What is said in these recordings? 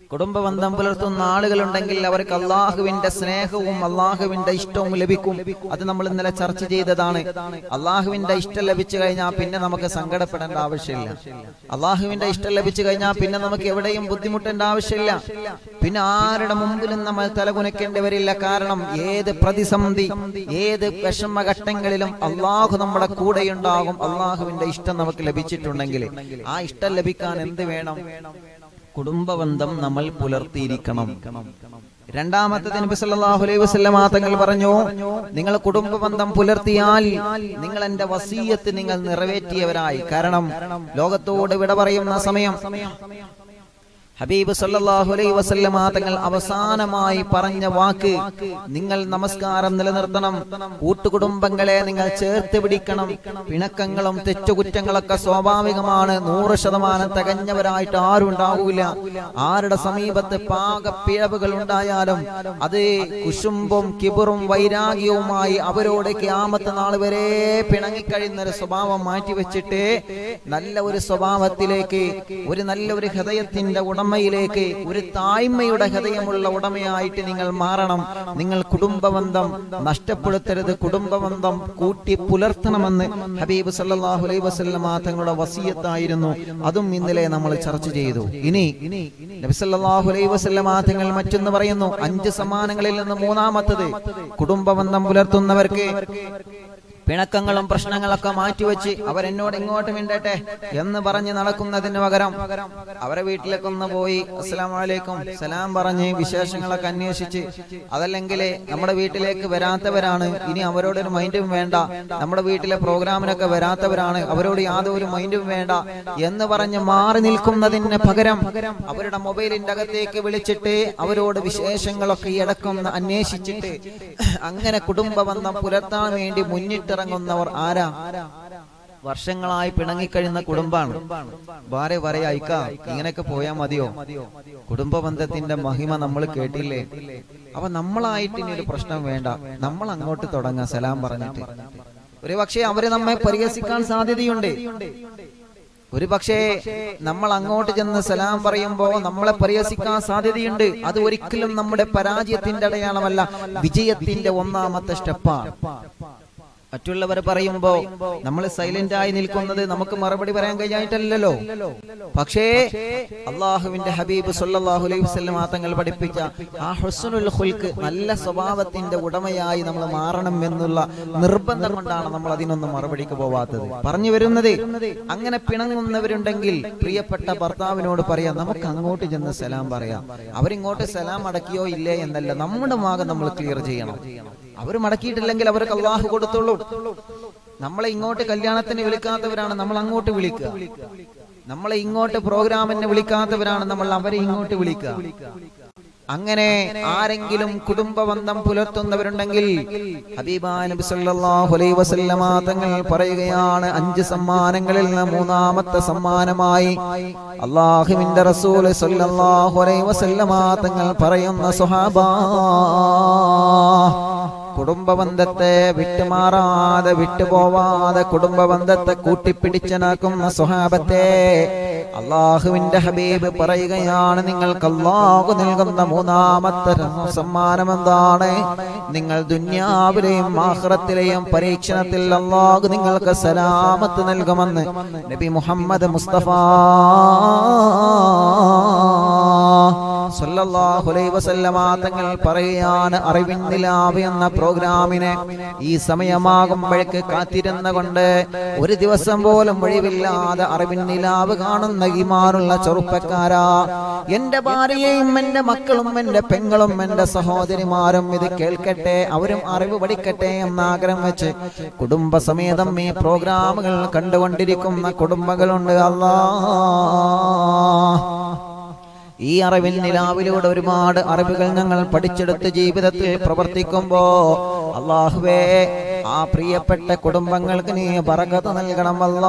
കുടുംബബന്ധം പുലർത്തുന്ന ആളുകളുണ്ടെങ്കിൽ അവർക്ക് അള്ളാഹുവിന്റെ സ്നേഹവും അള്ളാഹുവിന്റെ ഇഷ്ടവും ലഭിക്കും അത് നമ്മൾ ഇന്നലെ ചർച്ച ചെയ്തതാണ് അള്ളാഹുവിന്റെ ഇഷ്ടം ലഭിച്ചു കഴിഞ്ഞാൽ പിന്നെ നമുക്ക് സങ്കടപ്പെടേണ്ട ആവശ്യമില്ല അള്ളാഹുവിന്റെ ഇഷ്ടം ലഭിച്ചു കഴിഞ്ഞാൽ പിന്നെ നമുക്ക് എവിടെയും ബുദ്ധിമുട്ടേണ്ട ആവശ്യമില്ല പിന്നെ ആരുടെ മുമ്പിലും നമ്മൾ തലകുനക്കേണ്ടി വരില്ല കാരണം ഏത് പ്രതിസന്ധി ഏത് വിഷമഘട്ടങ്ങളിലും അള്ളാഹു നമ്മുടെ കൂടെയുണ്ടാകും അള്ളാഹുവിന്റെ ഇഷ്ടം നമുക്ക് ലഭിച്ചിട്ടുണ്ടെങ്കിൽ ആ ഇഷ്ടം ലഭിക്കാൻ എന്ത് വേണം കുടുംബബന്ധം നമ്മൾ പുലർത്തിയിരിക്കണം രണ്ടാമത്തെ നബി സല്ലല്ലാഹു അലൈഹി വസല്ലമ തങ്ങൾ പറഞ്ഞു നിങ്ങൾ കുടുംബബന്ധം പുലർത്തിയാൽ നിങ്ങൾ എന്റെ വസീയത്ത് നിങ്ങൾ നിറവേറ്റിയവരായി കാരണം ലോകത്തോട് വിട പറയുന്ന സമയം ഹബീബ് സല്ലല്ലാഹു അലൈഹി വസല്ലമ തങ്ങൾ അവസാനമായി പറഞ്ഞ വാക്ക് നിങ്ങൾ നമസ്കാരം നിലനിർത്തണം കൂട്ടുകുടുംബങ്ങളെ നിങ്ങൾ ചേർത്ത് പിടിക്കണം പിണക്കങ്ങളും തെറ്റുകുറ്റങ്ങളൊക്കെ സ്വാഭാവികമാണ് നൂറ് ശതമാനം തികഞ്ഞവരായിട്ട് ആരും ഉണ്ടാകൂല ആരുടെ സമീപത്ത് പാകപ്പിഴവുകൾ ഉണ്ടായാലും അത് കുശുമ്പും കിബറും വൈരാഗ്യവുമായി അവരോട് ക്യാമത്ത് നാൾ വരെ പിണങ്ങിക്കഴിയുന്ന ഒരു സ്വഭാവം മാറ്റിവെച്ചിട്ട് നല്ല ഒരു സ്വഭാവത്തിലേക്ക് ഒരു നല്ല ഒരു ഹൃദയത്തിന്റെ ഉടമയിലേക്ക് ഒരു തായ്മയുടെ ഹൃദയമുള്ള ഉടമയായിട്ട് നിങ്ങൾ മാറണം നിങ്ങൾ കുടുംബബന്ധം നഷ്ടപ്പെടുത്തരുത് കുടുംബബന്ധം കൂട്ടി പുലർത്തണമെന്ന് ഹബീബ് സല്ലല്ലാഹു അലൈഹി വസല്ലമ തങ്ങളുടെ വസിയത്തായിരുന്നു അതും ഇന്നലെ നമ്മൾ ചർച്ച ചെയ്തു ഇനി നബി സല്ലല്ലാഹു അലൈഹി വസല്ലമ തങ്ങൾ മറ്റൊന്ന് പറയുന്നു അഞ്ച് സമ്മാനങ്ങളിൽ നിന്ന് മൂന്നാമത്തത് കുടുംബബന്ധം പുലർത്തുന്നവർക്ക് പിണക്കങ്ങളും പ്രശ്നങ്ങളൊക്കെ മാറ്റിവെച്ച് അവരെന്നോട് ഇങ്ങോട്ട് മിണ്ടട്ടെ എന്ന് പറഞ്ഞ് നടക്കുന്നതിന് പകരം അവരെ വീട്ടിലേക്കൊന്ന് പോയി അസ്സലാം വലൈക്കും സലാം പറഞ്ഞ് വിശേഷങ്ങളൊക്കെ അന്വേഷിച്ച് അതല്ലെങ്കിൽ നമ്മുടെ വീട്ടിലേക്ക് വരാത്തവരാണ് ഇനി അവരോടൊരു മൈൻഡും വേണ്ട നമ്മുടെ വീട്ടിലെ പ്രോഗ്രാമിനൊക്കെ വരാത്തവരാണ് അവരോട് യാതൊരു മൈൻഡും വേണ്ട എന്ന് പറഞ്ഞ് മാറി നിൽക്കുന്നതിന് പകരം അവരുടെ മൊബൈലിന്റെ അകത്തേക്ക് വിളിച്ചിട്ട് അവരോട് വിശേഷങ്ങളൊക്കെ ഇടക്കൊന്ന് അന്വേഷിച്ചിട്ട് അങ്ങനെ കുടുംബ ബന്ധം പുലർത്താൻ വേണ്ടി മുന്നിട്ടിറങ്ങുന്നവർ ആരാ വർഷങ്ങളായി പിണങ്ങിക്കഴിയുന്ന കുടുംബാണ് ഭാര്യ പറയാ ഇക്ക ഇങ്ങനെയൊക്കെ പോയാൽ മതിയോ കുടുംബ ബന്ധത്തിന്റെ മഹിമ നമ്മൾ കേട്ടില്ലേ അപ്പൊ നമ്മളായിട്ട് ഇനി ഒരു പ്രശ്നം വേണ്ട നമ്മൾ അങ്ങോട്ട് തുടങ്ങാം സലാം പറഞ്ഞിട്ട് ഒരു പക്ഷേ അവര് നമ്മെ പരിഹസിക്കാൻ സാധ്യതയുണ്ട് ഒരു പക്ഷേ നമ്മൾ അങ്ങോട്ട് ചെന്ന് സലാം പറയുമ്പോ നമ്മളെ പരിഹസിക്കാൻ സാധ്യതയുണ്ട് അത് ഒരിക്കലും നമ്മുടെ പരാജയത്തിന്റെ അടയാളമല്ല വിജയത്തിന്റെ ഒന്നാമത്തെ സ്റ്റെപ്പാണ് മറ്റുള്ളവർ പറയുമ്പോ നമ്മൾ സൈലന്റ് ആയി നിൽക്കുന്നത് നമുക്ക് മറുപടി പറയാൻ കഴിയായിട്ടല്ലല്ലോ പക്ഷേ അള്ളാഹുവിന്റെ ഹബീബ് സല്ലല്ലാഹു അലൈഹി വസല്ലം തങ്ങൾ പഠിപ്പിച്ച ആ ഹുസ്നുൽ ഖുൽക്ക് നല്ല സ്വഭാവത്തിന്റെ ഉടമയായി നമ്മൾ മാറണം എന്നുള്ള നിർബന്ധം കൊണ്ടാണ് നമ്മൾ അതിനൊന്നും മറുപടിക്ക് പോവാത്തത് പറഞ്ഞു വരുന്നത് അങ്ങനെ പിണങ്ങുന്നവരുണ്ടെങ്കിൽ പ്രിയപ്പെട്ട ഭർത്താവിനോട് പറയാം നമുക്ക് അങ്ങോട്ട് ചെന്ന് സലാം പറയാം അവരിങ്ങോട്ട് സലാം അടക്കിയോ ഇല്ലേ എന്നല്ല നമ്മുടെ ഭാഗം നമ്മൾ ക്ലിയർ ചെയ്യണം അവർ മടക്കിയിട്ടില്ലെങ്കിൽ അവർക്ക് അള്ളാഹു കൊടുത്തോളൂ നമ്മളെ ഇങ്ങോട്ട് കല്യാണത്തിന് വിളിക്കാത്തവരാണ് നമ്മൾ അങ്ങോട്ട് വിളിക്കുക നമ്മളെ ഇങ്ങോട്ട് പ്രോഗ്രാമിന് വിളിക്കാത്തവരാണ് നമ്മൾ അവരെ ഇങ്ങോട്ട് വിളിക്കുക അങ്ങനെ ആരെങ്കിലും കുടുംബ ബന്ധം പുലർത്തുന്നവരുണ്ടെങ്കിൽ ഹബീബാ നബി സല്ലല്ലാഹു അലൈഹി വസല്ലമ തങ്ങൾ പറയുകയാണ് അഞ്ച് സമ്മാനങ്ങളിൽ നിന്ന് മൂന്നാമത്തെ സമ്മാനമായി അള്ളാഹുവിന്റെ റസൂൽ സല്ലല്ലാഹു അലൈഹി വസല്ലമ തങ്ങൾ പറയുന്ന സ്വഹാബാ കുടുംബബന്ധത്തെ വിട്ടുമാറാതെ വിട്ടുപോവാതെ കുടുംബബന്ധത്തെ കൂട്ടിപ്പിടിച്ചനാക്കുന്ന സ്വഹാബത്തെ അള്ളാഹുവിന്റെ ഹബീബ് പറയുകയാണ് നിങ്ങൾക്ക് അള്ളാഹു നൽകുന്ന മൂന്നാമത്തെ സമ്മാനം എന്താണ് നിങ്ങൾ ദുന്യാവിലെയും ആഹ്റത്തിലെയും പരീക്ഷണത്തിൽ അള്ളാഹു നിങ്ങൾക്ക് സലാമത്ത് നൽകുമെന്ന് നബി മുഹമ്മദ് മുസ്തഫ സല്ലല്ലാഹു അലൈഹി വസല്ലമ തങ്ങൾ പറയുകയാണ് അറിവിൻ നിലാവ് എന്ന പ്രോഗ്രാമിനെ ഈ സമയമാകുമ്പോഴേക്ക് കാത്തിരുന്ന കൊണ്ട് ഒരു ദിവസം പോലും ഒഴിവില്ലാതെ അറിവിൻ നിലാവ് കാണുന്ന ഈമാനുള്ള ചെറുപ്പക്കാരാ എന്റെ ഭാര്യയും എന്റെ മക്കളും എന്റെ പെങ്ങളും എന്റെ സഹോദരിമാരും ഇത് കേൾക്കട്ടെ അവരും അറിവ് പഠിക്കട്ടെ എന്ന ആഗ്രഹം വെച്ച് കുടുംബസമേതം ഈ പ്രോഗ്രാമുകൾ കണ്ടുകൊണ്ടിരിക്കുന്ന കുടുംബങ്ങളുണ്ട് അല്ലാ ഈ അറിവിൻ നിലാവിലൂടെ ഒരുപാട് അറിവുകൾ ഞങ്ങൾ പഠിച്ചെടുത്ത് ജീവിതത്തിൽ പ്രവർത്തിക്കുമ്പോ അള്ളാഹുവേ ആ പ്രിയപ്പെട്ട കുടുംബങ്ങൾക്ക് നീ ബറകത്ത് നൽകണമല്ല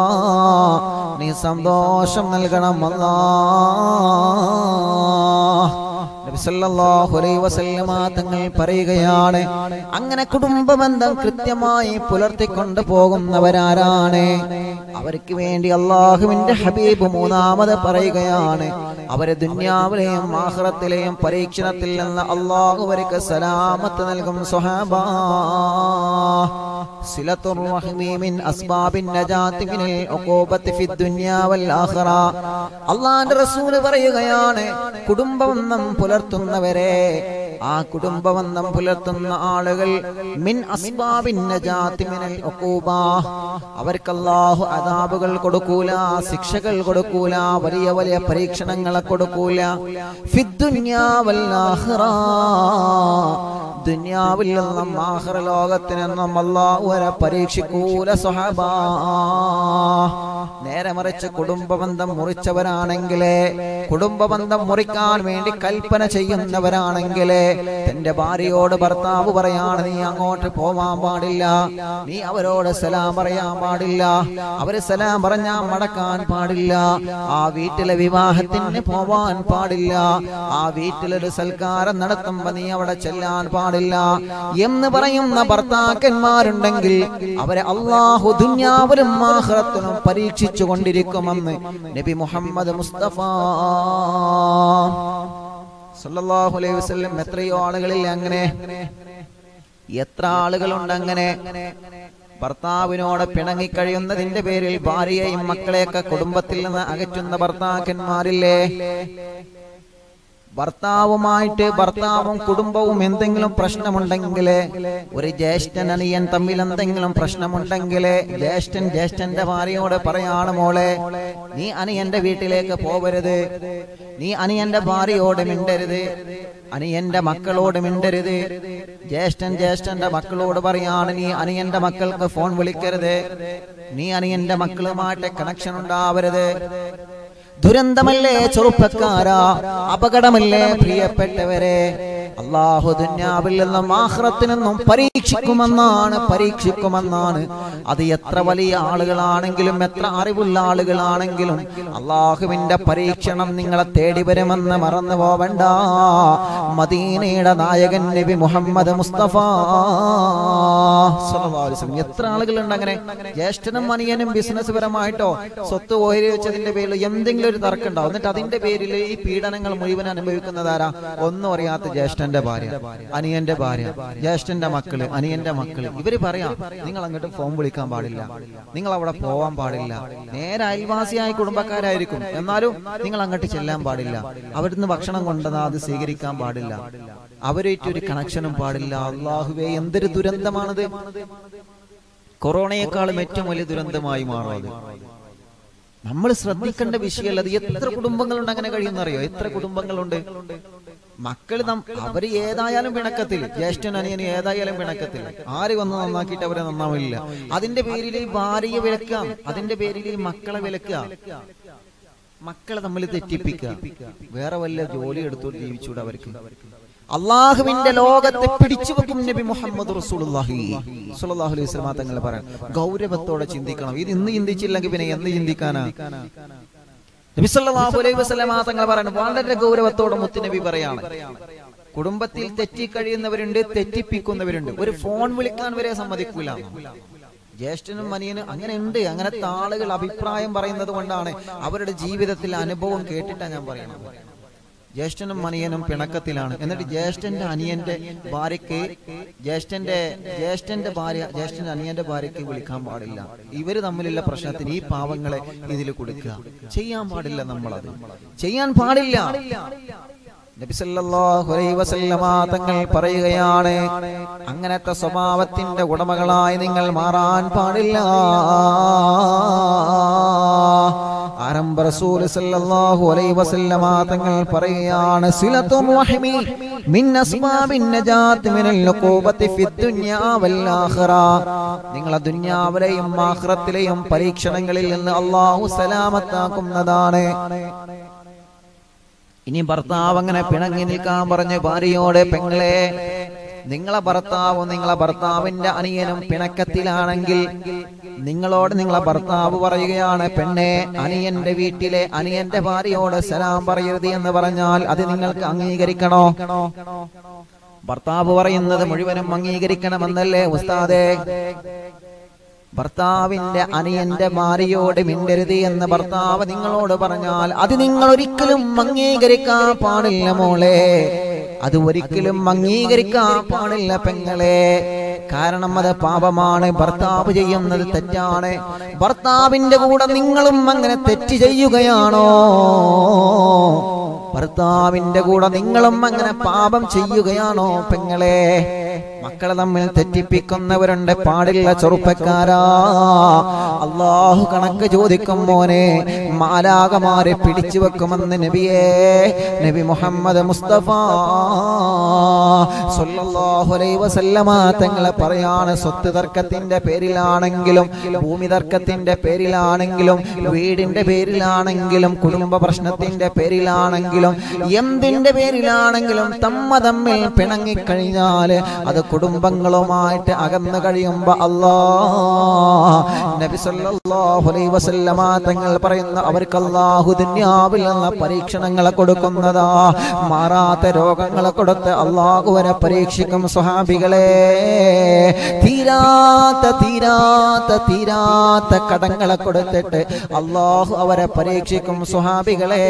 നീ സന്തോഷം നൽകണമല്ല നബി സല്ലല്ലാഹു അലൈഹി വസല്ലമ തങ്ങൾ പറയുകയാണ് അങ്ങനെ കുടുംബ ബന്ധം കൃത്യമായി പുലർത്തിക്കൊണ്ട് പോകുന്നവരാരാണ് അവർക്ക് വേണ്ടി അള്ളാഹുവിന്റെ ഹബീബ് മൂന്നാമത് പറയുകയാണ് അവരെ ദുന്യാവിലെയും ആഖിറത്തിലെയും പരീക്ഷണത്തിൽ നിന്ന് അള്ളാഹു അവർക്ക് സലാമത്ത് നൽകും സ്വഹാബാ സിലത്തുർ റഹ്മി മിൻ അസ്ബാബിൻ നജാത്തി മിനൽ ഉഖൂബത്തി ഫിദ് ദുനിയാ വൽ ആഖിറ അള്ളാഹുവിന്റെ റസൂൽ പറയുകയാണ് കുടുംബബന്ധം പുലർത്തുന്നവരെ ആ കുടുംബബന്ധം പുലർത്തുന്ന ആളുകൾ മിൻ അസ്ബാബിൻ നജാത്തി മിനൽ ഉഖൂബ അവർക്ക് അല്ലാഹു അദാബുകൾ കൊടുക്കൂല ശിക്ഷകൾ കൊടുക്കൂല വലിയ വലിയ പരീക്ഷണങ്ങളെ കൊടുക്കൂല ഫിദ് ദുനിയാ വൽ ആഖിറ ദുനിയാവിൽ നിന്നും ആഖിറ ലോകത്തിൽ നിന്നും അല്ലാഹു വരെ പരീക്ഷിക്കൂല സ്വഹബാ നേരെ മറിച്ച് കുടുംബബന്ധം മുറിച്ചവരാണെങ്കിലേ കുടുംബബന്ധം മുറിക്കാൻ വേണ്ടി കൽപ്പന ചെയ്യുന്നവരാണെങ്കിലേ തന്റെ ഭാര്യയോട് ഭർത്താവ് പറയാണ് നീ അങ്ങോട്ട് പോവാൻ പാടില്ല നീ അവരോട് സലാം പറയാൻ പാടില്ല അവര് സലാം പറഞ്ഞാ മടക്കാൻ പാടില്ല ആ വീട്ടിലെ വിവാഹത്തിന് പോവാൻ പാടില്ല ആ വീട്ടിലൊരു സൽക്കാരം നടത്തുമ്പോ നീ അവിടെ ചെല്ലാൻ പാടില്ല എന്ന് പറയുന്ന ഭർത്താക്കന്മാരുണ്ടെങ്കിൽ അവരെ അള്ളാഹു ദുന്യാവിലും ആഖിറത്തിലും പരീക്ഷിച്ചു കൊണ്ടിരിക്കുമെന്ന് നബി മുഹമ്മദ് മുസ്തഫ സല്ലല്ലാഹു അലൈഹി വസല്ലം എത്രയോ ആളുകളിൽ അങ്ങനെ എത്ര ആളുകളുണ്ട് അങ്ങനെ ഭർത്താവിനോട് പിണങ്ങിക്കഴിയുന്നതിന്റെ പേരിൽ ഭാര്യയെയും മക്കളെയൊക്കെ കുടുംബത്തിൽ നിന്ന് അകറ്റുന്ന ഭർത്താക്കന്മാരില്ലേ ഭർത്താവുമായിട്ട് ഭർത്താവും കുടുംബവും എന്തെങ്കിലും പ്രശ്നമുണ്ടെങ്കിൽ ഒരു ജ്യേഷ്ഠൻ അനിയൻ തമ്മിൽ എന്തെങ്കിലും പ്രശ്നമുണ്ടെങ്കിൽ ജ്യേഷ്ഠൻ ജ്യേഷ്ഠന്റെ ഭാര്യയോട് പറയാണ് മോളെ നീ അനിയന്റെ വീട്ടിലേക്ക് പോവരുത് നീ അനിയന്റെ ഭാര്യയോട് മിണ്ടരുത് അനിയന്റെ മക്കളോട് മിണ്ടരുത് ജ്യേഷ്ഠൻ ജ്യേഷ്ഠന്റെ മക്കളോട് പറയാണ് നീ അനിയന്റെ മക്കൾക്ക് ഫോൺ വിളിക്കരുത് നീ അനിയന്റെ മക്കളുമായിട്ട് കണക്ഷൻ ഉണ്ടാവരുത് ദുരന്തമല്ലേ ചെറുപ്പക്കാരാ അപകടമല്ലേ പ്രിയപ്പെട്ടവരെ അള്ളാഹു ദുന്യാവിൽ നിന്നും ആഹ്റത്തിൽ നിന്നും പരീക്ഷിക്കുമെന്നാണ് പരീക്ഷിക്കുമെന്നാണ് അത് എത്ര വലിയ ആളുകളാണെങ്കിലും എത്ര അറിവുള്ള ആളുകളാണെങ്കിലും അള്ളാഹുവിന്റെ പരീക്ഷണം നിങ്ങളെ തേടി വരുമെന്ന് മറന്നു പോവണ്ട മദീനയുടെ നായകൻ നബി മുഹമ്മദ് മുസ്തഫ സ്വല്ലല്ലാഹു അലൈഹി വസല്ലം. എത്ര ആളുകളുണ്ട് അങ്ങനെ ജ്യേഷ്ഠനും അനിയനും ബിസിനസ് പരമായിട്ടോ സ്വത്ത് ഓഹരി വെച്ചതിന്റെ പേരിൽ എന്തെങ്കിലും ഒരു തർക്കം ഉണ്ടാവും എന്നിട്ട് അതിന്റെ പേരിൽ ഈ പീഡനങ്ങൾ മുഴുവൻ അനുഭവിക്കുന്നതാരാ ഒന്നും അറിയാത്ത ജ്യേഷ്ഠന്റെ ഭാര്യ അനിയന്റെ ഭാര്യ ജ്യേഷ്ഠന്റെ മക്കള് അനിയന്റെ മക്കള് ഇവര് പറയാം നിങ്ങൾ അങ്ങോട്ട് ഫോൺ വിളിക്കാൻ പാടില്ല നിങ്ങൾ അവിടെ പോവാൻ പാടില്ല നേരെ അയൽവാസിയായ കുടുംബക്കാരായിരിക്കും എന്നാലും നിങ്ങൾ അങ്ങോട്ട് ചെല്ലാൻ പാടില്ല അവിടുന്ന് ഭക്ഷണം കൊണ്ടുവന്നാൽ അത് സ്വീകരിക്കാൻ പാടില്ല അവരായിട്ട് ഒരു കണക്ഷനും പാടില്ല അള്ളാഹുവേ എന്തൊരു ദുരന്തമാണത് കൊറോണയെക്കാളും ഏറ്റവും വലിയ ദുരന്തമായി മാറും അത് നമ്മൾ ശ്രദ്ധിക്കേണ്ട വിഷയമല്ല അത് എത്ര കുടുംബങ്ങളുണ്ട് അങ്ങനെ കഴിയുന്നറിയോ എത്ര കുടുംബങ്ങളുണ്ട് മക്കൾ നം അവര് ഏതായാലും പിണക്കത്തിൽ ജ്യേഷ്ഠൻ അനിയന് ഏതായാലും പിണക്കത്തിൽ ആര് വന്ന് നന്നാക്കിയിട്ട് അവരെ നന്നാവില്ല അതിന്റെ പേരിൽ ഈ ഭാര്യയെ വിലക്കാം അതിന്റെ പേരിൽ ഈ മക്കളെ വിലക്കുക മക്കളെ തമ്മിൽ തെറ്റിപ്പിക്കുക വേറെ വല്ല ജോലി എടുത്തോട്ട് ജീവിച്ചൂടെ അവർക്ക് അള്ളാഹുവിന്റെ ലോകത്തെ പിടിച്ചു വെക്കും നബി മുഹമ്മദ് റസൂലുള്ളാഹി സ്വല്ലല്ലാഹു അലൈഹി വസല്ലം തങ്ങൾ പറയാൻ ഗൗരവത്തോടെ ചിന്തിക്കണം ഇത് ഇന്ന് ചിന്തിച്ചില്ലെങ്കിൽ പിന്നെ എന്ന് ചിന്തിക്കാനാ നബി സല്ലല്ലാഹു അലൈഹി വസല്ലം തങ്ങൾ പറയാൻ വളരെ ഗൗരവത്തോടെ മുത്തുനബി പറയാണ് കുടുംബത്തിൽ തെറ്റി കഴിയുന്നവരുണ്ട് തെറ്റിപ്പിക്കുന്നവരുണ്ട് ഒരു ഫോൺ വിളിക്കാൻ വരെ സമ്മതിക്കൂല ജ്യേഷ്ഠനും അനിയനും അങ്ങനെ ഉണ്ട് അങ്ങനത്തെ ആളുകൾ അഭിപ്രായം പറയുന്നത് കൊണ്ടാണ് അവരുടെ ജീവിതത്തിൽ അനുഭവം കേട്ടിട്ടാണ് ഞാൻ പറയുന്നത് ജ്യേഷ്ഠനും അനിയനും പിണക്കത്തിലാണ് എന്നിട്ട് ജ്യേഷ്ഠന്റെ അനിയന്റെ ഭാര്യയ്ക്ക് ജ്യേഷ്ഠന്റെ ജ്യേഷ്ഠന്റെ ഭാര്യ ജ്യേഷ്ഠന്റെ അനിയന്റെ ഭാര്യയ്ക്ക് വിളിക്കാൻ പാടില്ല ഇവര് തമ്മിലുള്ള പ്രശ്നത്തിന് ഈ പാവങ്ങളെ ഇതിൽ കൊടുക്കുക ചെയ്യാൻ പാടില്ല നമ്മളത് ചെയ്യാൻ പാടില്ല നബി സല്ലല്ലാഹു അലൈഹി വസല്ലമ തങ്ങൾ പറയുകയാണ് അങ്ങനത്തെ സ്വഭാവത്തിന്റെ ഉടമകളായി നിങ്ങൾ മാറാൻ പാടില്ല ആരംഭ റസൂൽ സല്ലല്ലാഹു അലൈഹി വസല്ലമ തങ്ങൾ പറയുകയാണ് സിലത്തുർ റഹ്മി മിൻ അസ്ബാബിൻ നജാത്ത് മിനൽ ഉഖൂബത്തി ഫിദ് ദുനിയാ വൽ ആഖിറ നിങ്ങളെ ദുനിയാവിലെയും ആഖിറത്തിലെയും പരീക്ഷണങ്ങളിൽ നിന്ന് അല്ലാഹു സലാമത്താക്കുന്നതാണ് ഇനി ഭർത്താവ് അങ്ങനെ പിണങ്ങി നിൽക്കാൻ പറഞ്ഞ് ഭാര്യയോട് പെങ്ങളെ നിങ്ങളെ ഭർത്താവും നിങ്ങളെ ഭർത്താവിന്റെ അനിയനും പിണക്കത്തിലാണെങ്കിൽ നിങ്ങളോട് നിങ്ങളെ ഭർത്താവ് പറയുകയാണ് പെണ്ണെ അനിയന്റെ വീട്ടിലെ അനിയന്റെ ഭാര്യയോട് സലാം പറയരുത് എന്ന് പറഞ്ഞാൽ അത് നിങ്ങൾക്ക് അംഗീകരിക്കണോ ഭർത്താവ് പറയുന്നത് മുഴുവനും അംഗീകരിക്കണമെന്നല്ലേ ഉസ്താദേ ഭർത്താവിന്റെ അനിയന്റെ ഭാര്യയോട് മിണ്ടരുത് എന്ന് ഭർത്താവ് നിങ്ങളോട് പറഞ്ഞാൽ അത് നിങ്ങൾ ഒരിക്കലും അംഗീകരിക്കാൻ പാടില്ല മോളെ അത് ഒരിക്കലും അംഗീകരിക്കാൻ പാടില്ല പെങ്ങളെ കാരണം അത് പാപമാണ് ഭർത്താവ് ചെയ്യുന്നത് തെറ്റാണ് ഭർത്താവിന്റെ കൂടെ നിങ്ങളും അങ്ങനെ തെറ്റ് ചെയ്യുകയാണോ ഭർത്താവിന്റെ കൂടെ നിങ്ങളും അങ്ങനെ പാപം ചെയ്യുകയാണോ പെങ്ങളെ മക്കളെ തമ്മിൽ തെറ്റിപ്പിക്കുന്നവരുണ്ട് പാടില്ല ചെറുപ്പക്കാരാ അള്ളാഹു കണക്ക് ചോദിക്കും മോനെ മാലാകമാരെ പിടിച്ചു വെക്കുമെന്ന് നബിയേ നബി മുഹമ്മദ് മുസ്തഫ സല്ലല്ലാഹു അലൈഹി വസല്ലമ തങ്ങളെ പറയാണ് സ്വത്ത് തർക്കത്തിന്റെ പേരിലാണെങ്കിലും ഭൂമി തർക്കത്തിന്റെ പേരിലാണെങ്കിലും വീടിന്റെ പേരിലാണെങ്കിലും കുടുംബ പ്രശ്നത്തിന്റെ പേരിലാണെങ്കിലും എന്തിന്റെ പേരിലാണെങ്കിലും തമ്മ തമ്മിൽ പിണങ്ങിക്കഴിഞ്ഞാല് അത് കുടുംബങ്ങളുമായിട്ട് അകന്നു കഴിയുമ്പോ അല്ലാ നബി സല്ലല്ലാഹു അലൈഹി വസല്ലമ തങ്ങൾ പറയുന്ന അവർക്ക് അല്ലാഹു ദുനിയാവിൽ നിന്ന് പരീക്ഷണങ്ങളെ കൊടുക്കുന്നതാ മാറാത്ത രോഗങ്ങളെ കൊടുത്ത് അള്ളാഹു വരെ പരീക്ഷിക്കും സ്വഹാബികളെ തീരാത്ത തീരാത്ത തീരാത്ത കടങ്ങളെ കൊടുത്തിട്ട് അള്ളാഹു അവരെ പരീക്ഷിക്കും സ്വഹാബികളെ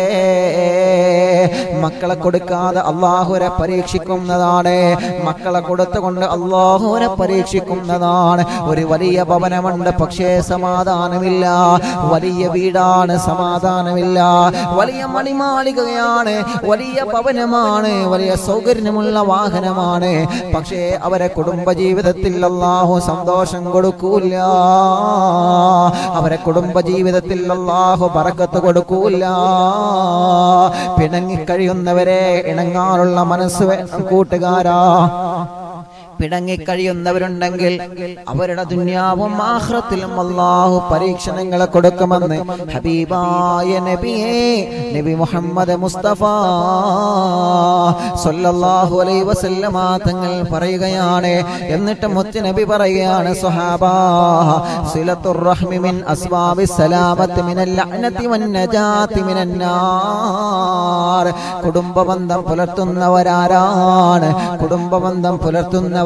മക്കളെ കൊടുക്കാതെ അള്ളാഹുരെ പരീക്ഷിക്കുന്നതാണ് മക്കളെ കൊടുത്തുകൊണ്ട് അള്ളാഹുരെ പരീക്ഷിക്കുന്നതാണ് ഒരു വലിയ ഭവനമുണ്ട് പക്ഷേ സമാധാനമില്ല വലിയ വീടാണ് സമാധാനമില്ല വലിയ മണിമാളികയാണ് വലിയ ഭവനമാണ് വലിയ സൗകര്യമുള്ള വാഹനമാണ് പക്ഷേ അവരെ കുടുംബ ജീവിതത്തിൽ അള്ളാഹു സന്തോഷം കൊടുക്കൂല അവരെ കുടുംബ ജീവിതത്തിൽ അള്ളാഹു പറക്കത്ത് കൊടുക്കൂല പിണങ്ങിക്കഴിയുന്നവരെ ഇണങ്ങാനുള്ള മനസ്സ് വേണം കൂട്ടുകാരാ പിണങ്ങിക്കഴിയുന്നവരുണ്ടെങ്കിൽ അവരുടെ ദുന്യാവും ആഹ്റത്തിലും അള്ളാഹു പരീക്ഷണങ്ങളെ കൊടുക്കുമെന്ന് ഹബീബായ നബിയേ നബി മുഹമ്മദ് മുസ്തഫ സല്ലല്ലാഹു അലൈഹി വസല്ലമ തങ്ങൾ പറയുകയാണ് എന്നിട്ട് മുത്ത് നബി പറയുകയാണ് സ്വഹാബാ സിലത്തുർ റഹ്മി മിൻ അസ്ബാബി സലാമത്ത് മിനൽ ലഅനതി വൻ നജാതി മിനൻ നാർ കുടുംബബന്ധം പുലർത്തുന്നവരാരാണ് കുടുംബബന്ധം പുലർത്തുന്നവരാരാ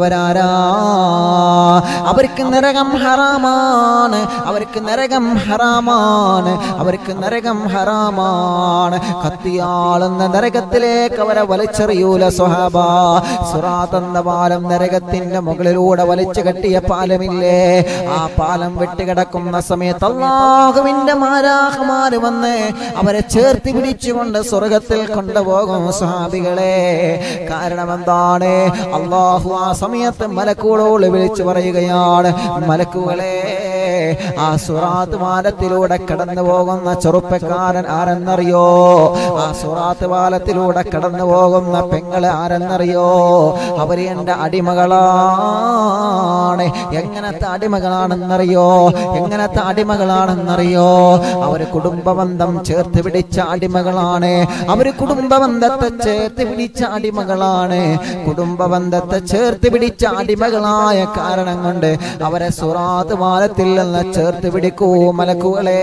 അവർക്ക് നരകം ഹറാമാണ് അവർക്ക് നരകം ഹറാമാണ് അവർക്ക് നരകം ഹറാമാണ് കത്തിയാളുന്ന നരകത്തിലേക്ക് അവരെ വലിച്ചെറിയൂല സ്വഹാബ സുറാത്ത് എന്ന പാലം നരകത്തിന്റെ മുകളിലൂടെ വലിച്ചു കെട്ടിയ പാലമില്ലേ ആ പാലം വെട്ടിക്കിടക്കുന്ന സമയത്ത് അള്ളാഹുവിന്റെ മാരാഹമാര് വന്ന് അവരെ ചേർത്ത് പിടിച്ചുകൊണ്ട് സ്വർഗത്തിൽ കൊണ്ടുപോകും സ്വഹാബികളെ കാരണം എന്താണ് അള്ളാഹു ആ സമയത്ത് മലക്കുകളോട് വിളിച്ചു പറയുകയാണ് മലക്കുകളെ ആ സുറാത്ത് പാലത്തിലൂടെ കടന്നു പോകുന്ന ചെറുപ്പക്കാരൻ ആരെന്നറിയോ ആ സുറാത്ത് പാലത്തിലൂടെ കടന്നു പോകുന്ന പെങ്ങളെ ആരെന്നറിയോ അവര് എന്റെ അടിമകളാണ് എങ്ങനത്തെ അടിമകളാണെന്നറിയോ എങ്ങനത്തെ അടിമകളാണെന്നറിയോ അവര് കുടുംബബന്ധം ചേർത്ത് പിടിച്ച അടിമകളാണ് അവര് കുടുംബബന്ധത്തെ ചേർത്ത് പിടിച്ച അടിമകളാണ് കുടുംബബന്ധത്തെ ചേർത്ത് പിടിച്ച അടിമകളായ കാരണം കൊണ്ട് അവരെ സുറാത്ത് പാലത്തിൽ നിന്ന് ചേർത്ത് പിടിക്കൂ മലക്കുകളെ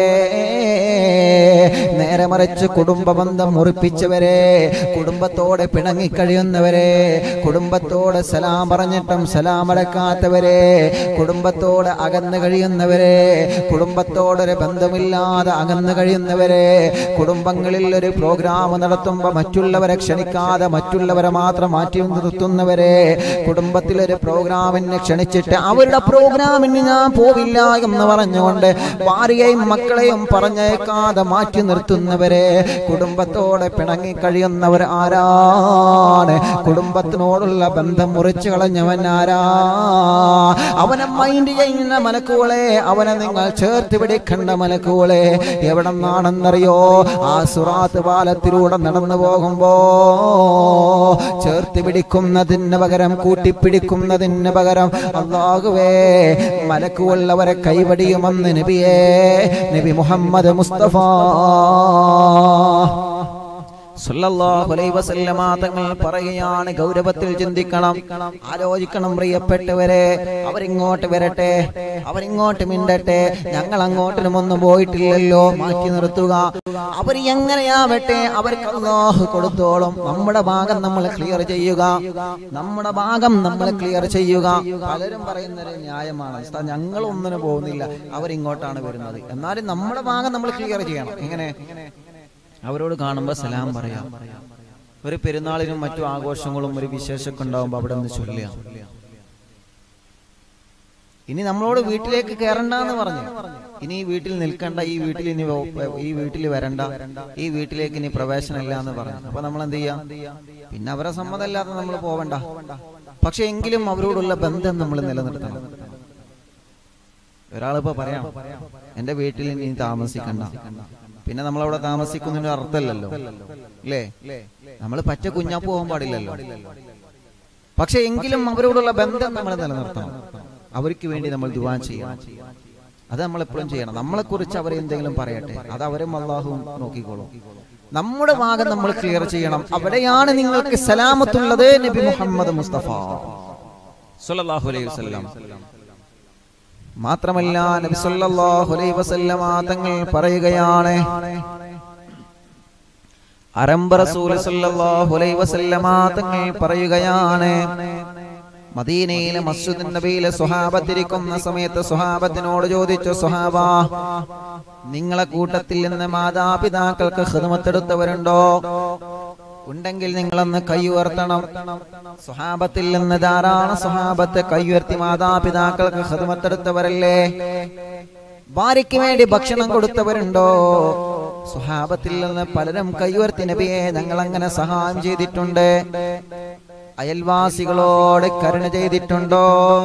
നേരെ മറിച്ച് കുടുംബബന്ധം മുറിപ്പിച്ചവരെ കുടുംബത്തോടെ പിണങ്ങിക്കഴിയുന്നവരെ കുടുംബത്തോട് സലാം പറഞ്ഞിട്ടും സലാം അടക്കാത്തവരെ കുടുംബത്തോട് അകന്നു കഴിയുന്നവരെ കുടുംബത്തോടൊരു ബന്ധമില്ലാതെ അകന്നു കഴിയുന്നവരെ കുടുംബങ്ങളിൽ ഒരു പ്രോഗ്രാം നടത്തുമ്പോൾ മറ്റുള്ളവരെ ക്ഷണിക്കാതെ മറ്റുള്ളവരെ മാത്രം മാറ്റി നിർത്തുന്നവരെ കുടുംബത്തിലൊരു പ്രോഗ്രാമിനെ ക്ഷണിച്ചിട്ട് അവരുടെ പ്രോഗ്രാമിന് ഞാൻ പോവില്ല എന്ന് പറഞ്ഞുകൊണ്ട് ഭാര്യയെയും മക്കളെയും പറഞ്ഞേക്കാതെ മാറ്റി നിർത്തുന്നവരെ കുടുംബത്തോടെ പിണങ്ങി കഴിയുന്നവർ ആരാണ് കുടുംബത്തിനോടുള്ള ബന്ധം മുറിച്ചു കളഞ്ഞവൻ ആരാ അവനെ മൈൻഡ് ചെയ്യുന്ന മലക്കുകളെ അവനെ നിങ്ങൾ ചേർത്ത് പിടിക്കേണ്ട മലക്കുകളെ എവിടെ നിന്നാണെന്നറിയോ ആ സുറാത്ത് പാലത്തിലൂടെ നടന്നു പോകുമ്പോ ചേർത്ത് പിടിക്കുന്നതിന് പകരം കൂട്ടിപ്പിടിക്കുന്നതിന് പകരം അള്ളാഹുവേ മലക്കുള്ളവരെ കൈവടിയുമെന്ന് നബിയേ നബി മുഹമ്മദ് മുസ്തഫ സല്ലല്ലാഹു അലൈഹി വസല്ലമ തങ്ങൾ പറയുകയാണ് ഗൗരവത്തിൽ ചിന്തിക്കണം ആലോചിക്കണം പ്രിയപ്പെട്ടവരെ അവരിങ്ങോട്ട് വരട്ടെ അവരിങ്ങോട്ട് മിണ്ടട്ടെ ഞങ്ങൾ അങ്ങോട്ടിനും ഒന്നും പോയിട്ടില്ലല്ലോ മാറ്റി നിർത്തുക അവർ എങ്ങനെയാവട്ടെ അവർക്ക് അല്ലാഹു കൊടുത്തോളും നമ്മുടെ ഭാഗം നമ്മൾ ക്ലിയർ ചെയ്യുക നമ്മുടെ ഭാഗം നമ്മൾ ക്ലിയർ ചെയ്യുക പലരും പറയുന്ന ഒരു ന്യായമാണ് ഉസ്താദ്, ഞങ്ങൾ ഒന്നിനും പോകുന്നില്ല അവരിങ്ങോട്ടാണ് വരുന്നത് എന്നാലും നമ്മുടെ ഭാഗം നമ്മൾ ക്ലിയർ ചെയ്യണം എങ്ങനെ അവരോട് കാണുമ്പോൾ സലാം പറയാം ഒരു പെരുന്നാളിനും മറ്റു ആഘോഷങ്ങളും ഒരു വിശേഷമൊക്കെ ഉണ്ടാവുമ്പോൾ അവിടെ നിന്ന് ചൊല്ലുക ഇനി നമ്മളോട് വീട്ടിലേക്ക് കയറണ്ടെന്ന് പറഞ്ഞു ഇനി ഈ വീട്ടിൽ നിൽക്കണ്ട ഈ വീട്ടിൽ ഇനി വ- ഈ വീട്ടിൽ വരണ്ട ഈ വീട്ടിലേക്ക് ഇനി പ്രവേശനമില്ല എന്ന് പറഞ്ഞു അപ്പൊ നമ്മൾ എന്ത് ചെയ്യാം പിന്നെ അവരെ സമ്മതമില്ലാതെ നമ്മൾ പോവണ്ട പക്ഷെ എങ്കിലും അവരോടുള്ള ബന്ധം നമ്മൾ നിലനിർത്തണം ഒരാളിപ്പോ പറയാം എന്റെ വീട്ടിൽ ഇനി താമസിക്കണ്ട പിന്നെ നമ്മളവിടെ താമസിക്കുന്നതിന് അർത്ഥമല്ലല്ലോ അല്ലേ നമ്മൾ പറ്റ കുഞ്ഞാപ്പ് പോകാൻ പാടില്ലല്ലോ പക്ഷെ എങ്കിലും അവരോടുള്ള ബന്ധം നമ്മൾ നിലനിർത്തണം അവർക്ക് വേണ്ടി നമ്മൾ ദുവാ ചെയ്യണം അത് നമ്മൾ എപ്പോഴും ചെയ്യണം നമ്മളെ കുറിച്ച് അവർ എന്തെങ്കിലും പറയട്ടെ അത് അവരും അള്ളാഹുവും നോക്കിക്കോളും നമ്മുടെ ഭാഗം നമ്മൾ ക്ലിയർ ചെയ്യണം അവിടെയാണ് നിങ്ങൾക്ക് സലാമത്തുള്ളത് നബി മുഹമ്മദ് മുസ്തഫ സല്ലല്ലാഹു അലൈഹി വസല്ലം മാത്രമല്ല നബി സല്ലല്ലാഹു അലൈഹി വസല്ലമ തങ്ങൾ പറയുകയാണ് അരമ്പ റസൂൽ സല്ലല്ലാഹു അലൈഹി വസല്ലമ തങ്ങൾ പറയുകയാണ് മദീനയിലെ മസ്ജിദ് നബിയിലെ സുഹാബത്തിരിക്കുന്ന സമയത്ത് സുഹാബത്തിനോട് ചോദിച്ചു സുഹാബ നിങ്ങളെ കൂട്ടത്തിൽ നിന്ന് മാതാപിതാക്കൾക്ക് ഹിദമത്തെടുത്തവരുണ്ടോ ഉണ്ടെങ്കിൽ നിങ്ങളൊന്ന് കൈ ഉയർത്തണം സുഹാബത്തിൽ നിന്ന് ധാരാളം സുഹാബത്ത് കൈ ഉയർത്തി മാതാപിതാക്കൾക്ക് ഹിദമത്തെടുത്തവരല്ലേ ഭാര്യയ്ക്ക് വേണ്ടി ഭക്ഷണം കൊടുത്തവരുണ്ടോ സുഹാബത്തിൽ നിന്ന് പലരും കൈയുയർത്തി നബിയെ ഞങ്ങൾ അങ്ങനെ സഹായം ചെയ്തിട്ടുണ്ട് അയൽവാസികളോട് കരുണ ചെയ്തിട്ടുണ്ടോ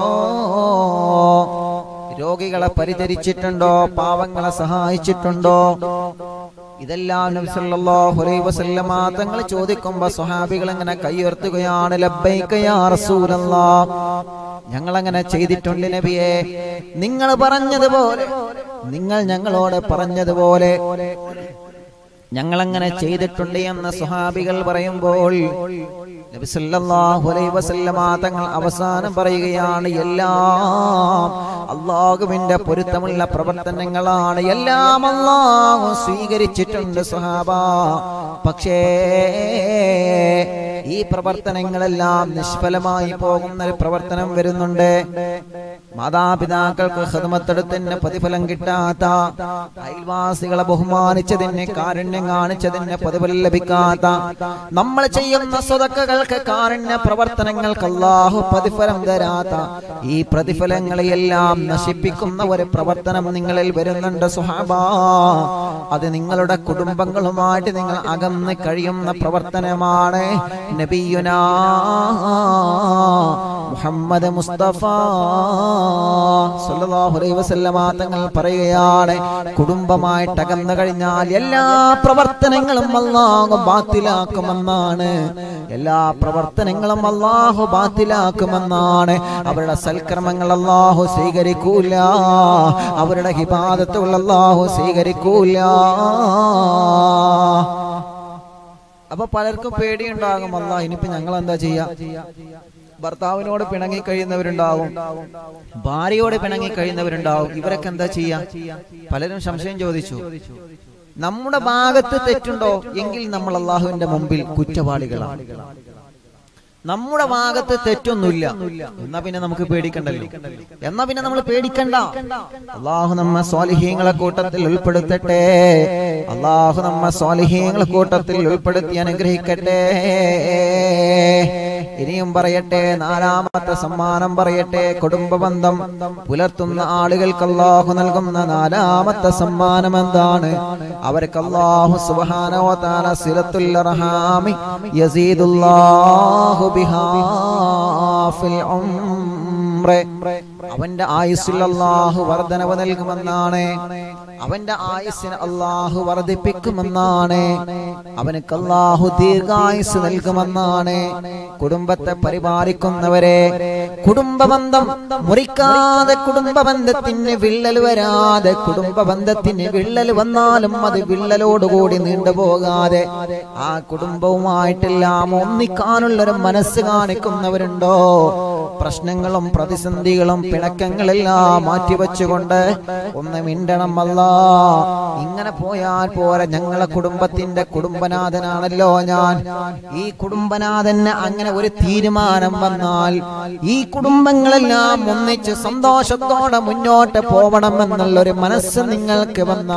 രോഗികളെ പരിചരിച്ചിട്ടുണ്ടോ പാവങ്ങളെ സഹായിച്ചിട്ടുണ്ടോ ഇതെല്ലാം നബി സല്ലല്ലാഹു അലൈഹി വസല്ലമ തങ്ങൾ ചോദിക്കുമ്പോൾ സ്വഹാബികൾ ഇങ്ങനെ കൈയുയർത്തുകയാണ് ലബ്ബൈക യാ റസൂലല്ലാഹ് ഞങ്ങൾ അങ്ങനെ ചെയ്തിട്ടുണ്ട് നബിയെ നിങ്ങൾ പറഞ്ഞതുപോലെ നിങ്ങൾ ഞങ്ങളോട് പറഞ്ഞതുപോലെ ഞങ്ങൾ അങ്ങനെ ചെയ്തിട്ടുണ്ട് എന്ന് സുഹാബികൾ പറയുമ്പോൾ നബി സല്ലല്ലാഹു അലൈഹി വസല്ലമ തങ്ങൾ അവസാനം പറയുകയാണ് എല്ലാം അള്ളാഹുവിന്റെ പൊരുത്തമുള്ള പ്രവർത്തനങ്ങളാണ് എല്ലാം അള്ളാഹു സ്വീകരിച്ചിട്ടുണ്ട് സുഹാബ പക്ഷേ ഈ പ്രവർത്തനങ്ങളെല്ലാം നിഷ്ഫലമായി പോകുന്ന ഒരു പ്രവർത്തനം വരുന്നുണ്ട് മാതാപിതാക്കൾക്ക് ഹൃദമത്തെടുത്തിന് പ്രതിഫലം കിട്ടാത്ത അയൽവാസികളെ ബഹുമാനിച്ചതിന് കാരുണ്യം കാണിച്ചതിന് പ്രതിഫലം ലഭിക്കാത്ത നമ്മൾ ചെയ്യുന്ന സ്വതക്കകൾക്ക് കാരുണ്യ പ്രവർത്തനങ്ങൾക്ക് അല്ലാഹു പ്രതിഫലം തരാത്ത ഈ പ്രതിഫലങ്ങളെയെല്ലാം നശിപ്പിക്കുന്ന ഒരു പ്രവർത്തനം നിങ്ങളിൽ വരുന്നുണ്ട് സുഹാബ അത് നിങ്ങളുടെ കുടുംബങ്ങളുമായിട്ട് നിങ്ങൾ അകന്ന് കഴിയുന്ന പ്രവർത്തനമാണ് നബിയുനാ മുഹമ്മദ് മുസ്തഫ സല്ലല്ലാഹു അലൈഹി വസല്ലമ തങ്ങൾ പറയുകയാണ് കുടുംബമായിട്ട് അകന്നു കഴിഞ്ഞാൽ എല്ലാ പ്രവർത്തനങ്ങളും അല്ലാഹു ബാത്തിലാക്കുമെന്നാണ് എല്ലാ പ്രവർത്തനങ്ങളും അല്ലാഹു ബാത്തിലാക്കുമെന്നാണ് അവരുടെ സൽക്കർമ്മങ്ങൾ അല്ലാഹു സ്വീകരിക്കൂല അവരുടെ ഹിബാദത്തുകൾ അല്ലാഹു സ്വീകരിക്കൂല അപ്പൊ പലർക്കും പേടിയുണ്ടാകും അല്ല ഇനിയിപ്പോ ഞങ്ങൾ എന്താ ചെയ്യാ ഭർത്താവിനോട് പിണങ്ങി കഴിയുന്നവരുണ്ടാവും ഭാര്യയോട് പിണങ്ങി കഴിയുന്നവരുണ്ടാവും ഇവരൊക്കെ എന്താ ചെയ്യാ പലരും സംശയം ചോദിച്ചു നമ്മുടെ ഭാഗത്ത് തെറ്റുണ്ടോ എങ്കിൽ നമ്മൾ അള്ളാഹുവിന്റെ മുമ്പിൽ കുറ്റവാളികളാണ് നമ്മുടെ ഭാഗത്ത് തെറ്റൊന്നുമില്ല എന്നാ പിന്നെ നമുക്ക് പേടിക്കണ്ടല്ലോ എന്നാ പിന്നെ നമ്മൾ പേടിക്കണ്ട അള്ളാഹു നമ്മ സ്വാലിഹീങ്ങളെ കൂട്ടത്തിൽ ഉൾപ്പെടുത്തട്ടെ അള്ളാഹു നമ്മ സ്വാലിഹീങ്ങളെ കൂട്ടത്തിൽ ഉൾപ്പെടുത്തി അനുഗ്രഹിക്കട്ടെ ഇനിയും പറയട്ടെ നാലാമത്തെ സമ്മാനം പറയട്ടെ കുടുംബ ബന്ധം പുലർത്തുന്ന ആളുകൾക്ക് അള്ളാഹു നൽകുന്ന നാലാമത്തെ സമ്മാനം എന്താണ് അവർക്ക് അള്ളാഹു സുബ്ഹാനഹു വ തആല സിലത്തുൽ റഹാമി യസീദുല്ലാഹു ബിഹാ ഫിൽ ഉംറ അവന്റെ ആയുസ്സിൽ അള്ളാഹു വർധനവ് നൽകുമെന്നാണ് അവന്റെ ആയുസ്സിന് അള്ളാഹു വർദ്ധിപ്പിക്കുമെന്നാണ് അവനക്ക് അള്ളാഹു ദീർഘായുസ് നൽകുമെന്നാണ് കുടുംബത്തെ പരിപാലിക്കുന്നവരെ കുടുംബബന്ധം മുറിക്കാതെ കുടുംബബന്ധത്തിന് വിള്ളൽ വരാതെ കുടുംബബന്ധത്തിന് വിള്ളൽ വന്നാലും അത് വിള്ളലോടുകൂടി നീണ്ടുപോകാതെ ആ കുടുംബവുമായിട്ടെല്ലാം ഒന്നിക്കാനുള്ളൊരു മനസ്സ് കാണിക്കുന്നവരുണ്ടോ പ്രശ്നങ്ങളും പ്രതിസന്ധികളും പിണക്കങ്ങളെല്ലാം മാറ്റിവെച്ചുകൊണ്ട് ഒന്ന് മിണ്ടണം അല്ല ഇങ്ങനെ പോയാൽ പോരെ ഞങ്ങളെ കുടുംബത്തിന്റെ കുടുംബനാഥനാണല്ലോ ഞാൻ ഈ കുടുംബനാഥന് അങ്ങനെ ഒരു തീരുമാനം വന്നാൽ ഈ കുടുംബങ്ങളെല്ലാം ഒന്നിച്ച് സന്തോഷത്തോടെ മുന്നോട്ട് പോകണം എന്നുള്ളൊരു മനസ്സ് നിങ്ങൾക്ക് വന്നാ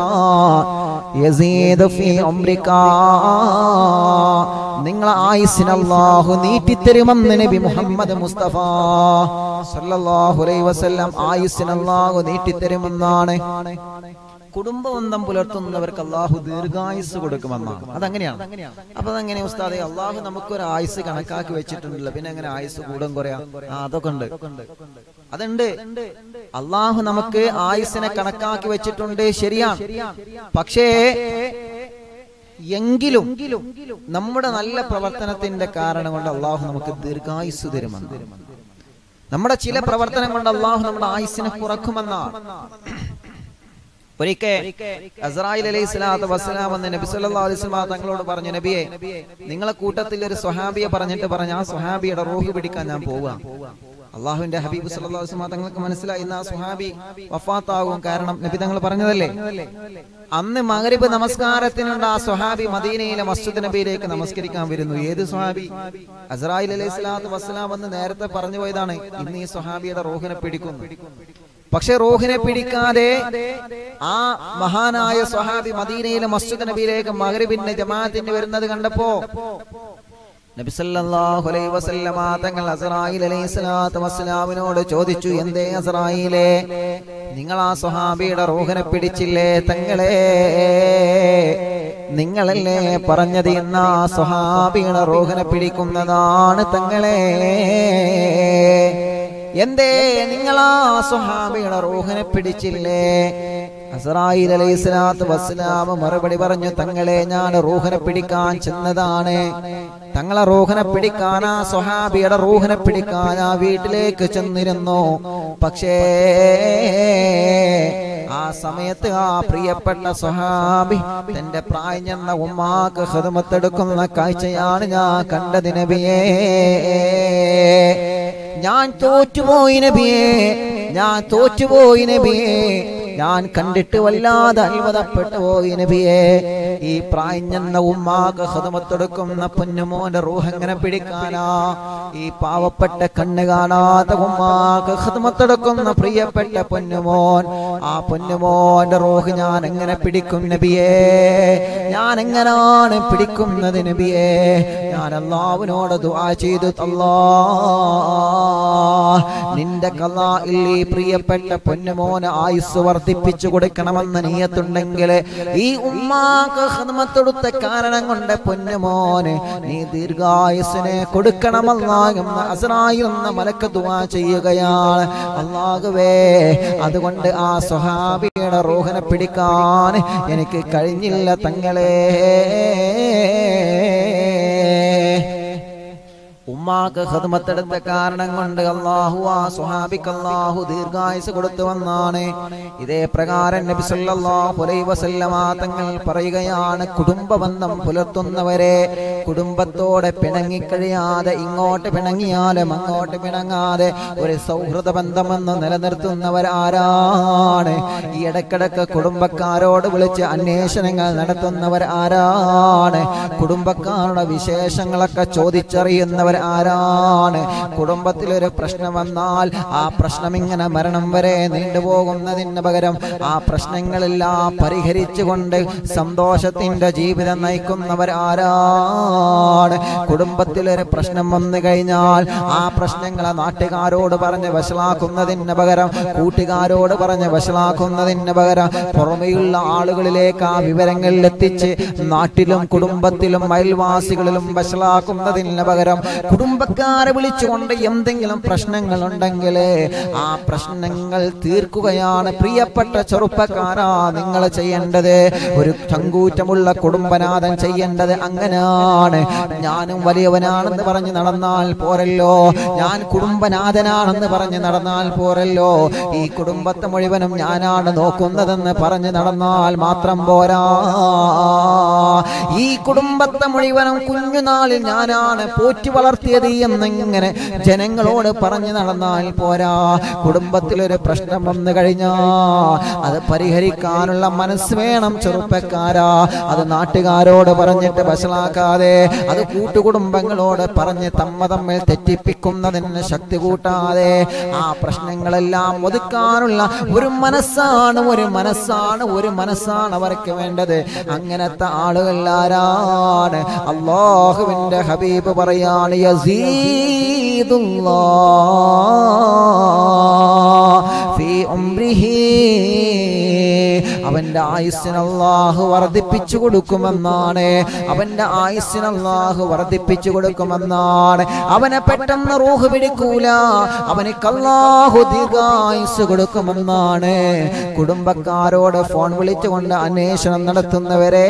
യസീദ് ഫീ ഉംരികാ. നിങ്ങളെ ആയുസിന് അല്ലാഹു നീട്ടിത്തരുമെന്ന് നബി മുഹമ്മദ് മുസ്തഫ സല്ലല്ലാഹു അലൈഹി വസല്ലം ആയുസിന് അല്ലാഹു നീട്ടിത്തരുമെന്നാണ് കുടുംബബന്ധം പുലർത്തുന്നവർക്ക് അള്ളാഹു ദീർഘായുസ് കൊടുക്കുമെന്നാണ് അതങ്ങനെയാണ് അപ്പൊ അതെങ്ങനെ ഉസ്താദെ അള്ളാഹു നമുക്കൊരു ആയുസ് കണക്കാക്കി വെച്ചിട്ടുണ്ടല്ലോ പിന്നെ എങ്ങനെ ആയുസ് കൂടും കുറയാ ആ അതൊക്കെ ഉണ്ട് അതുണ്ട് അള്ളാഹു നമുക്ക് ആയുസിനെ കണക്കാക്കി വെച്ചിട്ടുണ്ട് ശരിയാണ് പക്ഷേ എങ്കിലും നമ്മുടെ നല്ല പ്രവർത്തനത്തിന്റെ കാരണം കൊണ്ട് അള്ളാഹു നമുക്ക് ദീർഘായുസ് തരുമെന്ന് നമ്മുടെ ചില പ്രവർത്തനം കൊണ്ട് അള്ളാഹു നമ്മുടെ ആയുസിനെ കുറക്കുമെന്നാണ് ഒരിക്കൽ അസ്രായിൽ അലൈഹി സ്വലാത്തു വസ്സലാം എന്ന് നബി സല്ലല്ലാഹു അലൈഹി വസല്ലം തങ്ങളോട് പറഞ്ഞു നബിയെ നിങ്ങളെ കൂട്ടത്തിൽ ഒരു സ്വഹാബിയെ പറഞ്ഞിട്ട് പറഞ്ഞ ആ സ്വഹാബിയുടെ റൂഹ് പിടിക്കാൻ ഞാൻ പോവാ അള്ളാഹുവിന്റെ ഹബീബ് സല്ലല്ലാഹു അലൈഹി വസല്ലം തങ്ങൾക്ക് മനസ്സിലായി ഇന്ന് ആ സ്വഹാബി വഫാത്താകും കാരണം നബി തങ്ങൾ പറഞ്ഞതല്ലേ അന്ന് മഗ്രിബ് നമസ്കാരത്തിനുണ്ട് ആ സ്വഹാബി മദീനയിലെ മസ്ജിദ് നബിയിലേക്ക് നമസ്കരിക്കാൻ വരുന്നു ഏത് സ്വഹാബി അസ്രായിൽ അലൈഹി സ്വലാത്തു വസ്സലാം എന്ന് നേരത്തെ പറഞ്ഞു പോയതാണ് ഇന്ന് ഈ സ്വഹാബിയുടെ റൂഹിനെ പിടിക്കുന്നു പക്ഷെ റൂഹിനെ പിടിക്കാതെ ആ മഹാനായ സ്വഹാബി മദീനയിലെ മസ്ജിദ് നബിയിലേക്ക് മഗ്രിബിന്റെ ജമാഅത്തിന് വരുന്നത് കണ്ടപ്പോ നബി സല്ലല്ലാഹു അലൈഹി വസല്ലമ തങ്ങൾ അസ്രായിൽ അലൈഹി സ്വലാത്തു വസ്സലാമിനോട് ചോദിച്ചു എന്തേ അസ്രായിലെ നിങ്ങൾ ആ സ്വഹാബിയുടെ റൂഹിനെ പിടിച്ചില്ലേ തങ്ങളെ നിങ്ങളല്ലേ പറഞ്ഞത് ഇന്ന് ആ സ്വഹാബിയുടെ റൂഹിനെ പിടിക്കുന്നതാണ് തങ്ങളെ എന്തേ നിങ്ങളാ സ്വഹാബിയുടെ റൂഹിനെ പിടിച്ചില്ലേ അസറായിൽ അലൈഹി സ്വലാത്തു വസ്സലാം മറുപടി പറഞ്ഞു തങ്ങളെ ഞാൻ റൂഹിനെ പിടിക്കാൻ ചെന്നതാണ് തങ്ങളെ റൂഹിനെ പിടിക്കാൻ ആ സ്വഹാബിയുടെ റൂഹിനെ പിടിക്കാൻ ആ വീട്ടിലേക്ക് ചെന്നിരുന്നു പക്ഷേ ആ സമയത്ത് ആ പ്രിയപ്പെട്ട സ്വഹാബി തന്റെ പ്രായം ചെന്ന ഉമ്മാക്ക് ഹൃദമത്തെടുക്കുന്ന കാഴ്ചയാണ് ഞാൻ കണ്ടത് നബിയേ ഞാൻ തോറ്റുപോയി നബിയേ ഞാൻ തോറ്റുപോയി നബിയേ ഞാൻ കണ്ടിട്ട് വല്ലാതെ അത്ഭുതപ്പെട്ടു പോയി നബിയേ ഈ പ്രായഞ്ഞെന്ന ഉമ്മാക്ക് ഹൃദമത്തെടുക്കുന്ന പൊന്നുമോന്റെ റൂഹ് എങ്ങനെ പിടിക്കാനാ ഈ പാവപ്പെട്ട കണ്ണ് കാണാത്ത ഉമ്മാക്ക് ഹൃദമത്തെടുക്കുന്ന പ്രിയപ്പെട്ട പൊന്നുമോൻ ആ പൊന്നുമോന്റെ റൂഹ് ഞാൻ എങ്ങനെ പിടിക്കും നബിയേ ഞാൻ എങ്ങനാണ് പിടിക്കുന്നത് നബിയേ ഞാൻ അള്ളാവിനോട് ദുആ ചെയ്തു അല്ലാ നിന്റെ കലായിൽ ഈ പ്രിയപ്പെട്ട പൊന്നുമോന് ആയുസ് വർദ്ധിപ്പിച്ചു കൊടുക്കണമെന്ന് നീയത്തുണ്ടെങ്കിൽ ഈ ഉമ്മാക്ക് ഹൃദമത്തൊടുത്ത കാരണം കൊണ്ട് പൊന്നുമോന് നീ ദീർഘായുസിനെ കൊടുക്കണമെന്നാകും അസറായി എന്ന മലക്ക് ദുആ ചെയ്യുകയാണ് അള്ളാഹുവേ അതുകൊണ്ട് ആ സ്വഹാബിയുടെ റോഹനെ പിടിക്കാൻ എനിക്ക് കഴിഞ്ഞില്ല തങ്ങളെ ഉമ്മാക്ക് ഹൃദമത്തെടുത്ത കാരണം കൊണ്ട് അള്ളാഹു ആ സുഹാബിക്ക് അള്ളാഹു ദീർഘായുസ് കൊടുത്തു വന്നാണ് ഇതേ പ്രകാരം നബി സല്ലല്ലാഹു അലൈഹി വസല്ലമ തങ്ങൾ പറയുകയാണ് കുടുംബ ബന്ധം പുലർത്തുന്നവരെ കുടുംബത്തോടെ പിണങ്ങിക്കഴിയാതെ ഇങ്ങോട്ട് പിണങ്ങിയാലും അങ്ങോട്ട് പിണങ്ങാതെ ഒരു സൗഹൃദ ബന്ധമെന്ന് നിലനിർത്തുന്നവർ ആരാണ് ഈ ഇടക്കിടക്ക് കുടുംബക്കാരോട് വിളിച്ച് അന്വേഷണങ്ങൾ നടത്തുന്നവർ ആരാണ് കുടുംബക്കാരുടെ വിശേഷങ്ങളൊക്കെ ചോദിച്ചറിയുന്നവർ ആരാണ് കുടുംബത്തിലൊരു പ്രശ്നം വന്നാൽ ആ പ്രശ്നം ഇങ്ങനെ മരണം വരെ നീണ്ടുപോകുന്നതിന് പകരം ആ പ്രശ്നങ്ങളെല്ലാം പരിഹരിച്ചുകൊണ്ട് സന്തോഷത്തിന്റെ ജീവിതം നയിക്കുന്നവർ ആരാണ് കുടുംബത്തിലൊരു പ്രശ്നം വന്നു കഴിഞ്ഞാൽ ആ പ്രശ്നങ്ങളെ നാട്ടുകാരോട് പറഞ്ഞ് വഷളാക്കുന്നതിന് പകരം കൂട്ടുകാരോട് പറഞ്ഞ് വഷളാക്കുന്നതിന് പകരം പുറമെയുള്ള ആളുകളിലേക്ക് ആ വിവരങ്ങൾ എത്തിച്ച് നാട്ടിലും കുടുംബത്തിലും അയൽവാസികളിലും വഷളാക്കുന്നതിന് പകരം കുടുംബക്കാരെ വിളിച്ചുകൊണ്ട് എന്തെങ്കിലും പ്രശ്നങ്ങൾ ഉണ്ടെങ്കിൽ ആ പ്രശ്നങ്ങൾ തീർക്കുകയാണ് പ്രിയപ്പെട്ട ചെറുപ്പക്കാരാ നിങ്ങൾ ചെയ്യേണ്ടത് ഒരു ചങ്കൂറ്റമുള്ള കുടുംബനാഥൻ ചെയ്യേണ്ടത് അങ്ങനെയാണ് ഞാനും വലിയവനാണെന്ന് പറഞ്ഞ് നടന്നാൽ പോരല്ലോ ഞാൻ കുടുംബനാഥനാണെന്ന് പറഞ്ഞ് നടന്നാൽ പോരല്ലോ ഈ കുടുംബത്തെ മുഴുവനും ഞാനാണ് നോക്കുന്നതെന്ന് പറഞ്ഞ് നടന്നാൽ മാത്രം പോരാ ഈ കുടുംബത്തെ മുഴുവനും കുഞ്ഞുനാളിൽ ഞാനാണ് പോറ്റി വളർത്തിയത് എന്നിങ്ങനെ ജനങ്ങളോട് പറഞ്ഞു നടന്നാൽ പോരാ കുടുംബത്തിലൊരു പ്രശ്നം വന്നു കഴിഞ്ഞാ അത് പരിഹരിക്കാനുള്ള മനസ്സ് വേണം ചെറുപ്പക്കാരാ അത് നാട്ടുകാരോട് പറഞ്ഞിട്ട് വഷളാക്കാതെ അത് കൂട്ടുകുടുംബങ്ങളോട് പറഞ്ഞ് തമ്മ തമ്മിൽ തെറ്റിപ്പിക്കുന്നതിന് ശക്തി കൂട്ടാതെ ആ പ്രശ്നങ്ങളെല്ലാം ഒതുക്കാനുള്ള ഒരു മനസ്സാണ് ഒരു മനസ്സാണ് ഒരു മനസ്സാണ് അവർക്ക് വേണ്ടത് അങ്ങനത്തെ ആളുകൾ ആരാണ് അള്ളാഹുവിന്റെ ഹബീബ് പറയാണ് യസീദുല്ലാഹ് ഫീ ഉംരിഹി അവന്റെ ആയുസ്സിന് അള്ളാഹു വർദ്ധിപ്പിച്ചു കൊടുക്കുമെന്നാണ് അവന്റെ ആയുസ്സിന് അള്ളാഹു വർദ്ധിപ്പിച്ചു കൊടുക്കുമെന്നാണ് അവനെ പെട്ടെന്ന് റൂഹ് പിടിക്കൂല അവനിക്ക് അള്ളാഹു ദീർഘായുസ് കൊടുക്കുമെന്നാണ് കുടുംബക്കാരോട് ഫോൺ വിളിച്ചുകൊണ്ട് അന്വേഷണം നടത്തുന്നവരെ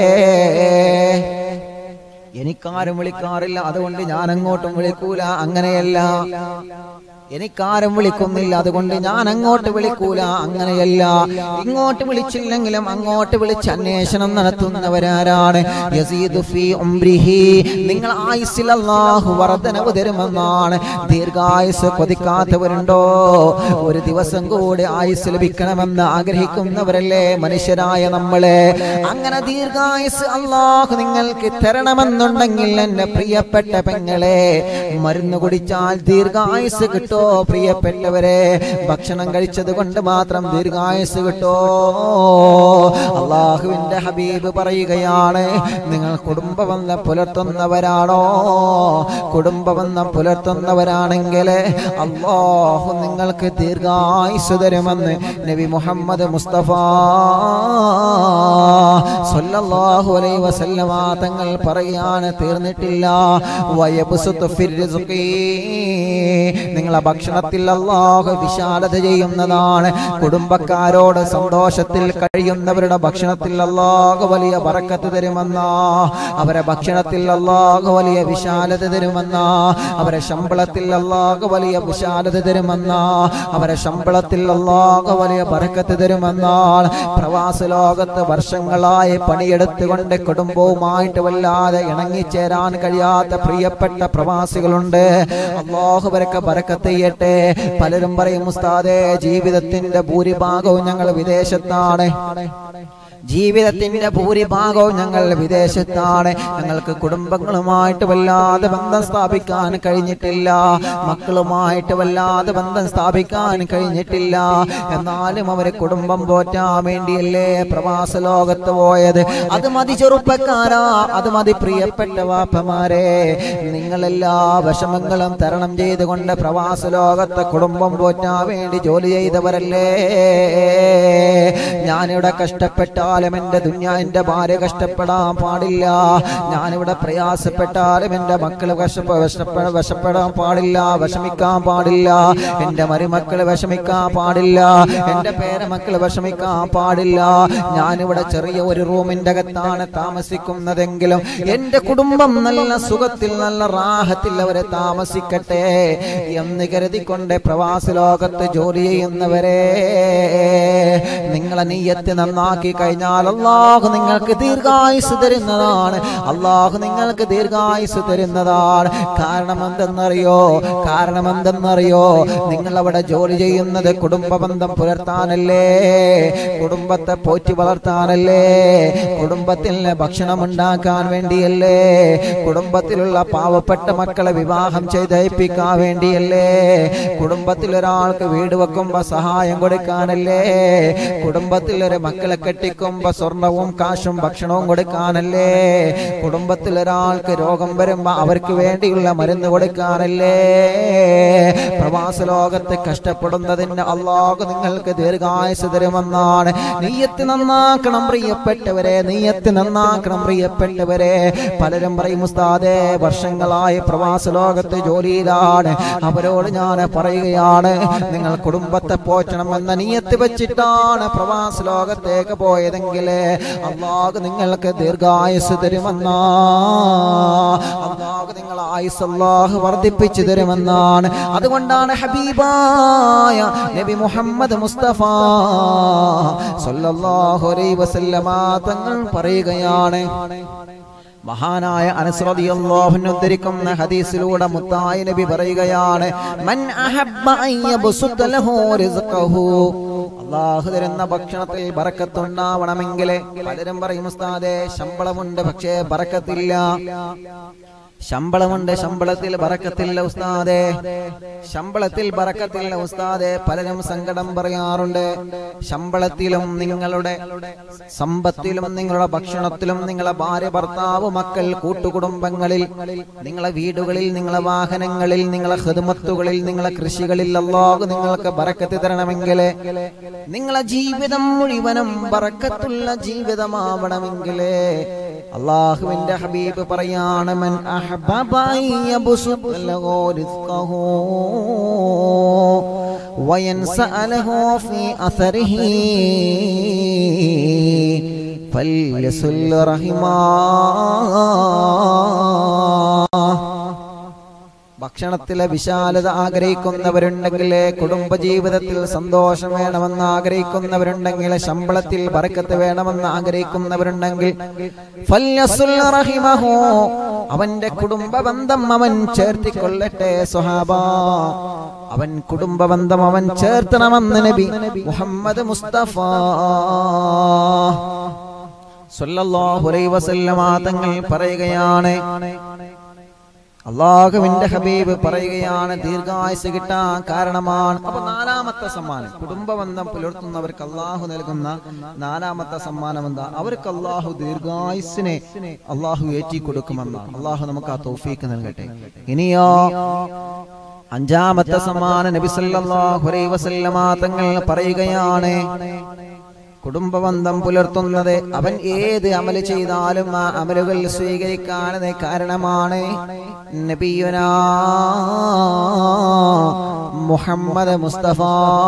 എനിക്കാരും വിളിക്കാറില്ല അതുകൊണ്ട് ഞാൻ അങ്ങോട്ടും വിളിക്കൂല അങ്ങനെയല്ല എനിക്കാരും വിളിക്കുന്നില്ല അതുകൊണ്ട് ഞാൻ അങ്ങോട്ട് വിളിക്കൂല അങ്ങനെയല്ല ഇങ്ങോട്ട് വിളിച്ചില്ലെങ്കിലും അങ്ങോട്ട് വിളിച്ച് അന്വേഷണം നടത്തുന്നവരാരാണ് യസീദു ഫീ ഉംരിഹി നിങ്ങൾ ആയുസ്സിൽ അല്ലാഹു വർധനവ് തരുമെന്നാണ് ദീർഘായുസ് കൊതിക്കാത്തവരുണ്ടോ ഒരു ദിവസം കൂടി ആയുസ് ലഭിക്കണമെന്ന് ആഗ്രഹിക്കുന്നവരല്ലേ മനുഷ്യരായ നമ്മളെ അങ്ങനെ ദീർഘായുസ് അള്ളാഹു നിങ്ങൾക്ക് തരണമെന്നുണ്ടെങ്കിൽ എന്റെ പ്രിയപ്പെട്ട പെങ്ങളെ മരുന്ന് കുടിച്ചാൽ ദീർഘായുസ് കിട്ടോ പ്രിയപ്പെട്ടവരെ ഭക്ഷണം കഴിച്ചത് കൊണ്ട് മാത്രം ദീർഘായുസ് കിട്ടോ അള്ളാഹുവിന്റെ ഹബീബ് പറയുകയാണ് നിങ്ങൾ കുടുംബബന്ധം പുലർത്തുന്നവരാണോ കുടുംബബന്ധം പുലർത്തുന്നവരാണെങ്കിൽ അള്ളാഹു നിങ്ങൾക്ക് ദീർഘായുസ് തരുമെന്ന് നബി മുഹമ്മദ് മുസ്തഫ സല്ലല്ലാഹു അലൈഹി വസല്ലമ തങ്ങൾ പറയാണ് തീർന്നിട്ടില്ല വയബ്സുത്തു ഫിർ റിസ്ഖി നിങ്ങളെ ഭക്ഷണത്തിൽ അള്ളാഹു വിശാലത ചെയ്യുന്നതാണ് കുടുംബക്കാരോട് സന്തോഷത്തിൽ കഴിയുന്നവരുടെ ഭക്ഷണത്തിൽ അള്ളാഹു വലിയ ബറക്കത്ത് തരുമെന്നാ അവരെ ഭക്ഷണത്തിൽ അള്ളാഹു വലിയ വിശാലത തരുമെന്നാ അവരെ ശമ്പളത്തിൽ അള്ളാഹു വലിയ വിശാലത തരുമെന്നാ അവരെ ശമ്പളത്തിൽ അള്ളാഹു വലിയ ബറക്കത്ത് തരുമെന്നാണ് പ്രവാസ ലോകത്ത് വർഷങ്ങളായി പണിയെടുത്തുകൊണ്ട് കുടുംബവുമായിട്ട് വല്ലാതെ ഇണങ്ങിച്ചേരാൻ കഴിയാത്ത പ്രിയപ്പെട്ട പ്രവാസികളുണ്ട് അള്ളാഹു വരക്കെ ബറക്കത്ത് ചെയ്യട്ടെ പലരും പറയും ഉസ്താദേ ജീവിതത്തിന്റെ ഭൂരിഭാഗവും ഞങ്ങൾ വിദേശത്താണ് ജീവിതത്തിന്റെ ഭൂരിഭാഗവും ഞങ്ങൾ വിദേശത്താണ് ഞങ്ങൾക്ക് കുടുംബങ്ങളുമായിട്ട് വല്ലാതെ ബന്ധം സ്ഥാപിക്കാൻ കഴിഞ്ഞിട്ടില്ല മക്കളുമായിട്ട് വല്ലാതെ ബന്ധം സ്ഥാപിക്കാൻ കഴിഞ്ഞിട്ടില്ല എന്നാലും അവരെ കുടുംബം പോറ്റാൻ വേണ്ടിയല്ലേ പ്രവാസ ലോകത്ത് പോയത് അത് മതി ചെറുപ്പക്കാരാ അത് മതി പ്രിയപ്പെട്ട വാപ്പമാരെ നിങ്ങളെല്ലാ വിഷമങ്ങളും തരണം ചെയ്തുകൊണ്ട് പ്രവാസ ലോകത്തെ കുടുംബം പോറ്റാൻ വേണ്ടി ജോലി ചെയ്തവരല്ലേ ഞാനിവിടെ കഷ്ടപ്പെട്ടാലും എൻ്റെ ദുഞ്ഞ എൻ്റെ ഭാര്യ കഷ്ടപ്പെടാൻ പാടില്ല ഞാനിവിടെ പ്രയാസപ്പെട്ടാലും എൻ്റെ മക്കൾ വിഷപ്പ വിഷപ്പ വിഷപ്പെടാൻ പാടില്ല വിഷമിക്കാൻ പാടില്ല എൻ്റെ മരുമക്കൾ വിഷമിക്കാൻ പാടില്ല എൻ്റെ പേരമക്കൾ വിഷമിക്കാൻ പാടില്ല ഞാനിവിടെ ചെറിയ ഒരു റൂമിൻ്റെ അകത്താണ് താമസിക്കുന്നതെങ്കിലും എൻ്റെ കുടുംബം നല്ല സുഖത്തിൽ നല്ല റാഹത്തിൽ അവരെ താമസിക്കട്ടെ എന്ന് കരുതിക്കൊണ്ട് പ്രവാസ ലോകത്ത് ജോലി ചെയ്യുന്നവരെ നിങ്ങളെ നീയത്ത് നന്നാക്കി കഴിഞ്ഞാൽ അള്ളാഹു നിങ്ങൾക്ക് ദീർഘായുസ് തരുന്നതാണ് അള്ളാഹു നിങ്ങൾക്ക് ദീർഘായുസ് തരുന്നതാണ് കാരണം എന്തെന്നറിയോ കാരണം എന്തെന്നറിയോ നിങ്ങൾ അവിടെ ജോലി ചെയ്യുന്നത് കുടുംബ ബന്ധം പുലർത്താനല്ലേ കുടുംബത്തെ പോറ്റി വളർത്താനല്ലേ കുടുംബത്തിന് ഭക്ഷണം ഉണ്ടാക്കാൻ വേണ്ടിയല്ലേ കുടുംബത്തിലുള്ള പാവപ്പെട്ട മക്കളെ വിവാഹം ചെയ്തയപ്പിക്കാൻ വേണ്ടിയല്ലേ കുടുംബത്തിൽ ഒരാൾക്ക് വീട് വെക്കുമ്പോ സഹായം കൊടുക്കാനല്ലേ കുടുംബത്തിൽ ഒരു മക്കളെ കെട്ടിക്കും കെട്ടിക്കുമ്പോ സ്വർണവും കാശും ഭക്ഷണവും കൊടുക്കാനല്ലേ കുടുംബത്തിൽ ഒരാൾക്ക് രോഗം വരുമ്പോ അവർക്ക് വേണ്ടിയുള്ള മരുന്ന് കൊടുക്കാനല്ലേ പ്രവാസ ലോകത്ത് കഷ്ടപ്പെടുന്നതിന് അള്ളാഹു നിങ്ങൾക്ക് ദീർഘായുസ് തരുമെന്നാണ് നീയത്ത് നന്നാക്കണം പ്രിയപ്പെട്ടവരെ നീയത്ത് നന്നാക്കണം പ്രിയപ്പെട്ടവരെ പലരും പറയും ഉസ്താദേ വർഷങ്ങളായി പ്രവാസ ലോകത്ത് ജോലിയിലാണ് അവരോട് ഞാൻ പറയുകയാണ് നിങ്ങൾ കുടുംബത്തെ പോറ്റണം എന്ന നീയത്ത് വെച്ചിട്ടാണ് പ്രവാസ ലോകത്തേക്ക് പോയതെങ്കിൽ അള്ളാഹു നിങ്ങൾക്ക് ദീർഘായുസ് തരുമെന്നാ അള്ളാഹു നിങ്ങൾ ആയുസ് അള്ളാഹു വർദ്ധിപ്പിച്ചു തരുമെന്നാണ് അതുകൊണ്ടാണ് ഹബീബായ നബി മുഹമ്മദ് മുസ്തഫ സല്ലല്ലാഹു അലൈഹി വസല്ലമ തങ്ങൾ പറയുകയാണ് മഹാനായ അനസ്രദിയല്ലാഹുവിനെ ഉദ്ധരിക്കുന്ന ഹദീസിലൂടെ മുത്തായി നബി പറയുകയാണ് മൻ അഹബ്ബ അൻ യബ്സുത ലഹു റിസ്ഖഹു അള്ളാഹു തരുന്ന ഭക്ഷണത്തിൽ ബറക്കത്തുണ്ടാവണമെങ്കിൽ പലരും പറയും ഉസ്താദേ ശമ്പളമുണ്ട് പക്ഷേ ബറക്കത്തില്ല ശമ്പളമുണ്ട് ശമ്പളത്തിൽ ബറക്കത്തില്ല ഉസ്താദേ ശമ്പളത്തിൽ ബറക്കത്തില്ല ഉസ്താദേ പലരും സങ്കടം പറയാറുണ്ട് ശമ്പളത്തിലും നിങ്ങളുടെ സമ്പത്തിലും നിങ്ങളുടെ ഭക്ഷണത്തിലും നിങ്ങളെ ഭാര്യ ഭർത്താവ് മക്കൾ കൂട്ടുകുടുംബങ്ങളിൽ നിങ്ങളെ വീടുകളിൽ നിങ്ങളെ വാഹനങ്ങളിൽ നിങ്ങളെ ഹൃദമത്തുകളിൽ നിങ്ങളെ കൃഷികളിൽ അല്ലാഹു നിങ്ങൾക്ക് ബറക്കത്ത് തരണമെങ്കിൽ നിങ്ങളെ ജീവിതം മുഴുവനും ബറക്കത്തുള്ള ജീവിതമാവണമെങ്കിൽ അള്ളാഹുവിന്റെ ഹബീബ് പറയാണ് മൻ അഹബ്ബ അൻ യബ്സുത ലഹു റിസ്ഖഹു وينسأ له في أثره فليصل رحمه ഭക്ഷണത്തിലെ വിശാലത ആഗ്രഹിക്കുന്നവരുണ്ടെങ്കിൽ കുടുംബജീവിതത്തിൽ സന്തോഷം വേണമെന്ന് ആഗ്രഹിക്കുന്നവരുണ്ടെങ്കിൽ ശമ്പളത്തിൽ ബറക്കത്ത് വേണമെന്ന് ആഗ്രഹിക്കുന്നവരുണ്ടെങ്കിൽ ഫല്യസുൽ റഹിമഹു. അവന്റെ കുടുംബ ബന്ധം അവൻ ചേർത്തിക്കൊള്ളട്ടെ സ്വഹാബ അവൻ കുടുംബ ബന്ധം അവൻ ചേർത്തണമെന്ന് നബി മുഹമ്മദ് മുസ്തഫ സല്ലല്ലാഹു അലൈഹി വസല്ലമ തങ്ങൾ പറയുകയാണ് അള്ളാഹുവിന്റെ ഹബീബ് പറയുകയാണ് ദീർഘായുസ് കിട്ടാൻ കാരണമാണ് അപ്പൊ നാലാമത്തെ സമ്മാനം കുടുംബബന്ധം പുലർത്തുന്നവർക്ക് അള്ളാഹു നൽകുന്ന നാലാമത്തെ സമ്മാനം എന്താ അവർക്ക് അള്ളാഹു ദീർഘായുസിനെ അള്ളാഹു ഏറ്റി കൊടുക്കുമെന്നാണ് അള്ളാഹു നമുക്ക് ആ തൗഫീക്ക് നൽകട്ടെ ഇനിയോ അഞ്ചാമത്തെ സമ്മാനം നബി സല്ലല്ലാഹു അലൈഹി വസല്ലമ തങ്ങൾ പറയുകയാണ് കുടുംബബന്ധം പുലർത്തുന്നത് അവൻ ഏത് അമല് ചെയ്താലും ആ അമലുകൾ സ്വീകരിക്കാൻ കാരണമാണ് നബിയുന മുഹമ്മദ് മുസ്തഫ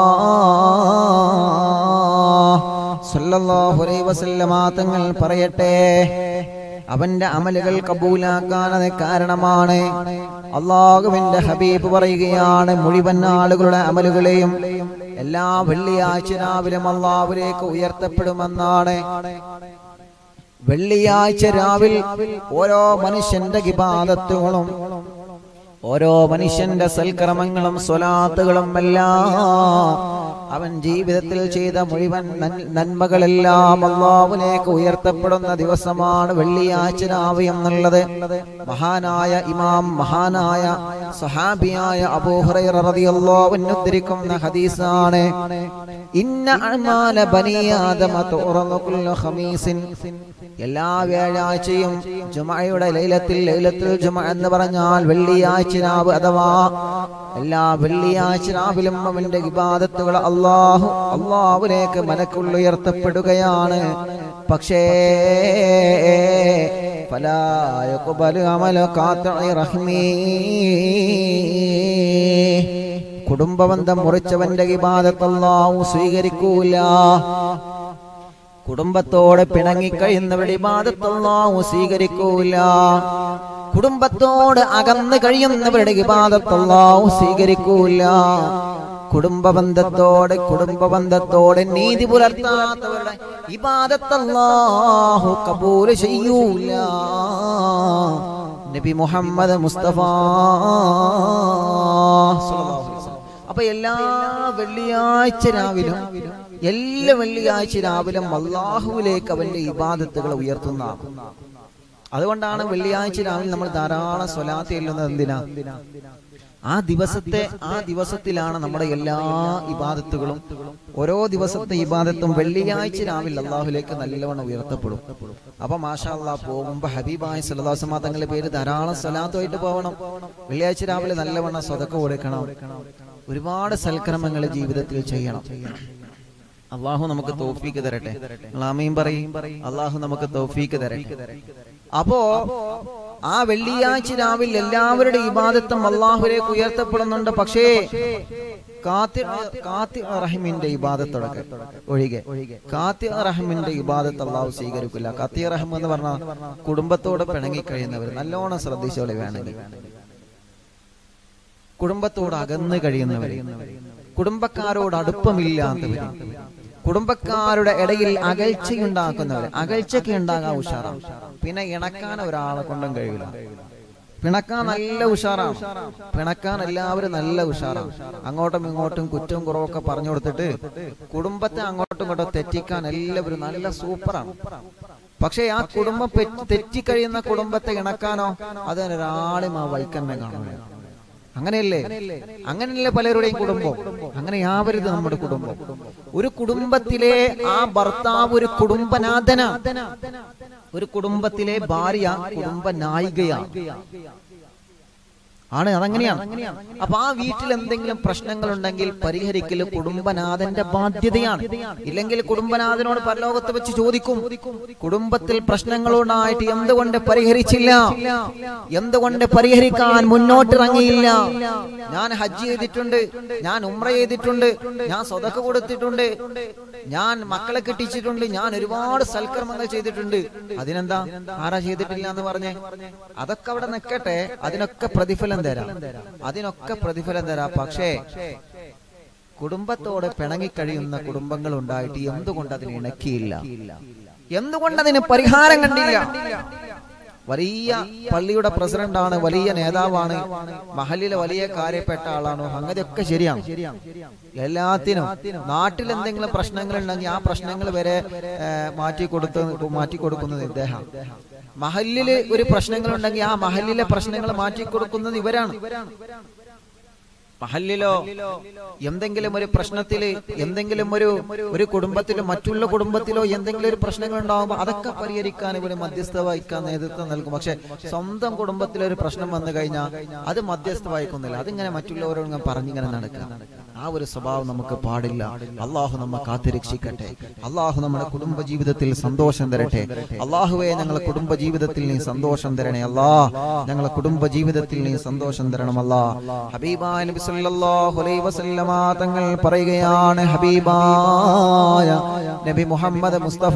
സല്ലല്ലാഹു അലൈഹി വസല്ലമ തങ്ങൾ പറയട്ടെ അവന്റെ അമലുകൾ കബൂലാക്കാൻ അത് കാരണമാണ് അള്ളാഹുവിന്റെ ഹബീബ് പറയുകയാണ് മുഴുവൻ ആളുകളുടെ അമലുകളെയും എല്ലാ വെള്ളിയാഴ്ച രാവിലെ അള്ളാഹുലേക്ക് ഉയർത്തപ്പെടുമെന്നാണ് വെള്ളിയാഴ്ച രാവിൽ ഓരോ മനുഷ്യന്റെ കിപാദത്തുകളും ഓരോ മനുഷ്യന്റെ സൽക്കർമ്മങ്ങളും സ്വലാത്തുകളും എല്ലാം അവൻ ജീവിതത്തിൽ ചെയ്ത മുഴുവൻ നൻ- നന്മകളെല്ലാം അള്ളാഹുലേക്ക് ഉയർത്തപ്പെടുന്ന ദിവസമാണ് വെള്ളിയാഴ്ച രാവ് എന്നുള്ളത് മഹാനായ ഇമാം മഹാനായ സഹാബിയായ അബൂഹുറൈറ റളിയല്ലാഹു അൻഹു ഉദ്ധരിക്കുന്ന ഹദീസാണ് ഇന്ന അഅ്മാല ബനി ആദമ തുറന്നു കുല്ലു ഖമീസിൻ എല്ലാ വ്യാഴാഴ്ചയും ജുമഅയുടെ ലൈലത്തിൽ ലൈലത്തുൽ ജുമഅ എന്ന് പറഞ്ഞാൽ വെള്ളിയാഴ്ച രാവ് അഥവാ എല്ലാ വെള്ളിയാഴ്ച രാവിലും അവന്റെ ഇബാദത്തുകൾ അള്ളാഹു അള്ളാഹുലേക്ക് മനക്കുള്ളുയർത്തപ്പെടുകയാണ് പക്ഷേ فلا يقبل عمل قاطع رحمي കുടുംബബന്ധം മുറിച്ചവന്റെ ഇബാദത്ത് അല്ലാഹു സ്വീകരിക്കൂല കുടുംബത്തോടെ പിണങ്ങിക്കഴിയുന്നവരുടെ ഇബാദത്ത് അല്ലാഹു സ്വീകരിക്കൂല കുടുംബത്തോട് അകന്ന് കഴിയുന്നവരുടെ ഇബാദത്ത് അല്ലാഹു സ്വീകരിക്കൂല കുടുംബബന്ധത്തോടെ കുടുംബബന്ധത്തോടെ നീതി പുലർത്താത്തവരുടെ ഇബാദത്ത് അല്ലാഹു കബൂൽ ചെയ്യൂല നബി മുഹമ്മദ് മുസ്തഫ സ്വല്ലല്ലാഹു അലൈഹി വസല്ലം. അപ്പൊ എല്ലാ വെള്ളിയാഴ്ച രാവിലും എല്ലാ വെള്ളിയാഴ്ച രാവിലും അള്ളാഹുവിലേക്ക് അവന്റെ ഇബാദത്തുകൾ ഉയർത്തുന്ന അതുകൊണ്ടാണ് വെള്ളിയാഴ്ച രാവിലെ നമ്മൾ ധാരാളം സ്വലാത്ത് ചെല്ലുന്നത് എന്തിനാ ആ ദിവസത്തെ ആ ദിവസത്തിലാണ് നമ്മുടെ എല്ലാ ഇബാദത്തുകളും ഓരോ ദിവസത്തെ ഇബാദത്തും വെള്ളിയാഴ്ച രാവിലെ അള്ളാഹുലേക്ക് നല്ലവണ്ണം ഉയർത്തപ്പെടും അപ്പൊ മാഷാ അള്ളാ പോകുമ്പോ ഹബീബായ സലദാസമാ തങ്ങളുടെ പേര് ധാരാളം സ്വലാത്തുമായിട്ട് പോകണം വെള്ളിയാഴ്ച രാവിലെ നല്ലവണ്ണം സ്വതക്ക കൊടുക്കണം ഒരുപാട് സൽക്രമങ്ങൾ ജീവിതത്തിൽ ചെയ്യണം അള്ളാഹു നമുക്ക് തോഫീക്ക് തരട്ടെ ആമീൻ പറയും അള്ളാഹു നമുക്ക് തോഫീക്ക് തരട്ടെ അപ്പോ ആ വെള്ളിയാഴ്ച രാവിലെ എല്ലാവരുടെ ഇബാദത്തും അള്ളാഹുലേക്ക് ഉയർത്തപ്പെടുന്നുണ്ട് പക്ഷേ കാത്തി കാത്തി റഹിമിന്റെ ഇബാദത്തൊടക്കെ ഒഴികെ കാത്തി റഹിമിന്റെ ഇബാദത്ത് അള്ളാഹു സ്വീകരിക്കില്ല കാത്തി റഹിം എന്ന് പറഞ്ഞാൽ കുടുംബത്തോട് പിണങ്ങി കഴിയുന്നവർ നല്ലോണം ശ്രദ്ധിച്ചോളെ വേണമെങ്കിൽ കുടുംബത്തോട് അകന്ന് കഴിയുന്നവർ കുടുംബക്കാരോട് അടുപ്പമില്ലാത്തവർ കുടുംബക്കാരുടെ ഇടയിൽ അകൽച്ചയുണ്ടാക്കുന്നവർ അകൽച്ചയ്ക്ക് ഉണ്ടാകാൻ ഉഷാറാണ് പിന്നെ ഇണക്കാൻ ഒരാളെ കൊണ്ടും കഴിയില്ല പിണക്കാൻ നല്ല ഉഷാറാണ് പിണക്കാൻ എല്ലാവരും നല്ല ഉഷാറാണ് അങ്ങോട്ടും ഇങ്ങോട്ടും കുറ്റവും കുറവൊക്കെ പറഞ്ഞു കൊടുത്തിട്ട് കുടുംബത്തെ അങ്ങോട്ടും ഇങ്ങോട്ടും തെറ്റിക്കാൻ എല്ലാവരും നല്ല സൂപ്പറാണ് പക്ഷെ ആ കുടുംബം പെ- തെറ്റിക്കഴിയുന്ന കുടുംബത്തെ ഇണക്കാനോ അതിനൊരാളും ആ വൈക്കന്നെ കാണുക അങ്ങനെയല്ലേ അങ്ങനെയല്ലേ പലരുടെയും കുടുംബം അങ്ങനെ യാവരുത് നമ്മുടെ കുടുംബം ഒരു കുടുംബത്തിലെ ആ ഭർത്താവ് ഒരു കുടുംബനാഥന ഒരു കുടുംബത്തിലെ ഭാര്യ കുടുംബ നായികയാണ് ആണ് അതങ്ങനെയാണ് അപ്പൊ ആ വീട്ടിൽ എന്തെങ്കിലും പ്രശ്നങ്ങൾ ഉണ്ടെങ്കിൽ പരിഹരിക്കൽ കുടുംബനാഥന്റെ ബാധ്യതയാണ് ഇല്ലെങ്കിൽ കുടുംബനാഥനോട് പരലോകത്ത് വെച്ച് ചോദിക്കും കുടുംബത്തിൽ പ്രശ്നങ്ങളുണ്ടായിട്ട് എന്തുകൊണ്ട് പരിഹരിച്ചില്ല എന്തുകൊണ്ട് പരിഹരിക്കാൻ മുന്നോട്ടിറങ്ങിയില്ല ഞാൻ ഹജ്ജ് ചെയ്തിട്ടുണ്ട് ഞാൻ ഉമ്ര ചെയ്തിട്ടുണ്ട് ഞാൻ സ്വതക്ക കൊടുത്തിട്ടുണ്ട് ഞാൻ മക്കളെ കെട്ടിച്ചിട്ടുണ്ട് ഞാൻ ഒരുപാട് സൽക്കർമ്മങ്ങൾ ചെയ്തിട്ടുണ്ട് അതിനെന്താ ആരാ ചെയ്തിട്ടില്ല എന്ന് പറഞ്ഞേ അതൊക്കെ അവിടെ നിൽക്കട്ടെ അതിനൊക്കെ പ്രതിഫലം തരാം അതിനൊക്കെ പ്രതിഫലം തരാം പക്ഷേ കുടുംബത്തോട് പിണങ്ങിക്കഴിയുന്ന കുടുംബങ്ങൾ ഉണ്ടായിട്ട് എന്തുകൊണ്ട് അതിന് ഇണക്കിയില്ല എന്തുകൊണ്ട് അതിന് പരിഹാരം കണ്ടില്ല വലിയ പള്ളിയുടെ പ്രസിഡന്റാണ് വലിയ നേതാവാണ് മഹലിലെ വലിയ കാര്യപ്പെട്ട ആളാണോ അങ്ങനെയൊക്കെ ശരിയാണ് എല്ലാത്തിനും നാട്ടിൽ എന്തെങ്കിലും പ്രശ്നങ്ങൾ ഉണ്ടെങ്കിൽ ആ പ്രശ്നങ്ങൾ വരെ ഏഹ്, മാറ്റി കൊടുത്ത് മാറ്റി കൊടുക്കുന്നത് ഇദ്ദേഹം മഹലില് ഒരു പ്രശ്നങ്ങൾ ഉണ്ടെങ്കിൽ ആ മഹലിലെ പ്രശ്നങ്ങൾ മാറ്റി കൊടുക്കുന്നത് ഇവരാണ് മഹലിലോ എന്തെങ്കിലും ഒരു പ്രശ്നത്തില് എന്തെങ്കിലും ഒരു ഒരു കുടുംബത്തിലോ മറ്റുള്ള കുടുംബത്തിലോ എന്തെങ്കിലും ഒരു പ്രശ്നങ്ങൾ ഉണ്ടാകുമ്പോൾ അതൊക്കെ പരിഹരിക്കാൻ ഇവര് മധ്യസ്ഥ വഹിക്കാൻ നേതൃത്വം നൽകും പക്ഷെ സ്വന്തം കുടുംബത്തിൽ ഒരു പ്രശ്നം വന്നു കഴിഞ്ഞാൽ അത് മധ്യസ്ഥ വഹിക്കുന്നില്ല അതിങ്ങനെ മറ്റുള്ളവരോട് ഇങ്ങനെ പറഞ്ഞിങ്ങനെ നടക്കുക ആ ഒരു സ്വഭാവം നമുക്ക് പാടില്ല അള്ളാഹു നമ്മെ കാത്തുരക്ഷിക്കട്ടെ അള്ളാഹു നമ്മുടെ കുടുംബ ജീവിതത്തിൽ സന്തോഷം തരട്ടെ അള്ളാഹുവെ ഞങ്ങളെ കുടുംബ ജീവിതത്തിൽ നീ സന്തോഷം തരണേ അല്ലാ ഞങ്ങളെ കുടുംബ ജീവിതത്തിൽ നീ സന്തോഷം തരണം അല്ലാ ഹബീബാ നബി സല്ലല്ലാഹു അലൈഹി വസല്ലമ തങ്ങൾ പറയുകയാണ് ഹബീബായ നബി മുഹമ്മദ് മുസ്തഫ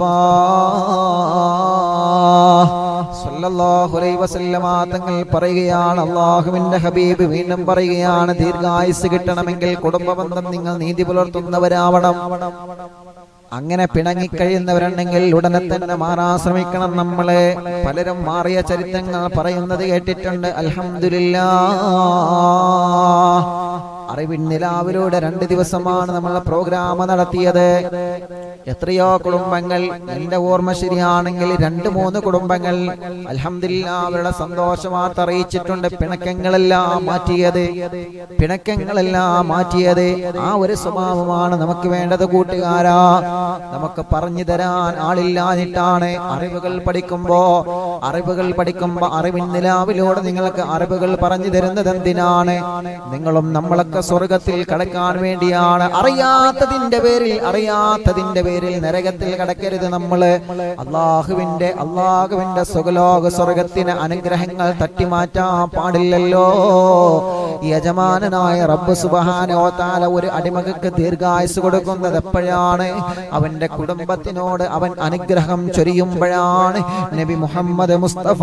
സല്ലല്ലാഹു അലൈഹി വസല്ലമ തങ്ങൾ പറയുകയാണ് അള്ളാഹുവിന്റെ ഹബീബ് വീണ്ടും പറയുകയാണ് ദീർഘായുസ് കിട്ടണമെങ്കിൽ കുടുംബബന്ധം നിങ്ങൾ നീതി പുലർത്തുന്നവരാവണം അങ്ങനെ പിണങ്ങിക്കഴിയുന്നവരുണ്ടെങ്കിൽ ഉടനെ തന്നെ മാറാൻ ശ്രമിക്കണം നമ്മളെ പലരും മാറിയ ചരിത്രങ്ങൾ പറയുന്നത് കേട്ടിട്ടുണ്ട് അൽഹംദുലില്ലാ അറിവിൻ നിലാവിലൂടെ രണ്ട് ദിവസമാണ് നമ്മൾ പ്രോഗ്രാം നടത്തിയത് എത്രയോ കുടുംബങ്ങൾ എന്റെ ഓർമ്മ ശരിയാണെങ്കിൽ രണ്ട് മൂന്ന് കുടുംബങ്ങൾ അൽഹംദില്ല അവരുടെ സന്തോഷ വാർത്ത അറിയിച്ചിട്ടുണ്ട് പിണക്കങ്ങളെല്ലാം മാറ്റിയത് പിണക്കങ്ങളെല്ലാം മാറ്റിയത് ആ ഒരു സ്വഭാവമാണ് നമുക്ക് വേണ്ടത് കൂട്ടുകാരാ നമുക്ക് പറഞ്ഞു തരാൻ ആളില്ലാഞ്ഞിട്ടാണ് അറിവുകൾ പഠിക്കുമ്പോ അറിവുകൾ പഠിക്കുമ്പോ അറിവിൻ നിലാവിലൂടെ നിങ്ങൾക്ക് അറിവുകൾ പറഞ്ഞു തരുന്നത് എന്തിനാണ് നിങ്ങളും നമ്മളൊക്കെ സ്വർഗത്തിൽ കടക്കാൻ വേണ്ടിയാണ് അറിയാത്തതിന്റെ പേരിൽ അറിയാത്തതിന്റെ പേരിൽ നരകത്തിൽ കടക്കരുത് നമ്മള് അള്ളാഹുവിന്റെ അള്ളാഹുവിന്റെ സുഖലോക സ്വർഗത്തിന് അനുഗ്രഹങ്ങൾ തട്ടിമാറ്റാൻ പാടില്ലല്ലോ യജമാനനായ റബ്ബ് സുബഹാനോ താല ഒരു അടിമകൾക്ക് ദീർഘായുസ് കൊടുക്കുന്നത് എപ്പോഴാണ് അവന്റെ കുടുംബത്തിനോട് അവൻ അനുഗ്രഹം ചൊരിയുമ്പോഴാണ് നബി മുഹമ്മദ് മുസ്തഫ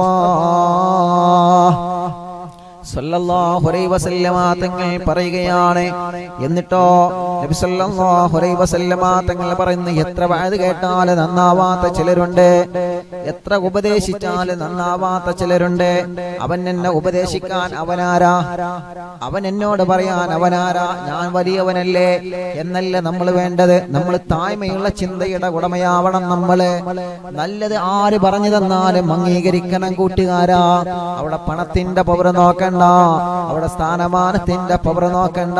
സല്ലല്ലാഹു അലൈഹി വസല്ലമ തങ്ങൾ പറയുകയാണ് എന്നിട്ടോ നബി സല്ലല്ലാഹു അലൈഹി വസല്ലമ തങ്ങൾ പറയുന്നു എത്ര വയത് കേട്ടാൽ നന്നാവാത്ത ചിലരുണ്ട് എത്ര ഉപദേശിച്ചാൽ നന്നാവാത്ത ചിലരുണ്ട് അവൻ എന്നെ ഉപദേശിക്കാൻ അവനാരാ അവൻ എന്നോട് പറയാൻ അവനാരാ ഞാൻ വലിയവനല്ലേ എന്നല്ല നമ്മൾ വേണ്ടത് നമ്മൾ താഴ്മയുള്ള ചിന്തയുടെ ഉടമയാവണം നമ്മള് നല്ലത് ആര് പറഞ്ഞു തന്നാലും അംഗീകരിക്കണം കൂട്ടുകാരാ അവിടെ പണത്തിന്റെ പവർ നോക്കണ്ട അവിടെ സ്ഥാനമാനത്തിന്റെ പവർ നോക്കണ്ട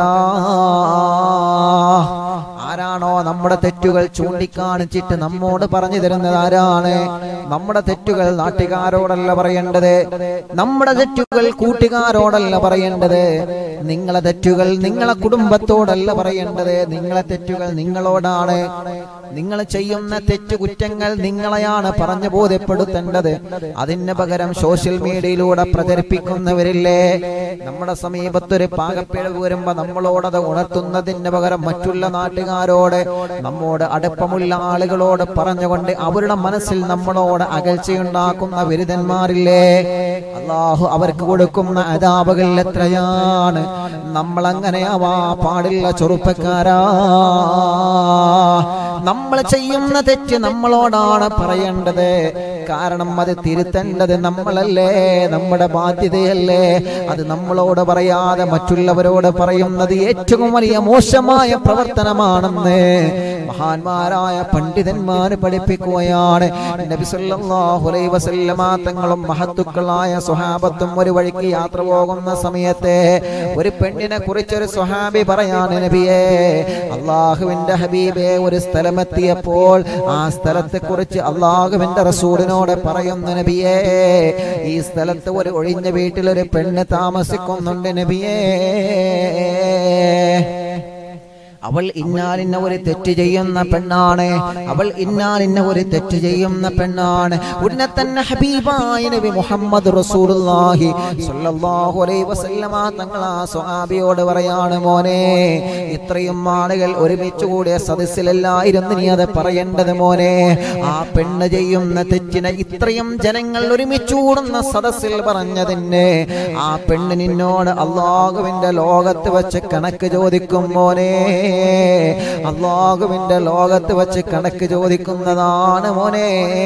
ആരാണോ നമ്മുടെ തെറ്റുകൾ ചൂണ്ടിക്കാണിച്ചിട്ട് നമ്മോട് പറഞ്ഞു തരുന്നത് ആരാണ് നമ്മുടെ തെറ്റുകൾ നാട്ടുകാരോടല്ല പറയേണ്ടത് നമ്മുടെ തെറ്റുകൾ കൂട്ടുകാരോടല്ല പറയേണ്ടത് നിങ്ങളെ തെറ്റുകൾ നിങ്ങളെ കുടുംബത്തോടല്ല പറയേണ്ടത് നിങ്ങളെ തെറ്റുകൾ നിങ്ങളോടാണ് നിങ്ങൾ ചെയ്യുന്ന തെറ്റു കുറ്റങ്ങൾ നിങ്ങളെയാണ് പറഞ്ഞു ബോധ്യപ്പെടുത്തേണ്ടത് അതിന് പകരം സോഷ്യൽ മീഡിയയിലൂടെ പ്രചരിപ്പിക്കുന്നവരില്ലേ നമ്മുടെ സമീപത്തൊരു പാകപ്പിഴവ് വരുമ്പോ നമ്മളോടത് ഉണർത്തുന്നതിന് പകരം മറ്റുള്ള നാട്ടുകാരോട് നമ്മോട് അടുപ്പമുള്ള ആളുകളോട് പറഞ്ഞുകൊണ്ട് അവരുടെ മനസ്സിൽ നമ്മളോട് അകൽച്ചയുണ്ടാക്കുന്ന ബിരുദന്മാരില്ലേ അള്ളാഹു അവർക്ക് കൊടുക്കുന്ന അതാപകൾ എത്രയാണ് നമ്മൾ അങ്ങനെയാവാ പാടില്ല ചെറുപ്പക്കാരാ നമ്മൾ ചെയ്യുന്ന തെറ്റ് നമ്മളോടാണ് പറയേണ്ടത് കാരണം അത് തിരുത്തേണ്ടത് നമ്മളല്ലേ നമ്മുടെ ബാധ്യതയല്ലേ അത് നമ്മളോട് പറയാതെ മറ്റുള്ളവരോട് പറയുന്നത് ഏറ്റവും വലിയ മോശമായ പ്രവർത്തനമാണെന്ന് മഹാന്മാരായ പണ്ഡിതന്മാര് പഠിപ്പിക്കുകയാണ് നബി സല്ലല്ലാഹു അലൈഹി വസല്ലമ തങ്ങളും മഹത്തുക്കളായ സ്വഹാബത്തും ഒരു വഴിക്ക് യാത്ര പോകുന്ന സമയത്ത് ഒരു പെണ്ണിനെ കുറിച്ചൊരു സ്വഹാബി പറയാണ് നബിയെ അള്ളാഹുവിന്റെ ഹബീബെ ഒരു സ്ഥലമെത്തിയപ്പോൾ ആ സ്ഥലത്തെ കുറിച്ച് അള്ളാഹുവിന്റെ റസൂലിനോട് പറയുന്നു നബിയെ ഈ സ്ഥലത്ത് ഒരു ഒഴിഞ്ഞ വീട്ടിൽ ഒരു പെണ്ണ് താമസിക്കുന്നുണ്ട് നബിയേ അവൾ ഇന്നാലിന്ന ഒരു തെറ്റ് ചെയ്യുന്ന പെണ്ണാണ് അവൾ ഇന്നാലിന്ന ഒരു തെറ്റ് ചെയ്യുന്ന പെണ്ണാണ് ഉടനെ തന്നെ ഹബീബായ നബി മുഹമ്മദ് റസൂലുള്ളാഹി സ്വല്ലല്ലാഹു അലൈഹി വസല്ലമ തങ്ങൾ ആ സ്വഹാബിയോട് പറയാണ് മോനെ ഇത്രയും ആളുകൾ ഒരുമിച്ച് കൂടിയ സദസ്സിലല്ലായിരുന്നു നീ അത് പറയേണ്ടത് മോനെ ആ പെണ്ണ് ചെയ്യുന്ന തെറ്റിനെ ഇത്രയും ജനങ്ങൾ ഒരുമിച്ച് കൂടുന്ന സദസ്സിൽ പറഞ്ഞതിന് ആ പെണ്ണ് നിന്നോട് അള്ളാഹുവിന്റെ ലോകത്ത് വെച്ച് കണക്ക് ചോദിക്കും മോനെ അള്ളാഹുവിന്റെ ലോകത്ത് വെച്ച് കണക്ക് ചോദിക്കുന്നതാണ് മോനെ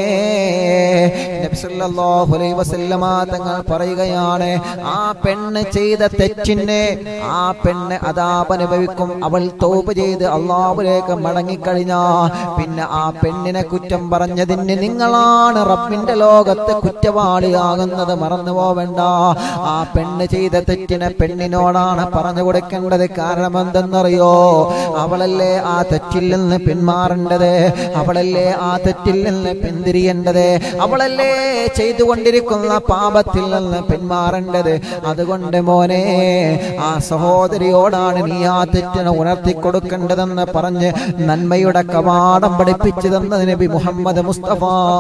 നബി സല്ലല്ലാഹു അലൈഹി വസല്ലമ തങ്ങൾ പറയുകയാണ് ആ പെണ്ണ് ചെയ്ത തെറ്റിന് ആ പെണ്ണ് അതാപ് അനുഭവിക്കും അവൾ തോപ് ചെയ്ത് അള്ളാഹുലേക്ക് മടങ്ങിക്കഴിഞ്ഞാ പിന്നെ ആ പെണ്ണിനെ കുറ്റം പറഞ്ഞതിന് നിങ്ങളാണ് റബ്ബിന്റെ ലോകത്ത് കുറ്റവാളിയാകുന്നത് മറന്നു പോവണ്ട ആ പെണ്ണ് ചെയ്ത തെറ്റിനെ പെണ്ണിനോടാണ് പറഞ്ഞു കൊടുക്കേണ്ടത് കാരണം എന്തെന്നറിയോ അവളല്ലേ ആ തെറ്റിൽ നിന്ന് പിന്മാറേണ്ടത് അവളല്ലേ ആ തെറ്റിൽ നിന്ന് പിന്തിരിയേണ്ടത് അവളല്ലേ ചെയ്തുകൊണ്ടിരിക്കുന്ന പാപത്തിൽ നിന്ന് പിന്മാറേണ്ടത് അതുകൊണ്ട് മോനെ ആ സഹോദരിയോടാണ് നീ ആ തെറ്റിനെ ഉണർത്തി കൊടുക്കേണ്ടതെന്ന് പറഞ്ഞ് നന്മയുടെ കവാടം പഠിപ്പിച്ചു തന്ന നബി മുഹമ്മദ് മുസ്തഫ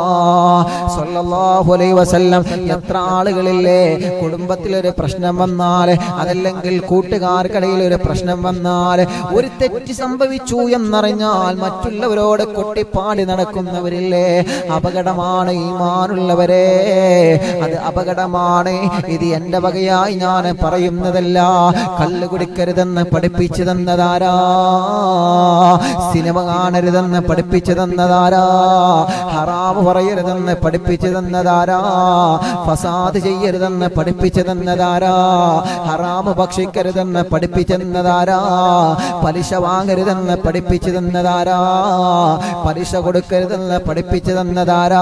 സല്ലല്ലാഹു അലൈഹി വസല്ലം എത്ര ആളുകളില്ലേ കുടുംബത്തിലൊരു പ്രശ്നം വന്നാൽ അതല്ലെങ്കിൽ കൂട്ടുകാർക്കിടയിൽ ഒരു പ്രശ്നം വന്നാൽ ഒരു തെറ്റ് സംഭവിച്ചു എന്നറിഞ്ഞാൽ മറ്റുള്ളവരോട് കൊട്ടിപ്പാടി നടക്കുന്നവരില്ലേ അപകടമാണ് ഈമാനുള്ളവരെ അത് അപകടമാണ് ഇത് എന്റെ വകയായി ഞാൻ പറയുന്നതല്ല കള്ളു കുടിക്കരുതെന്ന് പഠിപ്പിച്ചു തന്നതാരാ സിനിമ കാണരുതെന്ന് പഠിപ്പിച്ചു തന്നതാരാ ഹറാമ് പറയരുതെന്ന് പഠിപ്പിച്ചു തന്നതാരാ ഫസാദ് ചെയ്യരുതെന്ന് പഠിപ്പിച്ചു തന്നതാരാ ഹറാമ് ഭക്ഷിക്കരുതെന്ന് പഠിപ്പിച്ചു തന്നതാരാ പലിശ വാങ്ങരുതെന്ന് പഠിപ്പിച്ചു തന്നതാരാ പലിശ കൊടുക്കരുതെന്ന് പഠിപ്പിച്ചു തന്നതാരാ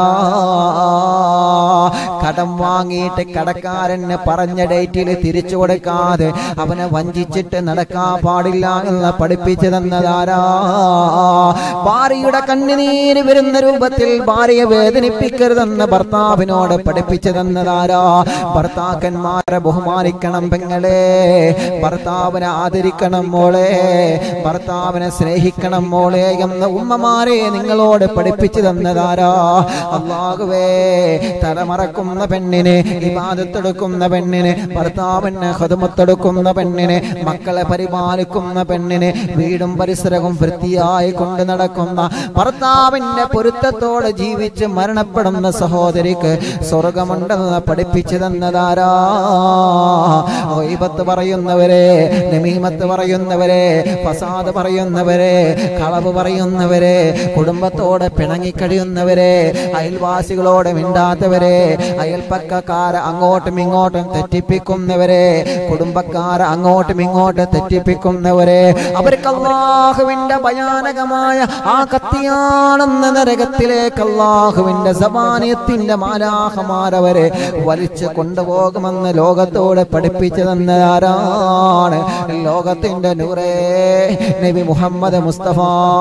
കടം വാങ്ങിയിട്ട് കടക്കാരന് പറഞ്ഞ ഡേറ്റിൽ തിരിച്ചു കൊടുക്കാതെ അവനെ വഞ്ചിച്ചിട്ട് നടക്കാൻ പാടില്ല എന്ന് പഠിപ്പിച്ചു തന്നതാരാ ഭാര്യയുടെ കണ്ണുനീര് വരുന്ന രൂപത്തിൽ ഭാര്യയെ വേദനിപ്പിക്കരുതെന്ന് ഭർത്താവിനോട് പഠിപ്പിച്ചു തന്നതാരാ ഭർത്താക്കന്മാരെ ബഹുമാനിക്കണം പെങ്ങളെ ഭർത്താവിനെ ആദരിക്കണം മോളെ ഭർത്താവിനെ സ്നേഹിക്കണം മോളെ എന്ന് ഉമ്മമാരെ നിങ്ങളോട് പഠിപ്പിച്ചു തന്നതാരാ അള്ളാഹുവേ തലമറക്കുന്ന പെണ്ണിനെ ഇബാദത്തെടുക്കുന്ന പെണ്ണിനെ ഭർത്താവിനെ ഹതുമത്തെടുക്കുന്ന പെണ്ണിനെ മക്കളെ പരിപാലിക്കുന്ന പെണ്ണിനെ വീടും പരിസരവും വൃത്തിയായി കൊണ്ട് നടക്കുന്ന ഭർത്താവിന്റെ പൊരുത്തത്തോടെ ജീവിച്ച് മരണപ്പെടുന്ന സഹോദരിക്ക് സ്വർഗമുണ്ടെന്ന് പഠിപ്പിച്ചു തന്നതാരാ ഗൈബത്ത് പറയുന്നവരെ നമീമത്ത് പറയുന്നവരെ ഫസാ ഫസാദ് പറയുന്നവരെ കളവ് പറയുന്നവരെ കുടുംബത്തോടെ പിണങ്ങിക്കഴിയുന്നവരെ അയൽവാസികളോട് മിണ്ടാത്തവരെ അയൽപ്പക്കക്കാരെ അങ്ങോട്ടും ഇങ്ങോട്ടും തെറ്റിപ്പിക്കുന്നവരെ കുടുംബക്കാരെ അങ്ങോട്ടും ഇങ്ങോട്ടും തെറ്റിപ്പിക്കുന്നവരെ അവർക്ക് അള്ളാഹുവിന്റെ ഭയാനകമായ ആ കത്തിയാണെന്ന നരകത്തിലേക്ക് അള്ളാഹുവിന്റെ സമാനിയത്തിന്റെ മാലാഹമാരവരെ വലിച്ചു കൊണ്ടുപോകുമെന്ന് ലോകത്തോട് പഠിപ്പിച്ചു തന്ന ആരാണ് ലോകത്തിന്റെ നൂറേ നബി മുഹമ്മദ് മുസ്തഫ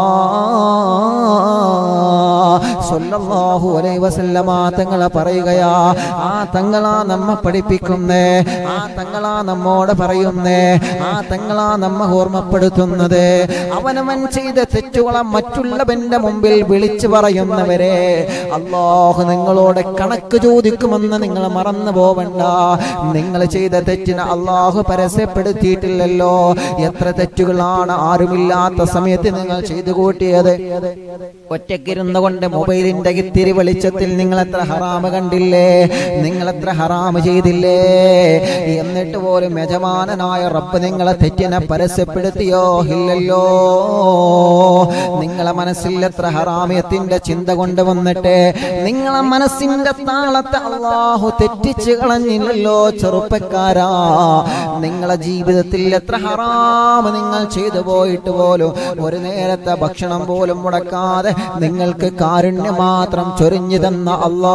സല്ലല്ലാഹു അലൈഹി വസല്ലമ തങ്ങളെ പറയുകയാ ആ തങ്ങളാ നമ്മെ പഠിപ്പിക്കുന്നേ ആ തങ്ങളാ നമ്മോട് പറയുന്നേ ആ തങ്ങളാ നമ്മെ ഓർമ്മപ്പെടുത്തുന്നത് അവനവൻ ചെയ്ത തെറ്റുകളെ മറ്റുള്ളവന്റെ മുമ്പിൽ വിളിച്ചു പറയുന്നവരെ അള്ളാഹു നിങ്ങളോട് കണക്ക് ചോദിക്കുമെന്ന് നിങ്ങൾ മറന്നു പോവണ്ട നിങ്ങൾ ചെയ്ത തെറ്റിന് അള്ളാഹു പരസ്യപ്പെടുത്തിയിട്ടില്ലല്ലോ എത്ര തെറ്റുകളാണ് ആരുമില്ലാത്ത സമയത്ത് നിങ്ങൾ ചെയ്തു കൂട്ടിയത് ഒറ്റക്കിരുന്നു കൊണ്ട് മൊബൈലിന്റെ ഇത്തിരി വെളിച്ചത്തിൽ നിങ്ങൾ എത്ര ഹറാമ് കണ്ടില്ലേ നിങ്ങൾ എത്ര ഹറാമ് ചെയ്തില്ലേ എന്നിട്ട് പോലും യജമാനനായ റബ്ബ് നിങ്ങളെ തെറ്റിനെ പരസ്യപ്പെടുത്തിയോ ഇല്ലല്ലോ നിങ്ങളെ മനസ്സിൽ എത്ര ഹറാമിയത്തിന്റെ ചിന്ത കൊണ്ടുവന്നിട്ട് നിങ്ങളെ മനസ്സിന്റെ താളത്തെ അള്ളാഹു തെറ്റിച്ച് കളഞ്ഞില്ലല്ലോ ചെറുപ്പക്കാരാ നിങ്ങളെ ജീവിതത്തിൽ എത്ര ഹറാമ് നിങ്ങൾ ചെയ്തു പോയിട്ട് പോലും ഒരു നേരത്തെ ഭക്ഷണം പോലും മുടക്കാതെ നിങ്ങൾക്ക് കാരുണ്യം മാത്രം ചൊരിഞ്ഞു തന്ന അല്ലാ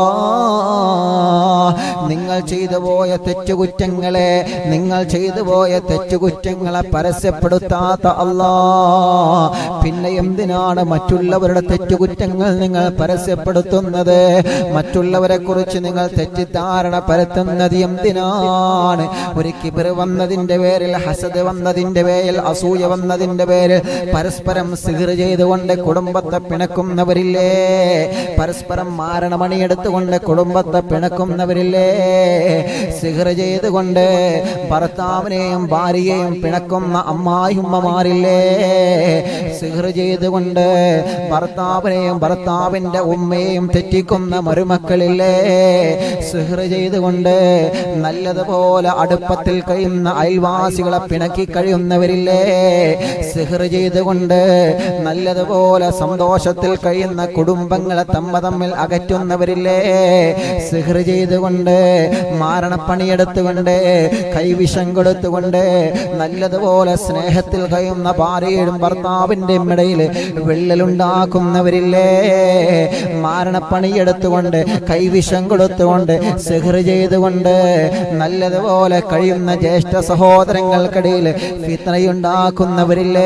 നിങ്ങൾ ചെയ്തു പോയ തെറ്റുകുറ്റങ്ങളെ നിങ്ങൾ ചെയ്തു പോയ തെറ്റുകുറ്റങ്ങളെ പരസ്യപ്പെടുത്താത്ത അല്ലാ പിന്നെ എന്തിനാണ് മറ്റുള്ളവരുടെ തെറ്റുകുറ്റങ്ങൾ നിങ്ങൾ പരസ്യപ്പെടുത്തുന്നത് മറ്റുള്ളവരെ കുറിച്ച് നിങ്ങൾ തെറ്റിദ്ധാരണ പരത്തുന്നത് എന്തിനാണ് ഒരു കിബിർ വന്നതിന്റെ പേരിൽ ഹസദ് വന്നതിന്റെ പേരിൽ അസൂയ വന്നതിന്റെ പേരിൽ പരസ്പരം സിഹിർ ചെയ്തുകൊണ്ട് കുടുംബത്തെ പിണക്കുന്നവരില്ലേ പരസ്പരം മാരണമണിയെടുത്തുകൊണ്ട് കുടുംബത്തെ പിണക്കുന്നവരില്ലേ സിഹിർ ചെയ്തുകൊണ്ട് ഭർത്താവിനെയും ഭാര്യയെയും പിണക്കുന്ന അമ്മായിമ്മമാരില്ലേ സിഹിർ ചെയ്തുകൊണ്ട് ഭർത്താവിനെയും ഭർത്താവിന്റെ ഉമ്മയെയും തെറ്റിക്കുന്ന മരുമക്കളില്ലേ സിഹിർ ചെയ്തുകൊണ്ട് നല്ലതുപോലെ അടുപ്പത്തിൽ കഴിയുന്ന അയൽവാസികളെ പിണക്കി കഴിയുന്നവരില്ലേ സിഹിർ ചെയ്തുകൊണ്ട് നല്ലതുപോലെ സന്തോഷത്തിൽ കഴിയുന്ന കുടുംബങ്ങളെ തമ്മ തമ്മിൽ അകറ്റുന്നവരില്ലേ സിഹിർ ചെയ്തുകൊണ്ട് മാരണപ്പണിയെടുത്തുകൊണ്ട് കൈവിഷം കൊടുത്തുകൊണ്ട് നല്ലതുപോലെ സ്നേഹത്തിൽ കഴിയുന്ന ഭാര്യയുടെ ഭർത്താവിന്റെ ഇടയിൽ വിള്ളലുണ്ടാക്കുന്നവരില്ലേ മാരണപ്പണിയെടുത്തുകൊണ്ട് കൈവിഷം കൊടുത്തുകൊണ്ട് സിഹിർ ചെയ്തുകൊണ്ട് നല്ലതുപോലെ കഴിയുന്ന ജ്യേഷ്ഠ സഹോദരങ്ങൾക്കിടയിൽ ഫിത്രയുണ്ടാക്കുന്നവരില്ലേ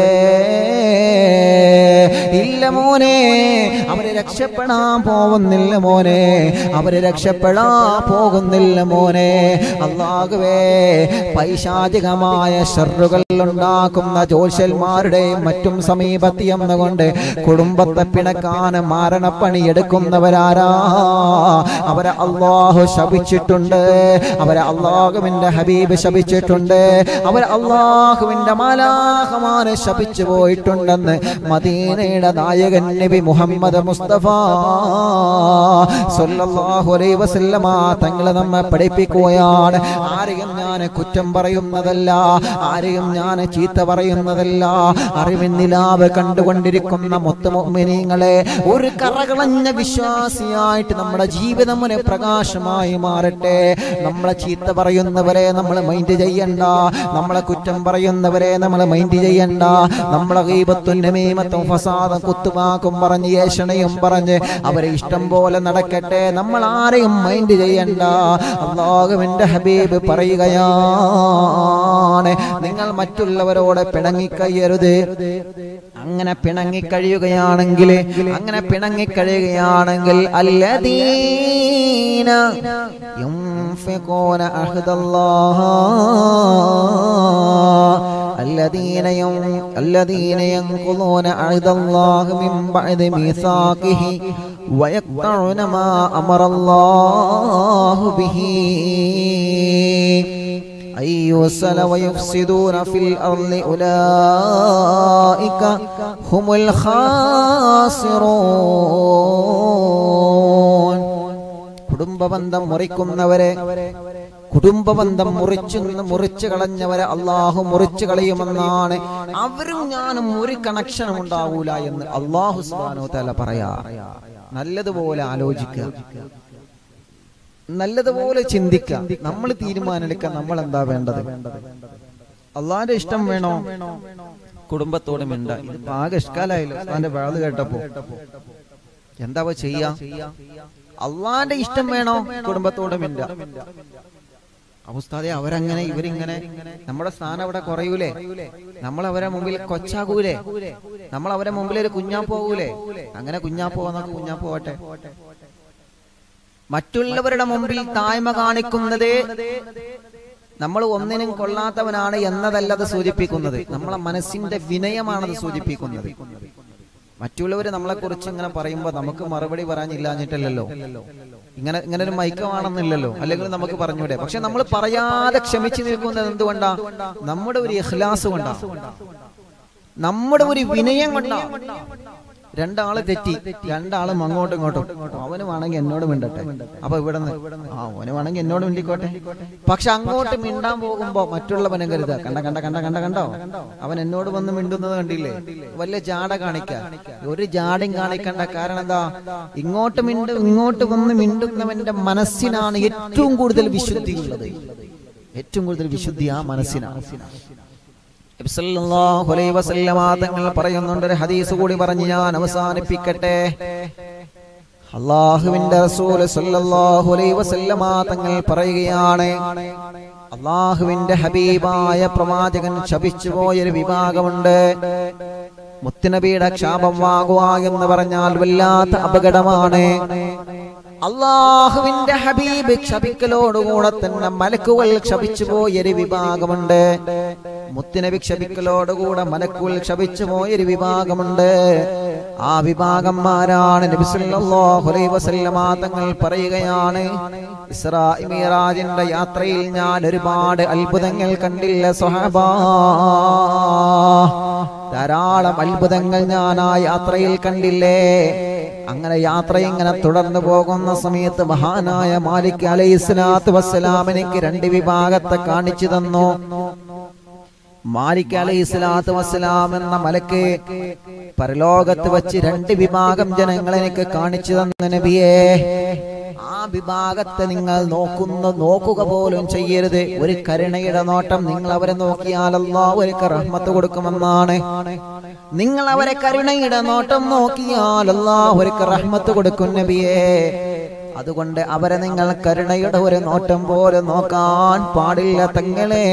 ഇല്ല മോനെ അവര് രക്ഷപ്പെടാൻ പോകുന്നില്ല മോനെ അവര് രക്ഷപ്പെടാൻ പോകുന്നില്ല മോനെ അള്ളാഹുവേ പൈശാചികമായ ഷറുകൾ ഉണ്ടാക്കുന്ന ജ്യോത്സ്യന്മാരുടെയും മറ്റും സമീപത്തി എന്നുകൊണ്ട് കുടുംബത്തെ പിണക്കാൻ മാരണപ്പണി എടുക്കുന്നവരാരാ അവരെ അള്ളാഹു ശപിച്ചിട്ടുണ്ട് അവരെ അള്ളാഹുവിന്റെ ഹബീബ് ശപിച്ചിട്ടുണ്ട് അവരെ അള്ളാഹുവിന്റെ മാലാഹമാനെ ശപിച്ചു പോയിട്ടുണ്ടെന്ന് മദീനയുടെ നായകൻ നബി മുഹമ്മദ് മുസ്തഫ സല്ലല്ലാഹു അലൈഹി വസല്ലമ തങ്ങളെ നമ്മെ പഠിപ്പിക്കുകയാണ് ആരെയും ഞാൻ കുറ്റം പറയുന്നതല്ല ആരെയും ഞാൻ ചീത്ത പറയുന്നതല്ല അറിവിൻ നിലാവ് കണ്ടുകൊണ്ടിരിക്കുന്ന മൊത്തമൊമിനിങ്ങളെ ഒരു കറകളഞ്ഞ വിശ്വാസിയായിട്ട് നമ്മുടെ ജീവിതം ഒരു പ്രകാശമായി മാറട്ടെ നമ്മളെ ചീത്ത പറയുന്നവരെ നമ്മൾ മൈൻഡ് ചെയ്യണ്ട നമ്മളെ കുറ്റം പറയുന്നവരെ നമ്മൾ മൈൻഡ് ചെയ്യണ്ട നമ്മളെ ഗീപത്തും നമീമത്തും ഫസാദും കുത്തുവാക്കും പറഞ്ഞ് ഏഷണയും പറഞ്ഞ് അവരെ ഇഷ്ടം പോലെ നടക്കട്ടെ നമ്മൾ ആരെയും മൈൻഡ് ചെയ്യണ്ട അള്ളാഹുവിന്റെ ഹബീബ് പറയുകയാണ് നിങ്ങൾ മറ്റുള്ളവരോട് പിണങ്ങിക്കയ്യരുത് അങ്ങനെ പിണങ്ങിക്കഴിയുകയാണെങ്കിൽ അങ്ങനെ പിണങ്ങിക്കഴിയുകയാണെങ്കിൽ അല്ലദീന ينفقون عهد الله الذين ين... الذين ينقضون عهد الله من بعد ميثاقه ويقطعون ما أمر الله به أن يوصل ويفسدون في الأرض أولئك هم الخاسرون കുടുംബബന്ധം മുറിക്കുന്നവരെ കുടുംബ ബന്ധം മുറിച്ചു മുറിച്ചു കളഞ്ഞവരെ അള്ളാഹു മുറിച്ചു കളയുമെന്നാണ് അവരും ഞാനും ഒരു കണക്ഷനും ഉണ്ടാവൂല എന്ന് അള്ളാഹു സുബാനോ തല പറയാ നല്ലതുപോലെ ആലോചിക്കുക നല്ലതുപോലെ ചിന്തിക്കുക നമ്മൾ തീരുമാനമെടുക്കാൻ നമ്മൾ എന്താ വേണ്ടത് അള്ളാന്റെ ഇഷ്ടം വേണോ കുടുംബത്തോട് മിണ്ട ഇത് ആകെ ഇഷ്കാലായല്ലോ അള്ളാന്റെ വേള് കേട്ടപ്പോ എന്താ ചെയ്യാ അള്ളാന്റെ ഇഷ്ടം വേണോ കുടുംബത്തോട് മിണ്ട അവസ്ഥാതെ അവരങ്ങനെ ഇവരിങ്ങനെ നമ്മുടെ സ്ഥാനം അവിടെ കുറയൂലേ നമ്മൾ അവരെ മുമ്പിൽ കൊച്ചാകൂലേ നമ്മൾ അവരെ മുമ്പിൽ ഒരു കുഞ്ഞാ പോകൂലേ അങ്ങനെ കുഞ്ഞാ പോവാന്നൊക്കെ കുഞ്ഞാ പോവട്ടെ മറ്റുള്ളവരുടെ മുമ്പിൽ തായ്മ കാണിക്കുന്നത് നമ്മൾ ഒന്നിനും കൊള്ളാത്തവനാണ് എന്നതല്ല അത് സൂചിപ്പിക്കുന്നത് നമ്മളെ മനസ്സിന്റെ വിനയമാണത് സൂചിപ്പിക്കുന്നത് മറ്റുള്ളവർ നമ്മളെ കുറിച്ച് ഇങ്ങനെ പറയുമ്പോൾ നമുക്ക് മറുപടി പറയാനില്ലാഞ്ഞിട്ടല്ലല്ലോ ഇങ്ങനെ ഇങ്ങനെ ഒരു മയക്കമാണെന്നില്ലല്ലോ അല്ലെങ്കിൽ നമുക്ക് പറഞ്ഞൂടെ പക്ഷെ നമ്മൾ പറയാതെ ക്ഷമിച്ചു നിൽക്കുന്നത് എന്തുകൊണ്ടാ നമ്മുടെ ഒരു ഇഖ്ലാസ് കൊണ്ടാ നമ്മുടെ ഒരു വിനയം കൊണ്ടാ രണ്ടാള് തെറ്റി രണ്ടാളും അങ്ങോട്ടും ഇങ്ങോട്ടും അവന് വേണമെങ്കിൽ എന്നോട് മിണ്ടട്ടെ അപ്പൊ ഇവിടെ ആ അവന് വേണമെങ്കിൽ എന്നോട് മിണ്ടിക്കോട്ടെ പക്ഷെ അങ്ങോട്ട് മിണ്ടാൻ പോകുമ്പോ മറ്റുള്ളവനെ കരുതാ കണ്ട കണ്ട കണ്ട കണ്ട കണ്ടോ അവൻ എന്നോട് വന്ന് മിണ്ടുന്നത് കണ്ടില്ലേ വല്ല ജാട കാണിക്ക ഒരു ജാടയും കാണിക്കണ്ട കാരണം എന്താ ഇങ്ങോട്ട് മിണ്ട് ഇങ്ങോട്ട് വന്ന് മിണ്ടുന്നവന്റെ മനസ്സിനാണ് ഏറ്റവും കൂടുതൽ വിശുദ്ധി ഉള്ളത് ഏറ്റവും കൂടുതൽ വിശുദ്ധി ആ മനസ്സിനാണ് നബിസല്ലല്ലാഹു അലൈഹി വസല്ലമ തങ്ങൾ പറയുന്നുണ്ട് ഒരു ഹദീസ് കൂടി പറഞ്ഞ് ഞാൻ അവസാനിപ്പിക്കട്ടെ അള്ളാഹുവിന്റെ റസൂൽ സല്ലല്ലാഹു അലൈഹി വസല്ലമ തങ്ങൾ പറയുകയാണ് അള്ളാഹുവിന്റെ ഹബീബായ പ്രവാചകൻ ശപിച്ചു പോയൊരു വിഭാഗമുണ്ട് മുത്തുനബിയുടെ ക്ഷാപം വാങ്ങുക എന്ന് പറഞ്ഞാൽ വല്ലാത്ത അപകടമാണ് അള്ളാഹുവിന്റെ ഹബീബ് ക്ഷപിക്കലോടുകൂടെ തന്നെ മലക്കുകൾ ക്ഷപിച്ചു പോയൊരു വിഭാഗമുണ്ട് മുത്തുനബി ക്ഷപിക്കലോടുകൂടെ മലക്കുകൾ ക്ഷപിച്ചു പോയൊരു വിഭാഗമുണ്ട് ആ വിഭാഗന്മാരാണ് നബി സല്ലല്ലാഹു അലൈഹി വസല്ലമ തങ്ങൾ പറയുകയാണ് ഇസ്രാ മിറാജിന്റെ യാത്രയിൽ ഞാൻ ഒരുപാട് അത്ഭുതങ്ങൾ കണ്ടില്ല സ്വഹബാ ധാരാളം അത്ഭുതങ്ങൾ ഞാൻ ആ യാത്രയിൽ കണ്ടില്ലേ അങ്ങനെ യാത്ര ഇങ്ങനെ തുടർന്നു പോകുന്ന സമയത്ത് മഹാനായ മാലിക് അലൈഹി സ്വലാത്തു വസ്സലാം എനിക്ക് രണ്ട് വിഭാഗത്തെ കാണിച്ചു തന്നു മാലിക് അലൈഹി സ്വലാത്തു വസ്സലാം എന്ന മലക്ക് പരലോകത്ത് വെച്ച് രണ്ട് വിഭാഗം ജനങ്ങൾ എനിക്ക് കാണിച്ചു തന്ന നബിയേ ആ വിഭാഗത്തെ നിങ്ങൾ നോക്കുന്ന നോക്കുക പോലും ചെയ്യരുത് ഒരു കരുണയുടെ നോട്ടം നിങ്ങൾ അവരെ നോക്കിയാൽ അല്ലാഹു അവർക്ക് റഹ്മത്ത് കൊടുക്കുമെന്നാണ് നിങ്ങൾ അവരെ കരുണയുടെ നോട്ടം നോക്കിയാൽ അല്ലാഹു അവർക്ക് റഹ്മത്ത് കൊടുക്കും നബിയേ അതുകൊണ്ട് അവരെ നിങ്ങൾ കരുണയുടെ ഒരു നോട്ടം പോലെ നോക്കാൻ പാടില്ല തങ്ങളെ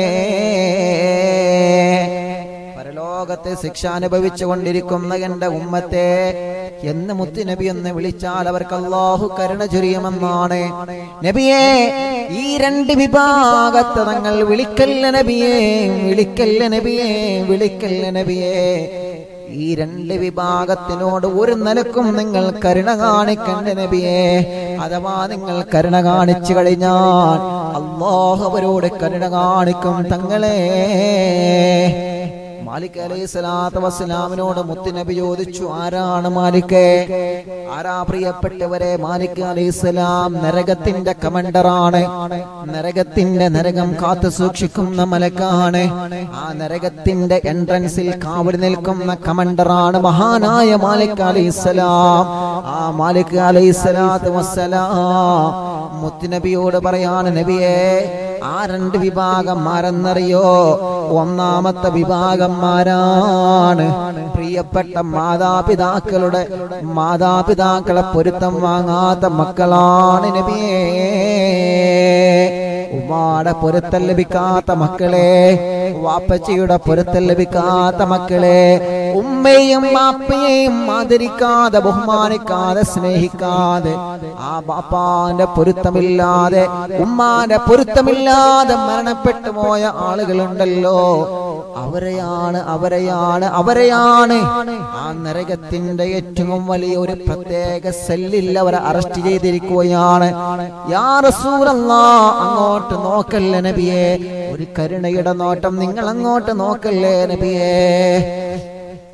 പരലോകത്തെ ശിക്ഷ അനുഭവിച്ചു കൊണ്ടിരിക്കുന്ന എന്റെ ഉമ്മത്തെ എന്ന് മുത്തുനബി എന്ന് വിളിച്ചാൽ അവർക്ക് അള്ളാഹു കരുണ ചൊരിയുമെന്നാണ് നബിയെ ഈ രണ്ട് വിഭാഗത്തെ തങ്ങൾ വിളിക്കല്ല നബിയെ വിളിക്കല്ല നബിയെ വിളിക്കല്ല നബിയെ ഈ രണ്ട് വിഭാഗത്തിനോട് ഒരു നിലക്കും നിങ്ങൾ കരുണ കാണിക്കണ്ട നബിയെ അഥവാ നിങ്ങൾ കരുണ കാണിച്ചു കഴിഞ്ഞാൽ അള്ളാഹു അവരോട് കരുണ കാണിക്കും തങ്ങളെ മാലിക് അലൈഹി സ്വലാത്തു വസ്സലാമിനോട് മുത്തുനബി ചോദിച്ചു ആരാണ് മാലിക് ആരാ പ്രിയപ്പെട്ടവരെ മാലിക് അലൈഹി സ്വലാം നരകത്തിന്റെ കമണ്ടറാണ് നരകത്തിന്റെ നരകം കാത്തു സൂക്ഷിക്കുന്ന മലക്കാണ് ആ നരകത്തിന്റെ എൻട്രൻസിൽ കാവടി നിൽക്കുന്ന കമണ്ടറാണ് മഹാനായ മാലിക് അലൈഹി സ്വലാം ആ മാലിക് അലൈഹി സ്വലാത്തു വസ്സലാം മുത്തുനബിയോട് പറയാണ് നബിയെ ആ രണ്ട് വിഭാഗന്മാരെന്നറിയോ ഒന്നാമത്തെ വിഭാഗന്മാരാണ് പ്രിയപ്പെട്ട മാതാപിതാക്കളുടെ മാതാപിതാക്കളെ പൊരുത്തം വാങ്ങാത്ത മക്കളാണ് നബിയേ ഉമ്മാടെ പൊരുത്തം ലഭിക്കാത്ത മക്കളെ വാപ്പച്ചിയുടെ പൊരുത്തം ലഭിക്കാത്ത മക്കളെ ഉമ്മയും വാപ്പയെയും ആദരിക്കാതെ ബഹുമാനിക്കാതെ സ്നേഹിക്കാതെ ആ ബാപ്പാന്റെ പൊരുത്തമില്ലാതെ ഉമ്മാന്റെ പൊരുത്തമില്ലാതെ മരണപ്പെട്ടു പോയ ആളുകളുണ്ടല്ലോ അവരെയാണ് അവരെയാണ് അവരെയാണ് ആ നരകത്തിന്റെ ഏറ്റവും വലിയ ഒരു പ്രത്യേക സെല്ലിൽ അവരെ അറസ്റ്റ് ചെയ്തിരിക്കുകയാണ് യാ റസൂലല്ലാ അങ്ങോട്ട് നോക്കല്ലേ നബിയെ ഒരു കരുണയുടെ നോട്ടം നിങ്ങൾ അങ്ങോട്ട് നോക്കല്ലേ നബിയേ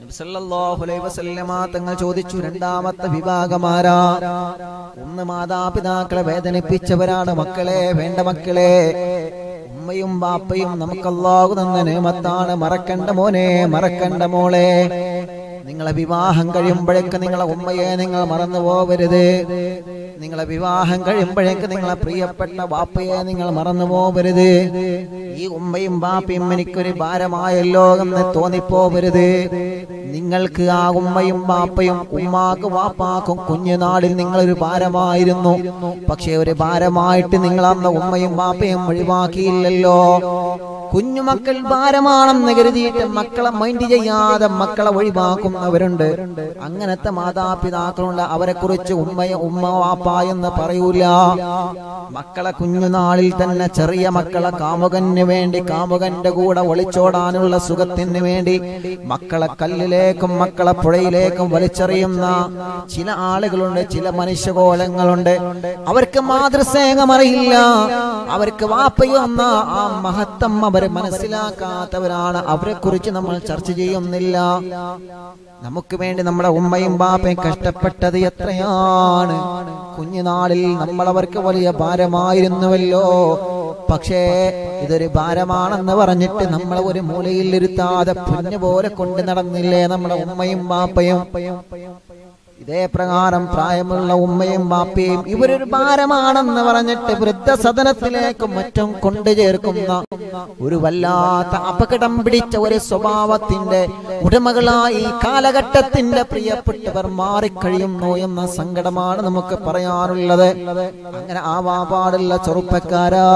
സല്ലല്ലാഹു അലൈഹി വസല്ലമ തങ്ങൾ ചോദിച്ചു രണ്ടാമത്തെ വിഭാഗമാരാ ഒന്ന് മാതാപിതാക്കളെ വേദനിപ്പിച്ചവരാണ് മക്കളെ വേണ്ട മക്കളെ ഉമ്മയും ബാപ്പയും നമുക്ക് അല്ലാഹു തന്ന നിയമത്താണ് മറക്കണ്ട മോനെ മറക്കണ്ട മോളെ നിങ്ങളെ വിവാഹം കഴിയുമ്പോഴേക്ക് നിങ്ങളെ ഉമ്മയെ നിങ്ങൾ മറന്നു പോകരുത് നിങ്ങളെ വിവാഹം കഴിയുമ്പോഴേക്ക് നിങ്ങളെ പ്രിയപ്പെട്ട ബാപ്പയെ നിങ്ങൾ മറന്നു പോകരുത് ഈ ഉമ്മയും ബാപ്പയും എനിക്കൊരു ഭാരമായല്ലോ എന്ന് തോന്നിപ്പോകരുത് നിങ്ങൾക്ക് ആ ഉമ്മയും ബാപ്പയും ഉമ്മാക്കും വാപ്പാക്കും കുഞ്ഞുനാളിൽ നിങ്ങളൊരു ഭാരമായിരുന്നു പക്ഷെ ഒരു ഭാരമായിട്ട് നിങ്ങൾ അന്ന് ഉമ്മയും ബാപ്പയും ഒഴിവാക്കിയില്ലല്ലോ കുഞ്ഞുമക്കൾ ഭാരമാണെന്ന് കരുതിയിട്ട് മക്കളെ മൈൻഡ് ചെയ്യാതെ മക്കളെ ഒഴിവാക്കുന്നവരുണ്ട് അങ്ങനത്തെ മാതാപിതാക്കളുണ്ട് അവരെ കുറിച്ച് ഉമ്മയ ഉമ്മ വാപ്പ എന്ന് പറയൂല മക്കളെ കുഞ്ഞുനാളിൽ തന്നെ ചെറിയ മക്കളെ കാമുകന് വേണ്ടി കാമുകന്റെ കൂടെ ഒളിച്ചോടാനുള്ള സുഖത്തിന് വേണ്ടി മക്കളെ കല്ലിലേക്കും മക്കളെ പുഴയിലേക്കും വലിച്ചെറിയുന്ന ചില ആളുകളുണ്ട് ചില മനുഷ്യകോലങ്ങളുണ്ട് അവർക്ക് മാതൃസ്നേഹം അറിയില്ല അവർക്ക് വാപ്പയൊന്ന ആ മഹത്വം അവർ മനസ്സിലാക്കാത്തവരാണ് അവരെ കുറിച്ച് നമ്മൾ ചർച്ച ചെയ്യുന്നില്ല നമുക്ക് വേണ്ടി നമ്മുടെ ഉമ്മയും ബാപ്പയും കഷ്ടപ്പെട്ടത് എത്രയാണ് കുഞ്ഞുനാളിൽ നമ്മൾ അവർക്ക് വലിയ ഭാരമായിരുന്നുവല്ലോ പക്ഷേ ഇതൊരു ഭാരമാണെന്ന് പറഞ്ഞിട്ട് നമ്മളെ ഒരു മൂലയിൽ ഇരുത്താതെ പുഞ്ഞു പോലെ കൊണ്ട് നടന്നില്ലേ നമ്മുടെ ഉമ്മയും ബാപ്പയും ഇതേ പ്രകാരം പ്രായമുള്ള ഉമ്മയും ബാപ്പയും ഇവരൊരു ഭാരമാണെന്ന് പറഞ്ഞിട്ട് വൃദ്ധസദനത്തിലേക്കും മറ്റും കൊണ്ടു ചേർക്കുന്ന ഒരു വല്ലാത്ത അപകടം പിടിച്ച ഒരു സ്വഭാവത്തിന്റെ ഉടമകളായി ഈ കാലഘട്ടത്തിന്റെ പ്രിയപ്പെട്ടവർ മാറിക്കഴിയുന്നു എന്ന സങ്കടമാണ് നമുക്ക് പറയാനുള്ളത് അങ്ങനെ ആവാ പാടുള്ള ചെറുപ്പക്കാരാ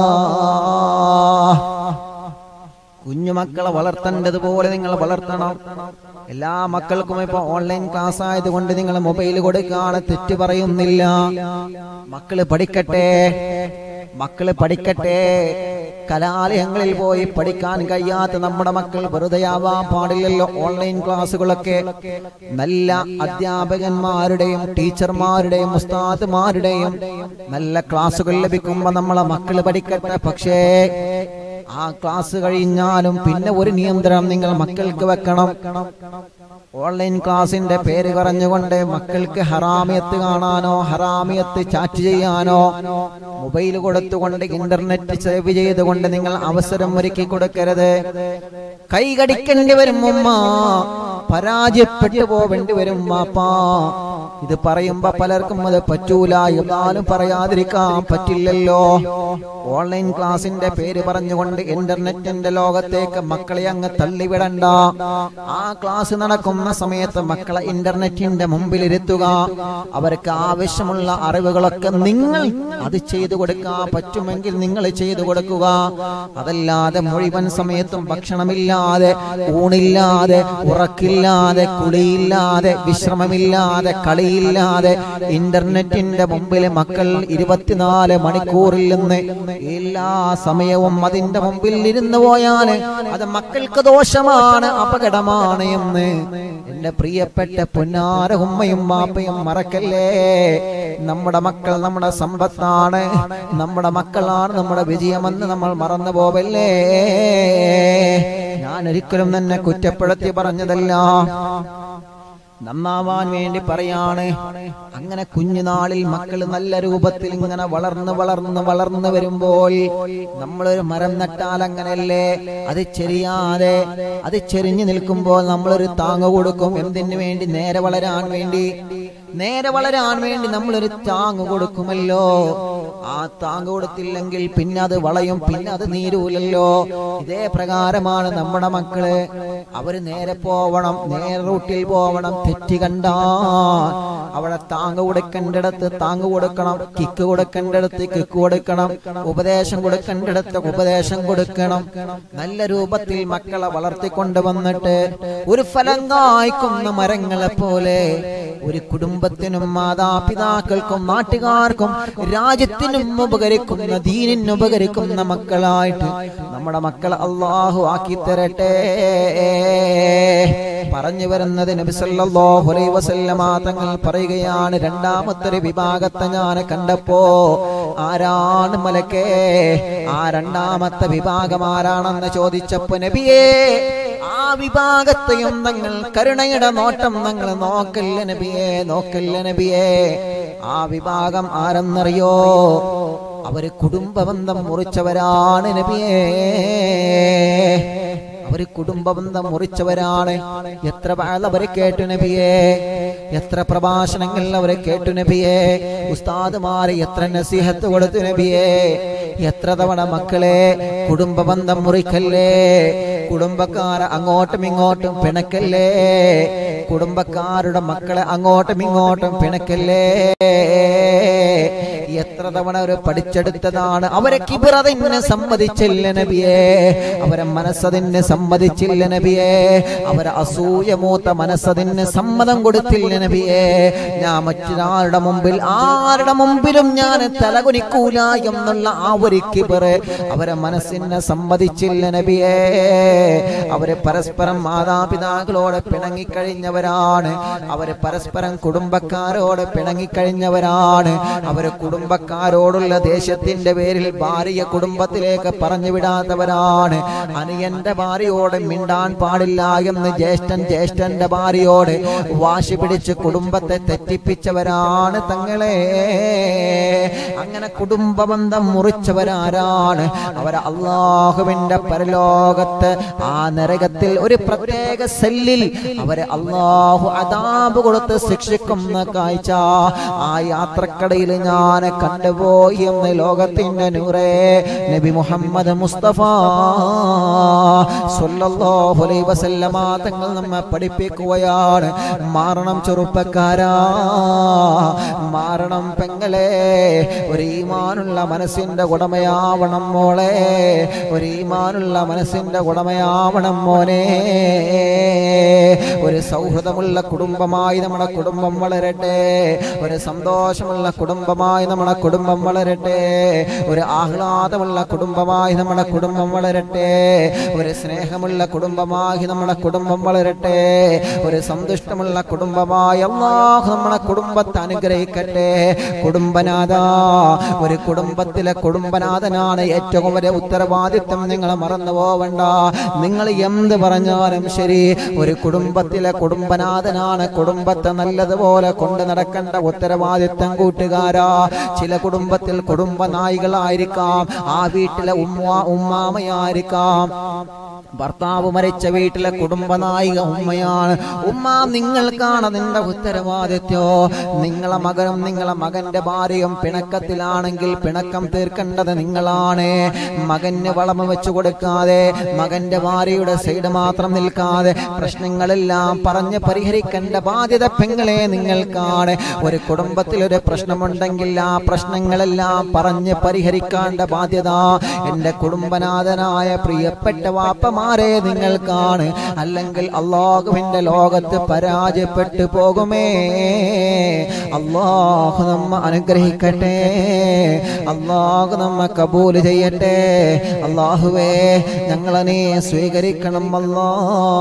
കുഞ്ഞുമക്കളെ വളർത്തേണ്ടതുപോലെ നിങ്ങൾ വളർത്തണം എല്ലാ മക്കൾക്കും ഇപ്പൊ ഓൺലൈൻ ക്ലാസ് ആയതുകൊണ്ട് നിങ്ങൾ മൊബൈൽ കൊടുക്കാണ് തെറ്റ് പറയുന്നില്ല മക്കള് പഠിക്കട്ടെ മക്കള് പഠിക്കട്ടെ കലാലയങ്ങളിൽ പോയി പഠിക്കാൻ കഴിയാത്ത നമ്മുടെ മക്കൾ വെറുതെ ആവാൻ പാടില്ലല്ലോ ഓൺലൈൻ ക്ലാസ്സുകളൊക്കെ നല്ല അധ്യാപകന്മാരുടെയും ടീച്ചർമാരുടെയും ഉസ്താദുമാരുടെയും നല്ല ക്ലാസ്സുകൾ ലഭിക്കുമ്പോ നമ്മളെ മക്കള് പഠിക്കട്ടെ പക്ഷേ ആ ക്ലാസ് കഴിഞ്ഞാലും പിന്നെ ഒരു നിയന്ത്രണം നിങ്ങൾ മക്കൾക്ക് വെക്കണം ഓൺലൈൻ ക്ലാസിന്റെ പേര് പറഞ്ഞുകൊണ്ട് മക്കൾക്ക് ഹറാമിയത്ത് കാണാനോ ഹറാമിയത്ത് ചാറ്റ് ചെയ്യാനോ മൊബൈൽ കൊടുത്തുകൊണ്ട് ഇന്റർനെറ്റ് സേവ് ചെയ്തുകൊണ്ട് നിങ്ങൾ അവസരം ഒരുക്കി കൊടുക്കരുത് കൈ കടിക്കേണ്ടി വരും ഉമ്മ പരാജയപ്പെട്ടു പോവേണ്ടി വരും മാപ്പാ ഇത് പറയുമ്പോ പലർക്കും അത് പറ്റൂല എന്നാലും പറയാതിരിക്കാൻ പറ്റില്ലല്ലോ ഓൺലൈൻ ക്ലാസിന്റെ പേര് പറഞ്ഞുകൊണ്ട് ഇന്റർനെറ്റിന്റെ ലോകത്തേക്ക് മക്കളെ അങ്ങ് തള്ളിവിടണ്ട ആ ക്ലാസ് നടക്കുന്ന സമയത്ത് മക്കളെ ഇന്റർനെറ്റിന്റെ മുമ്പിൽ ഇരുത്തുക അവർക്ക് ആവശ്യമുള്ള അറിവുകളൊക്കെ നിങ്ങൾ അത് ചെയ്തു കൊടുക്കാൻ പറ്റുമെങ്കിൽ നിങ്ങൾ ചെയ്തു കൊടുക്കുക അതല്ലാതെ മുഴുവൻ സമയത്തും ഭക്ഷണമില്ലാതെ ഊണില്ലാതെ ഉറക്കില്ലാതെ കുളിയില്ലാതെ വിശ്രമമില്ലാതെ കളിയില്ലാതെ ഇന്റർനെറ്റിന്റെ മുമ്പിൽ മക്കൾ ഇരുപത്തിനാല് മണിക്കൂറിൽ നിന്ന് എല്ലാ സമയവും അതിന്റെ മുമ്പിൽ ഇരുന്നു പോയാൽ അത് മക്കൾക്ക് ദോഷമാണ് അപകടമാണ് എന്ന് എന്റെ പ്രിയപ്പെട്ട പൊന്നാര ഉമ്മയും മാപ്പയും മറക്കല്ലേ നമ്മുടെ മക്കൾ നമ്മുടെ സമ്പത്താണ് നമ്മുടെ മക്കളാണ് നമ്മുടെ വിജയമെന്ന് നമ്മൾ മറന്നു പോവല്ലേ ഞാൻ ഒരിക്കലും തന്നെ കുറ്റപ്പെടുത്തി പറഞ്ഞതല്ല നന്നാവാൻ വേണ്ടി പറയാണ് അങ്ങനെ കുഞ്ഞുനാളിൽ മക്കൾ നല്ല രൂപത്തിൽ ഇങ്ങനെ വളർന്ന് വളർന്ന് വളർന്ന് വരുമ്പോൾ നമ്മളൊരു മരം നട്ടാൽ അങ്ങനെയല്ലേ അത് ചെരിയാതെ അത് ചെരിഞ്ഞു നിൽക്കുമ്പോൾ നമ്മളൊരു താങ്ങ് കൊടുക്കും എന്തിനു വേണ്ടി നേരെ വളരാൻ വേണ്ടി നേരെ വളരാൻ വേണ്ടി നമ്മളൊരു താങ്ങ് കൊടുക്കുമല്ലോ ആ താങ്ങ് കൊടുത്തില്ലെങ്കിൽ പിന്നെ അത് വളയും പിന്നെ അത് നീരൂലല്ലോ ഇതേ പ്രകാരമാണ് നമ്മുടെ മക്കള് അവര് നേരെ പോവണം നേരെ റൂട്ടിൽ പോവണം തെറ്റി കണ്ടാ അവിടെ താങ്ങ് കൊടുക്കേണ്ടിടത്ത് താങ്ങ് കൊടുക്കണം കിക്ക് കൊടുക്കേണ്ടിടത്ത് കിക്ക് കൊടുക്കണം ഉപദേശം കൊടുക്കേണ്ടിടത്ത് ഉപദേശം കൊടുക്കണം നല്ല രൂപത്തിൽ മക്കളെ വളർത്തിക്കൊണ്ട് വന്നിട്ട് ഒരു ഫലം കായ്ക്കുന്ന മരങ്ങളെ പോലെ ഒരു കുടുംബത്തിനും മാതാപിതാക്കൾക്കും നാട്ടുകാർക്കും രാജ്യത്തിനും ഉപകരിക്കുന്ന ദീനിന് ഉപകരിക്കുന്ന മക്കളായിട്ട് നമ്മുടെ മക്കളെ അള്ളാഹു ആക്കി തരട്ടെ പറഞ്ഞു വരുന്നത് നബി സല്ലല്ലാഹു അലൈഹി വസല്ലമ തങ്ങൾ പറയുകയാണ് രണ്ടാമത്തെ ഒരു വിഭാഗത്തെ ഞാൻ കണ്ടപ്പോ ആരാണ് മലക്കേ ആ രണ്ടാമത്തെ വിഭാഗം ആരാണെന്ന് ചോദിച്ചപ്പോ നബിയേ ആ വിഭാഗത്തെയും തങ്ങൾ കരുണയുടെ നോട്ടം നിങ്ങൾ നോക്കല്ല നബിയേ നോക്കല്ല നബിയേ ആ വിഭാഗം ആരെന്നറിയോ അവര് കുടുംബബന്ധം മുറിച്ചവരാണ് നബിയേ അവര് കുടുംബബന്ധം മുറിച്ചവരാണ് എത്ര വാൾ അവരെ കേട്ടു നബിയേ എത്ര പ്രഭാഷണങ്ങൾ അവരെ കേട്ടു നബിയേ ഉസ്താദുമാരെ എത്ര നസീഹത്ത് കൊടുത്തു നബിയേ എത്ര തവണ മക്കളെ കുടുംബബന്ധം മുറിക്കല്ലേ കുടുംബക്കാരെ അങ്ങോട്ടും ഇങ്ങോട്ടും പിണക്കല്ലേ കുടുംബക്കാരുടെ മക്കളെ അങ്ങോട്ടും ഇങ്ങോട്ടും പിണക്കല്ലേ എത്ര തവണ അവർ പഠിച്ചെടുത്തതാണ് അവരെ കിബിറതിന് സമ്മതിച്ചില്ല നബിയേ അവരെ മനസ്സതിന് സമ്മതിച്ചില്ല നബിയേ അവരെ അസൂയമൂത്ത മനസ്സതിന് സമ്മതം കൊടുത്തില്ല നബിയേ ഞാൻ മറ്റൊരാളുടെ മുമ്പിൽ ആരുടെ മുമ്പിലും ഞാൻ തലകുനിക്കൂല എന്നുള്ള ആ ഒരു കിബറ് അവരെ മനസ്സിനെ സമ്മതിച്ചില്ല നബിയേ അവര് പരസ്പരം മാതാപിതാക്കളോട് പിണങ്ങിക്കഴിഞ്ഞവരാണ് അവര് പരസ്പരം കുടുംബക്കാരോട് പിണങ്ങിക്കഴിഞ്ഞവരാണ് അവര് കുടുംബക്കാരോടുള്ള ദേഷ്യത്തിന്റെ പേരിൽ ഭാര്യ കുടുംബത്തിലേക്ക് പറഞ്ഞു വിടാത്തവരാണ് അനിയന്റെ ഭാര്യയോട് മിണ്ടാൻ പാടില്ല എന്ന് ജ്യേഷ്ഠൻ ജ്യേഷ്ഠന്റെ ഭാര്യയോട് വാശി പിടിച്ച് കുടുംബത്തെ തെറ്റിപ്പിച്ചവരാണ് തങ്ങളെ അങ്ങനെ കുടുംബബന്ധം മുറിച്ചവരാരാണ് അവർ അള്ളാഹുവിന്റെ പരലോകത്ത് ആ നരകത്തിൽ ഒരു പ്രത്യേക സെല്ലിൽ അവരെ അള്ളാഹു അതാബ് കൊടുത്ത് ശിക്ഷിക്കുന്ന കാഴ്ച ആ യാത്രക്കടയിൽ ഞാൻ കണ്ടുപോയി എന്ന് ലോകത്തിന്റെ നൂറേ നബി മുഹമ്മദ് മുസ്തഫ സല്ലല്ലാഹു അലൈഹി വസല്ലമ തങ്ങൾ നമ്മെ പഠിപ്പിക്കുകയാണ് മാറണം ചെറുപ്പക്കാരാ മാറണം പെങ്ങളെ ഒരു ഈമാനുള്ള മനസ്സിന്റെ ഉടമയാവണം മോളെ ഒരു ഈമാനുള്ള മനസ്സിന്റെ ഉടമയാവണം മോനെ ഒരു സൗഹൃദമുള്ള കുടുംബമായി നമ്മുടെ കുടുംബം വളരട്ടെ ഒരു സന്തോഷമുള്ള കുടുംബമായി നമ്മുടെ കുടുംബം വളരട്ടെ ഒരു ആഹ്ലാദമുള്ള കുടുംബമായി നമ്മുടെ കുടുംബം വളരട്ടെ ഒരു സ്നേഹമുള്ള കുടുംബമായി നമ്മുടെ കുടുംബം വളരട്ടെ ഒരു സന്തുഷ്ടമുള്ള കുടുംബമായി അള്ളാഹു നമ്മുടെ കുടുംബത്തെ അനുഗ്രഹിക്കട്ടെ കുടുംബനാഥ ഒരു കുടുംബത്തിലെ കുടുംബനാഥനാണ് ഏറ്റവും വലിയ ഉത്തരവാദിത്വം നിങ്ങൾ മറന്നു പോവണ്ട നിങ്ങൾ എന്ത് പറഞ്ഞാലും ശരി ഒരു കുടുംബത്തിലെ കുടുംബനാഥനാണ് കുടുംബത്തെ നല്ലതുപോലെ കൊണ്ടു നടക്കേണ്ട ഉത്തരവാദിത്വം കൂട്ടുകാരാ ചില കുടുംബത്തിൽ കുടുംബ നായികളായിരിക്കാം ആ വീട്ടിലെ ഉമ്മ ഉമ്മാമയായിരിക്കാം ഭർത്താവ് മരിച്ച വീട്ടിലെ കുടുംബനായിക ഉമ്മയാണ് ഉമ്മ നിങ്ങൾക്കാണ് നിന്റെ ഉത്തരവാദിത്വോ നിങ്ങളെ മകനും നിങ്ങളെ മകന്റെ ഭാര്യയും പിണക്കത്തിലാണെങ്കിൽ പിണക്കം തീർക്കേണ്ടത് നിങ്ങളാണ് മകന് വളമ വെച്ചു കൊടുക്കാതെ മകന്റെ ഭാര്യയുടെ സൈഡ് മാത്രം നിൽക്കാതെ പ്രശ്നങ്ങളെല്ലാം പറഞ്ഞ് പരിഹരിക്കേണ്ട ബാധ്യത പെങ്ങളെ നിങ്ങൾക്കാണ് ഒരു കുടുംബത്തിൽ ഒരു പ്രശ്നമുണ്ടെങ്കിൽ ആ പ്രശ്നങ്ങളെല്ലാം പറഞ്ഞ് പരിഹരിക്കേണ്ട ബാധ്യത എന്റെ കുടുംബനാഥനായ പ്രിയപ്പെട്ട വാപ്പമാരെ നിങ്ങൾക്കാണ് അല്ലെങ്കിൽ അള്ളാഹുവിന്റെ ലോകത്ത് പരാജയപ്പെട്ടു പോകുമേ അള്ളാഹു നമ്മ അനുഗ്രഹിക്കട്ടെ അള്ളാഹു നമ്മ കബൂൽ ചെയ്യട്ടെ അള്ളാഹുവേ ഞങ്ങളെ നീ സ്വീകരിക്കണം അല്ലാ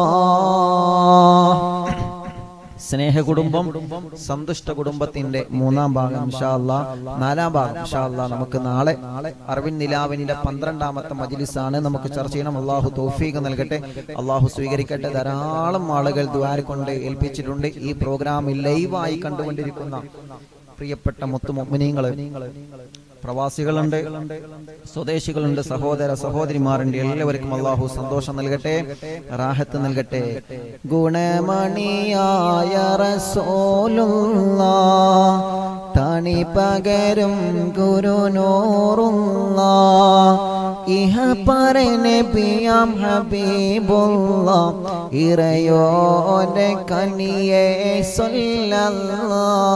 സ്നേഹ കുടുംബം സന്തുഷ്ട കുടുംബത്തിന്റെ മൂന്നാം ഭാഗം ഇൻഷാ അല്ലാ നാലാം ഭാഗം ഇൻഷാ അല്ലാ നമുക്ക് നാളെ അറവിൻ നിലാവിന്റെ പന്ത്രണ്ടാമത്തെ മജിലിസാണ് നമുക്ക് ചർച്ച ചെയ്യണം അള്ളാഹു തൗഫീഖ് നൽകട്ടെ അള്ളാഹു സ്വീകരിക്കട്ടെ ധാരാളം ആളുകൾ ദ്വാര കൊണ്ട് ഏൽപ്പിച്ചിട്ടുണ്ട് ഈ പ്രോഗ്രാമിൽ ലൈവായി കണ്ടുകൊണ്ടിരിക്കുന്ന പ്രിയപ്പെട്ട മുത്തുമൊമിനിങ്ങള് പ്രവാസികളുണ്ട് സ്വദേശികളുണ്ട് സഹോദര സഹോദരിമാരുണ്ട് എല്ലാവർക്കും അള്ളാഹു സന്തോഷം നൽകട്ടെ റാഹത്ത് നൽകട്ടെ ഗുണമണിയായ റസൂലുള്ള തണി പകരും ഗുരുനൂറുള്ള ഇഹ പറനബിയാം ഹബീബുള്ള ഇറയോന്റെ കനിയെ സൊല്ല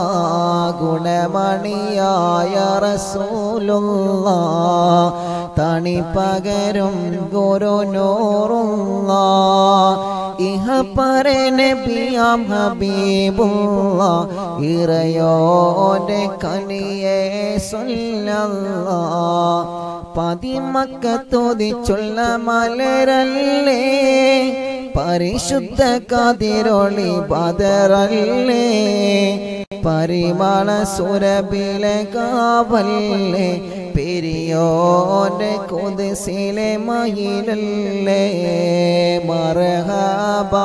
ഗുണമണിയായ റസൂലുള്ള തണി പകരും ഗുരുനൂറുള്ള ഇഹ പറനബിയാം ഹബീബുള്ള ഇറയോന്റെ കനിയെ സൊല്ല പതിമക്കത്തോതിച്ചുള്ള മലരല്ലേ പരിശുദ്ധ കാതിരൊളി ബദറല്ലേ പരിമള സുരബിലെ കാവല്ലേ പെരിയോന്റെ കുതിസിലെ മയിലല്ലേ മർഹബ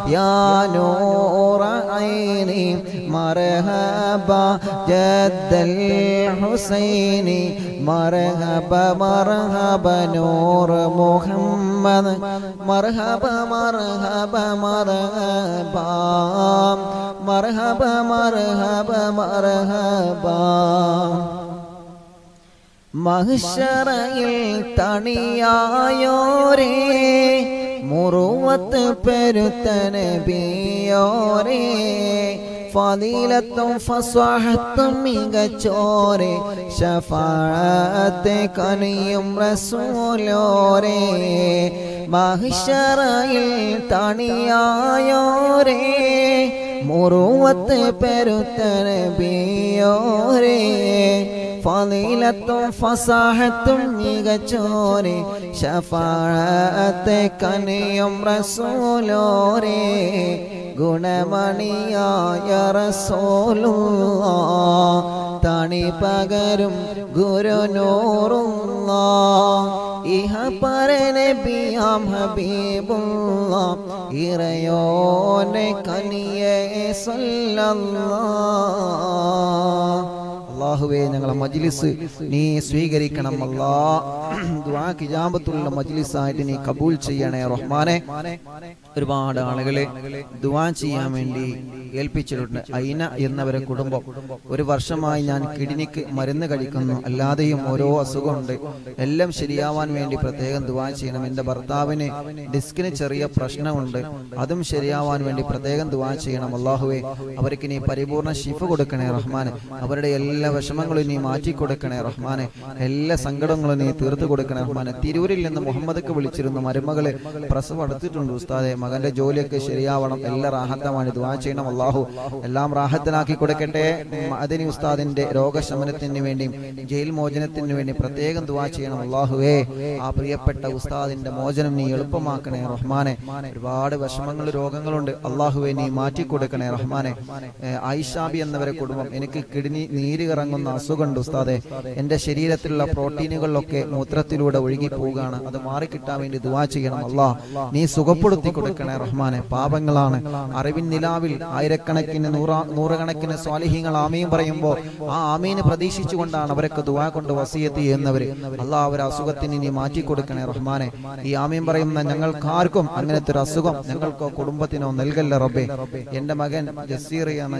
യാനൂറ ഐനി മർഹബ ജദ്ദൽ ഹുസൈനി മർഹബ മർഹബ നൂർ മുഹമ്മദ് മർഹബ മർഹബ മർഹബ മർഹബ മർഹബ മർഹബ മഹിഷറയിൽ തണിയായോരേ മുറുവത്ത് പെരുത്തന ബിയോരേ ഫലീലത്തും ഫസ്വാഹത്തും മികച്ചോരെ ഷഫാഴത്തെ കനിയും റസൂലോരേ മഹിഷറയിൽ തണിയായോരേ മുറുവത്ത് പെരുത്തന ബിയോരേ ഫലീലത്തും ഫസാഹത്തും മികച്ചോരെ ഷഫാഴത്തെ കനിയും റസൂലോരേ ഗുണമണിയായ റസൂലുള്ള തണി പകരും ഗുരുനൂറുള്ള ഇഹ പരനബിയാം ഹബീബുള്ള ഇറയോനെ കനിയെ സല്ലല്ലാ അള്ളാഹുവേ ഞങ്ങളെ മജ്ലിസ് നീ സ്വീകരിക്കണം അല്ലാ ദുആ കിജാബത്തുള്ള മജ്ലിസായിട്ട് നീ കബൂൽ ചെയ്യണേ റഹ്മാനെ ഒരുപാട് ആളുകളെ ദുആ ചെയ്യാൻ വേണ്ടി ഏൽപ്പിച്ചിട്ടുണ്ട് ഐന എന്നവരെ കുടുംബം ഒരു വർഷമായി ഞാൻ കിഡ്നിക്ക് മരുന്ന് കഴിക്കുന്നു അല്ലാതെയും ഓരോ അസുഖമുണ്ട് എല്ലാം ശരിയാവാൻ വേണ്ടി പ്രത്യേകം ദുആ ചെയ്യണം എൻ്റെ ഭർത്താവിന് ഡിസ്കിന് ചെറിയ പ്രശ്നമുണ്ട് അതും ശരിയാവാൻ വേണ്ടി പ്രത്യേകം ദുആ ചെയ്യണം അള്ളാഹുവേ അവർക്ക് നീ പരിപൂർണ ശിഫ കൊടുക്കണേ റഹ്മാനെ അവരുടെ എല്ലാ വിഷമങ്ങളും നീ മാറ്റി കൊടുക്കണേ റഹ്മാനെ എല്ലാ സങ്കടങ്ങളും നീ തീർത്തു കൊടുക്കണേ റഹ്മാനെ തിരൂരിൽ നിന്ന് മുഹമ്മദക്ക് വിളിച്ചിരുന്നു മരുമകള് പ്രസവം എടുത്തിട്ടുണ്ട് ഉസ്താദെ മകന്റെ ജോലിയൊക്കെ ശരിയാവണം എല്ലാ റാഹത്തമാണ് ദുആ ചെയ്യണം അള്ളാഹു എല്ലാം റാഹത്തിനാക്കി കൊടുക്കട്ടെ അതിനി ഉസ്താദിന്റെ രോഗശമനത്തിന് വേണ്ടിയും ജയിൽ മോചനത്തിന് വേണ്ടി പ്രത്യേകം ദുആ ചെയ്യണം അള്ളാഹുവേ ആ പ്രിയപ്പെട്ട ഉസ്താദിന്റെ മോചനം നീ എളുപ്പമാക്കണേ റഹ്മാനെ ഒരുപാട് വിഷമങ്ങൾ രോഗങ്ങളുണ്ട് അള്ളാഹുവെ നീ മാറ്റി കൊടുക്കണേ റഹ്മാനെ ഏഹ് ഐഷാബി എന്നവരെ കുടുംബം എനിക്ക് കിഡ്നി നീര് ഇറങ്ങുന്ന അസുഖമുണ്ട് ഉസ്താദെ എന്റെ ശരീരത്തിലുള്ള പ്രോട്ടീനുകളിലൊക്കെ മൂത്രത്തിലൂടെ ഒഴുകി പോവുകയാണ് അത് മാറിക്കിട്ടാൻ വേണ്ടി ദുവാ ചെയ്യണം അല്ലാ നീ സുഖപ്പെടുത്തി കൊടുക്കണേ റഹ്മാനെ പാപങ്ങളാണ് അറിവിൻ നിലാവിൽ ആയിരക്കണക്കിന് നൂറാ നൂറുകണക്കിന് സ്വാലിഹ്യങ്ങൾ ആമയും പറയുമ്പോൾ ആ ആമീന് പ്രതീക്ഷിച്ചുകൊണ്ടാണ് അവരൊക്കെ ദുവാ കൊണ്ട് വസിയത്ത് ചെയ്യുന്നവര് അല്ലാ അവർ അസുഖത്തിന് നീ മാറ്റി കൊടുക്കണേ റഹ്മാനെ ഈ ആമീൻ പറയുന്ന ഞങ്ങൾക്കാർക്കും അങ്ങനത്തെ ഒരു അസുഖം ഞങ്ങൾക്കോ കുടുംബത്തിനോ നൽകല്ല റബ്ബേ എന്റെ മകൻ ജസീറിയാണ്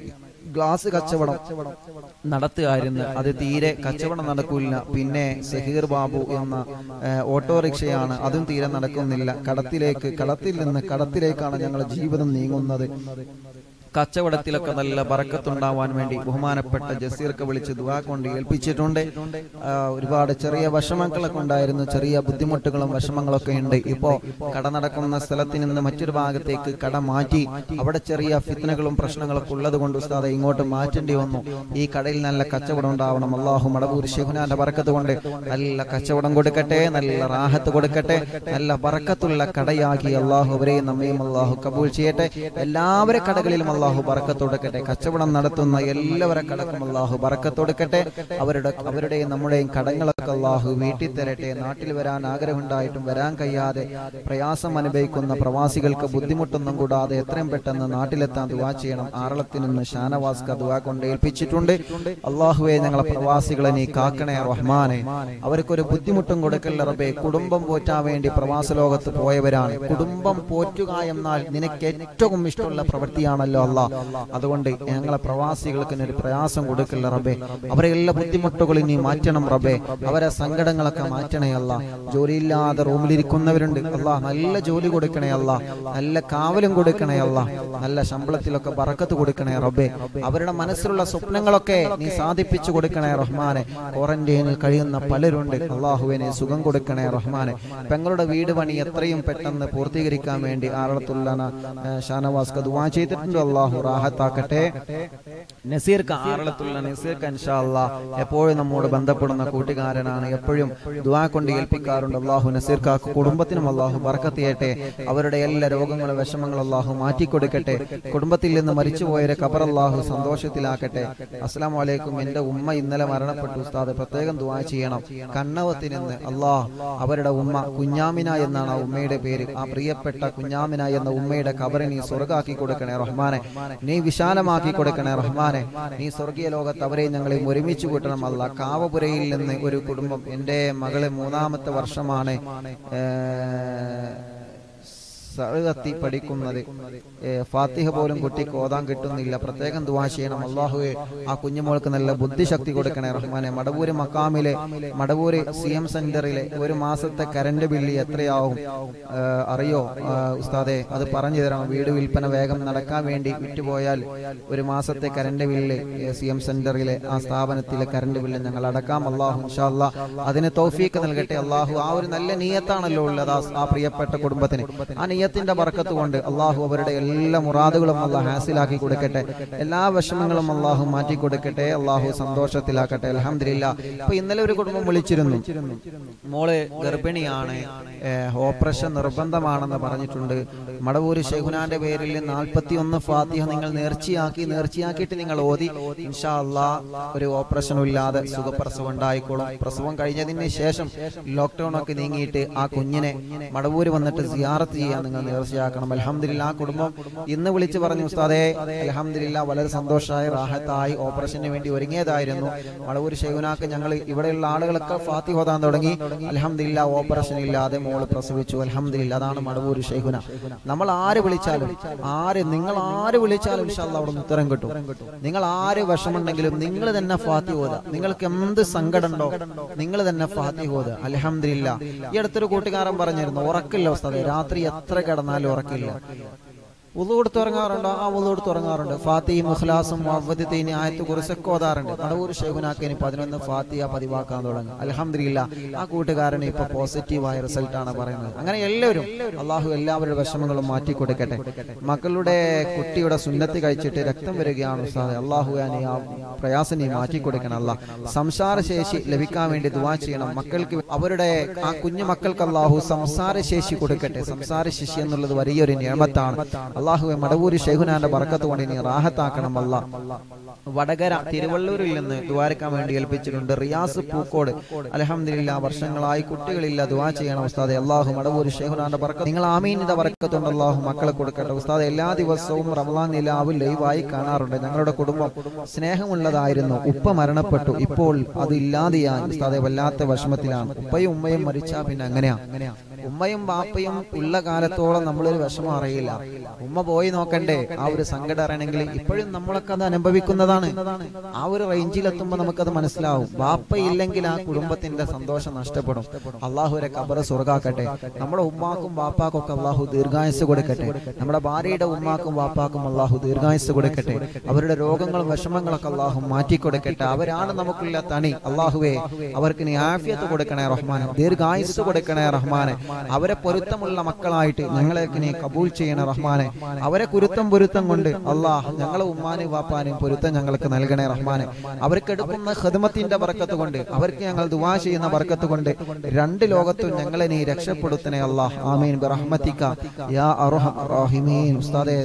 ഗ്ലാസ് കച്ചവടം നടത്തുകയായിരുന്നു അത് തീരെ കച്ചവടം നടക്കില്ല പിന്നെ സഹീർ ബാബു എന്ന ഏഹ്, ഓട്ടോറിക്ഷയാണ് അതും തീരെ നടക്കുന്നില്ല കടത്തിലേക്ക് കടത്തിൽ നിന്ന് കടത്തിലേക്കാണ് ഞങ്ങളുടെ ജീവിതം നീങ്ങുന്നത് കച്ചവടത്തിലൊക്കെ നല്ല ബറക്കത്തുണ്ടാവാൻ വേണ്ടി ബഹുമാനപ്പെട്ട ജസീർക്ക് വിളിച്ച് ദുവാ കൊണ്ട് ഏൽപ്പിച്ചിട്ടുണ്ട് ആ, ഒരുപാട് ചെറിയ വിഷമങ്ങളൊക്കെ ഉണ്ടായിരുന്നു ചെറിയ ബുദ്ധിമുട്ടുകളും വിഷമങ്ങളൊക്കെ ഉണ്ട് ഇപ്പോ കട നടക്കുന്ന സ്ഥലത്ത് നിന്ന് മറ്റൊരു ഭാഗത്തേക്ക് കട മാറ്റി അവിടെ ചെറിയ ഫിത്തനകളും പ്രശ്നങ്ങളൊക്കെ ഉള്ളത് കൊണ്ട് ഉസ്താദെ ഇങ്ങോട്ട് മാറ്റേണ്ടി വന്നു ഈ കടയിൽ നല്ല കച്ചവടം ഉണ്ടാവണം അള്ളാഹു മടവൂർ ഷെഹുനാന്റെ ബറക്കത്ത് കൊണ്ട് നല്ല കച്ചവടം കൊടുക്കട്ടെ നല്ല റാഹത്ത് കൊടുക്കട്ടെ നല്ല ബറക്കത്തുള്ള കടയാക്കി അള്ളാഹു അവരെയും നമ്മയും അള്ളാഹു കബൂൽ ചെയ്യട്ടെ എല്ലാവരുടെ കടകളിലും അള്ളാഹു ബറക്കത്ത് കൊടുക്കട്ടെ കച്ചവടം നടത്തുന്ന എല്ലാവരുടെ കടക്കും അള്ളാഹു ബറക്കത്ത് കൊടുക്കട്ടെ അവരുടെ അവരുടെയും നമ്മുടെയും കടങ്ങളൊക്കെ അള്ളാഹു വീട്ടിൽ തരട്ടെ നാട്ടിൽ വരാൻ ആഗ്രഹമുണ്ടായിട്ടും വരാൻ കഴിയാതെ പ്രയാസം അനുഭവിക്കുന്ന പ്രവാസികൾക്ക് ബുദ്ധിമുട്ടൊന്നും കൂടാതെ എത്രയും പെട്ടെന്ന് നാട്ടിലെത്താൻ ദുവാ ചെയ്യണം ആറളത്തിൽ നിന്ന് ഷാനവാസ്ക ദുവാ കൊണ്ട് ഏൽപ്പിച്ചിട്ടുണ്ട് അള്ളാഹുവെ ഞങ്ങളെ പ്രവാസികളെ നീ കാക്കണേ റഹ്മാനെ അവർക്കൊരു ബുദ്ധിമുട്ടും കൊടുക്കല്ല റബ്ബേ കുടുംബം പോറ്റാൻ വേണ്ടി പ്രവാസ ലോകത്ത് പോയവരാണ് കുടുംബം പോറ്റുക എന്നാൽ നിനക്ക് ഏറ്റവും ഇഷ്ടമുള്ള പ്രവൃത്തിയാണല്ലോ അല്ല അതുകൊണ്ട് ഞങ്ങളെ പ്രവാസികൾക്ക് നീ ഒരു പ്രയാസം കൊടുക്കല്ല റബ്ബേ അവരെ എല്ലാ ബുദ്ധിമുട്ടുകളും നീ മാറ്റണം റബ്ബേ അവരെ സങ്കടങ്ങളൊക്കെ മാറ്റണേ അല്ല ജോലിയില്ലാതെ റൂമിലിരിക്കുന്നവരുണ്ട് അല്ല നല്ല ജോലി കൊടുക്കണേ അല്ല നല്ല കാവലും കൊടുക്കണേ അല്ല നല്ല ശമ്പളത്തിലൊക്കെ ബറക്കത്ത് കൊടുക്കണേ റബ്ബേ അവരുടെ മനസ്സിലുള്ള സ്വപ്നങ്ങളൊക്കെ നീ സാധിപ്പിച്ചു കൊടുക്കണേ റഹ്മാനെ ക്വാറന്റൈനിൽ കഴിയുന്ന പലരുണ്ട് അള്ളാഹുവിനെ സുഖം കൊടുക്കണേ റഹ്മാനെ പെങ്ങളുടെ വീട് പണി എത്രയും പെട്ടെന്ന് പൂർത്തീകരിക്കാൻ വേണ്ടി ആറളത്തുള്ള ഷാനവാസ്ക ദുവാ ചെയ്തിട്ടുണ്ട് അല്ല അള്ളാഹു റാഹത്താക്കട്ടെ നസീർക്ക് ആറളത്തുള്ള നസീർക്ക് അൻഷാല്ല എപ്പോഴും നമ്മോട് ബന്ധപ്പെടുന്ന കൂട്ടുകാരനാണ് എപ്പോഴും ദുആ കൊണ്ട് ഏൽപ്പിക്കാറുണ്ട് അള്ളാഹു നസീർക്കാക്ക് കുടുംബത്തിനും അള്ളാഹു ബർക്കത്തിയട്ടെ അവരുടെ എല്ലാ രോഗങ്ങളും വിഷമങ്ങളും അള്ളാഹു മാറ്റിക്കൊടുക്കട്ടെ കുടുംബത്തിൽ നിന്ന് മരിച്ചുപോയവരെ ഖബർ അള്ളാഹു സന്തോഷത്തിലാക്കട്ടെ അസ്സാം വലൈക്കും എന്റെ ഉമ്മ ഇന്നലെ മരണപ്പെട്ടു ഉസ്താദ് പ്രത്യേകം ദുആ ചെയ്യണം കണ്ണവത്തിൽ നിന്ന് അള്ളാഹ് അവരുടെ ഉമ്മ കുഞ്ഞാമിന എന്നാണ് ആ ഉമ്മയുടെ പേര് ആ പ്രിയപ്പെട്ട കുഞ്ഞാമിന എന്ന ഉമ്മയുടെ ഖബറെ നീ സ്വർഗാക്കി കൊടുക്കണേ റഹ്മാനെ നീ വിശാലമാക്കി കൊടുക്കണേ റഹ്മാനെ നീ സ്വർഗീയ ലോകത്ത് അവരെ ഞങ്ങളെ ഒരുമിച്ച് കൂട്ടണം അല്ല കാവപുരയിൽ നിന്ന് ഒരു കുടുംബം എൻ്റെ മകള് മൂന്നാമത്തെ വർഷമാണ് സഴുകത്തി പഠിക്കുന്നത് ഏ, ഫാത്തിഹ പോലും കുട്ടിക്ക് ഓതാൻ കിട്ടുന്നില്ല പ്രത്യേകം ദുവാ ചെയ്യണം അള്ളാഹുവെ ആ കുഞ്ഞുമോൾക്ക് നല്ല ബുദ്ധിശക്തി കൊടുക്കണേ റഹ്മാനെ മടവൂര് മക്കാമിലെ മടവൂര് സി എം സെന്ററിലെ ഒരു മാസത്തെ കരണ്ട് ബില്ല് എത്രയാവും ഏ, അറിയോ ആ, ഉസ്താദെ അത് പറഞ്ഞു തരണം വീട് വിൽപ്പന വേഗം നടക്കാൻ വേണ്ടി വിറ്റുപോയാൽ ഒരു മാസത്തെ കരണ്ട് ബില്ല് സി എം സെന്ററിലെ ആ സ്ഥാപനത്തിലെ കരണ്ട് ബില്ല് ഞങ്ങൾ അടക്കാം അള്ളാഹു ഇൻഷാല്ലാ അതിന് തൗഫീക്ക് നൽകട്ടെ അള്ളാഹു ആ ഒരു നല്ല നീയത്താണല്ലോ ഉള്ളത് ആ- ആ പ്രിയപ്പെട്ട കുടുംബത്തിന് ആ നീയത്തിന്റെ ബർക്കത്ത് കൊണ്ട് അള്ളാഹു അവരുടെ എല്ലാ മുറാദുകളും അള്ളാഹ് ഹാസിലാക്കി കൊടുക്കട്ടെ എല്ലാ വിഷമങ്ങളും അള്ളാഹു മാറ്റി കൊടുക്കട്ടെ അള്ളാഹു സന്തോഷത്തിലാക്കട്ടെ അലഹമില്ല ഇപ്പൊ ഇന്നലെ ഒരു കുടുംബം വിളിച്ചിരുന്നു മോള് ഗർഭിണിയാണ് ഏഹ്, ഓപ്പറേഷൻ നിർബന്ധമാണെന്ന് പറഞ്ഞിട്ടുണ്ട് മടവൂര് ഷെഹുനാന്റെ പേരിൽ നാൽപ്പത്തി ഒന്ന് ഫാത്തിഹ നിങ്ങൾ നേർച്ചയാക്കി നേർച്ചയാക്കിയിട്ട് നിങ്ങൾ ഓതി ഇൻഷാ അള്ളാ ഒരു ഓപ്പറേഷനും ഇല്ലാതെ സുഖപ്രസവം ഉണ്ടായിക്കോളും പ്രസവം കഴിഞ്ഞതിന് ശേഷം ലോക്ക്ഡൌൺ ഒക്കെ നീങ്ങിയിട്ട് ആ കുഞ്ഞിനെ മടവൂര് വന്നിട്ട് സിയാറത്ത് ചെയ്യാൻ നിങ്ങൾ നേർച്ചയാക്കണം അലഹമില്ല ആ കുടുംബം ഇന്ന് വിളിച്ചു പറഞ്ഞു ഉസ്താദേ അലഹമില്ല വളരെ സന്തോഷമായി റാഹത്തായി ഓപ്പറേഷന് വേണ്ടി ഒരുങ്ങിയതായിരുന്നു മടവൂര് ഷെയ്ഖുനാക്ക് ഞങ്ങൾ ഇവിടെയുള്ള ആളുകളൊക്കെ ഫാത്തി ഹോതാൻ തുടങ്ങി അലഹമില്ല ഓപ്പറേഷൻ ഇല്ലാതെ മോള് പ്രസവിച്ചു അലഹമില്ല അതാണ് മടവൂര് ഷെയ്ഖുന നമ്മൾ ആര് വിളിച്ചാലും ആര് നിങ്ങൾ ആര് വിളിച്ചാലും ഇൻഷാല്ല അവിടെ നിന്ന് ഉത്തരം കിട്ടും നിങ്ങൾ ആര് വിഷമുണ്ടെങ്കിലും നിങ്ങൾ തന്നെ ഫാത്തി ഹോദ നിങ്ങൾക്ക് എന്ത് സങ്കടം ഉണ്ടോ നിങ്ങൾ തന്നെ ഫാത്തി ഹോദ അലഹമില്ല ഈ അടുത്തൊരു കൂട്ടുകാരൻ പറഞ്ഞിരുന്നു ഉറക്കില്ല ഉസ്താദേ രാത്രി എത്ര കിടന്നാലും ഉറക്കില്ല ഉളു കൊടുത്ത് ഉറങ്ങാറുണ്ടോ ആ ഉളു കൊടുത്ത് ഉറങ്ങാറുണ്ട് ഫാത്തിയും മുഖ്ലാസും അവധ്യത്തിന് ആയത്ത് കുറിച്ചൊക്കെ ഓതാറുണ്ട് നടവൂർ ഷെഹുനാക്കിന് പതിനൊന്ന് ഫാത്തിയ പതിവാക്കാൻ തുടങ്ങി അലഹമില്ല ആ കൂട്ടുകാരന് ഇപ്പൊ പോസിറ്റീവായ റിസൾട്ട് ആണ് പറയുന്നത് അങ്ങനെ എല്ലാവരും അള്ളാഹു എല്ലാവരുടെ വിഷമങ്ങളും മാറ്റി കൊടുക്കട്ടെ മക്കളുടെ കുട്ടിയുടെ സുന്നത്ത് കഴിച്ചിട്ട് രക്തം വരികയാണ് ഉസ്താദെ അള്ളാഹു നീ ആ പ്രയാസം നീ മാറ്റി കൊടുക്കണം അല്ല സംസാര ശേഷി ലഭിക്കാൻ വേണ്ടി ദുവാ ചെയ്യണം മക്കൾക്ക് അവരുടെ ആ കുഞ്ഞു മക്കൾക്ക് അള്ളാഹു സംസാര ശേഷി കൊടുക്കട്ടെ സംസാര ശേഷി എന്നുള്ളത് വലിയൊരു നിയമത്താണ് അള്ളാഹുവെ മടവൂരി ഷെയ്ഖുനാന്റെ ബർക്കത്ത് കൊണ്ട് നീ റാഹത്താക്കണം അല്ല വടകര തിരുവള്ളൂരിൽ നിന്ന് ദ്വാരക്കാൻ വേണ്ടി ഏൽപ്പിച്ചിട്ടുണ്ട് റിയാസ് പൂക്കോട് അലഹമില്ല വർഷങ്ങളായി കുട്ടികളില്ല ദുവാ ചെയ്യണം ഉസ്താദെ അള്ളാഹു മടവൂരി ഷെയ്ഖുനാന്റെ ബർക്കത്ത് നിങ്ങൾ ആമീനിന്റെ ബർക്കത്തുണ്ട് അള്ളാഹു മക്കളെ കൊടുക്കട്ടെ ഉസ്താദ് എല്ലാ ദിവസവും റമദാൻ നിലാവ് ലൈവായി കാണാറുണ്ട് ഞങ്ങളുടെ കുടുംബം സ്നേഹമുള്ളതായിരുന്നു ഉപ്പ മരണപ്പെട്ടു ഇപ്പോൾ അത് ഇല്ലാതെയായി ഉസ്താദെ വല്ലാത്ത വിഷമത്തിലാണ് ഉപ്പയും ഉമ്മയും മരിച്ചാ പിന്നെ അങ്ങനെയാ ഉമ്മയും ബാപ്പയും ഉള്ള കാലത്തോളം നമ്മളൊരു വിഷമം അറിയില്ല ഉമ്മ പോയി നോക്കണ്ടേ ആ ഒരു സങ്കടം അറിയണമെങ്കിൽ ഇപ്പോഴും നമ്മളൊക്കെ അത് അനുഭവിക്കുന്നതാണ് ആ ഒരു റേഞ്ചിൽ എത്തുമ്പോൾ നമുക്കത് മനസ്സിലാവും ബാപ്പ ഇല്ലെങ്കിൽ ആ കുടുംബത്തിന്റെ സന്തോഷം നഷ്ടപ്പെടും അള്ളാഹുരെ കബറ് സ്വർഗാക്കട്ടെ നമ്മുടെ ഉമ്മാക്കും ബാപ്പാക്കും ഒക്കെ അള്ളാഹു ദീർഘായുസ് കൊടുക്കട്ടെ നമ്മുടെ ഭാര്യയുടെ ഉമ്മാക്കും ബാപ്പാക്കും അള്ളാഹു ദീർഘായുസ് കൊടുക്കട്ടെ അവരുടെ രോഗങ്ങളും വിഷമങ്ങളൊക്കെ അള്ളാഹു മാറ്റി കൊടുക്കട്ടെ അവരാണ് നമുക്കുള്ള തണി അള്ളാഹുവേ അവർക്ക് നീ ആഫിയത്ത് കൊടുക്കണേ റഹ്മാനെ ദീർഘായുസ് കൊടുക്കണേ റഹ്മാനെ അവരെ പൊരുത്തമുള്ള മക്കളായിട്ട് ഞങ്ങളെയൊക്കെ നീ കബൂൽ ചെയ്യണ റഹ്മാനെ അവരെ കുരുത്തം പൊരുത്തം കൊണ്ട് അള്ളാഹ് ഞങ്ങളെ ഉമ്മാനും വാപ്പാനും പൊരുത്തം ഞങ്ങൾക്ക് നൽകണേ റഹ്മാനെ അവർക്ക് എടുക്കുന്ന ഖിദ്മത്തിന്റെ ബർക്കത്ത് കൊണ്ട് അവർക്ക് ഞങ്ങൾ ദുവാ ചെയ്യുന്ന ബർക്കത്ത് കൊണ്ട് രണ്ട് ലോകത്തും ഞങ്ങളെ നീ രക്ഷപ്പെടുത്തണേ അള്ളാഹ് ആമീൻ ബിറഹ്മതിക യാ അർഹം റഹീമീൻ ഉസ്താദേ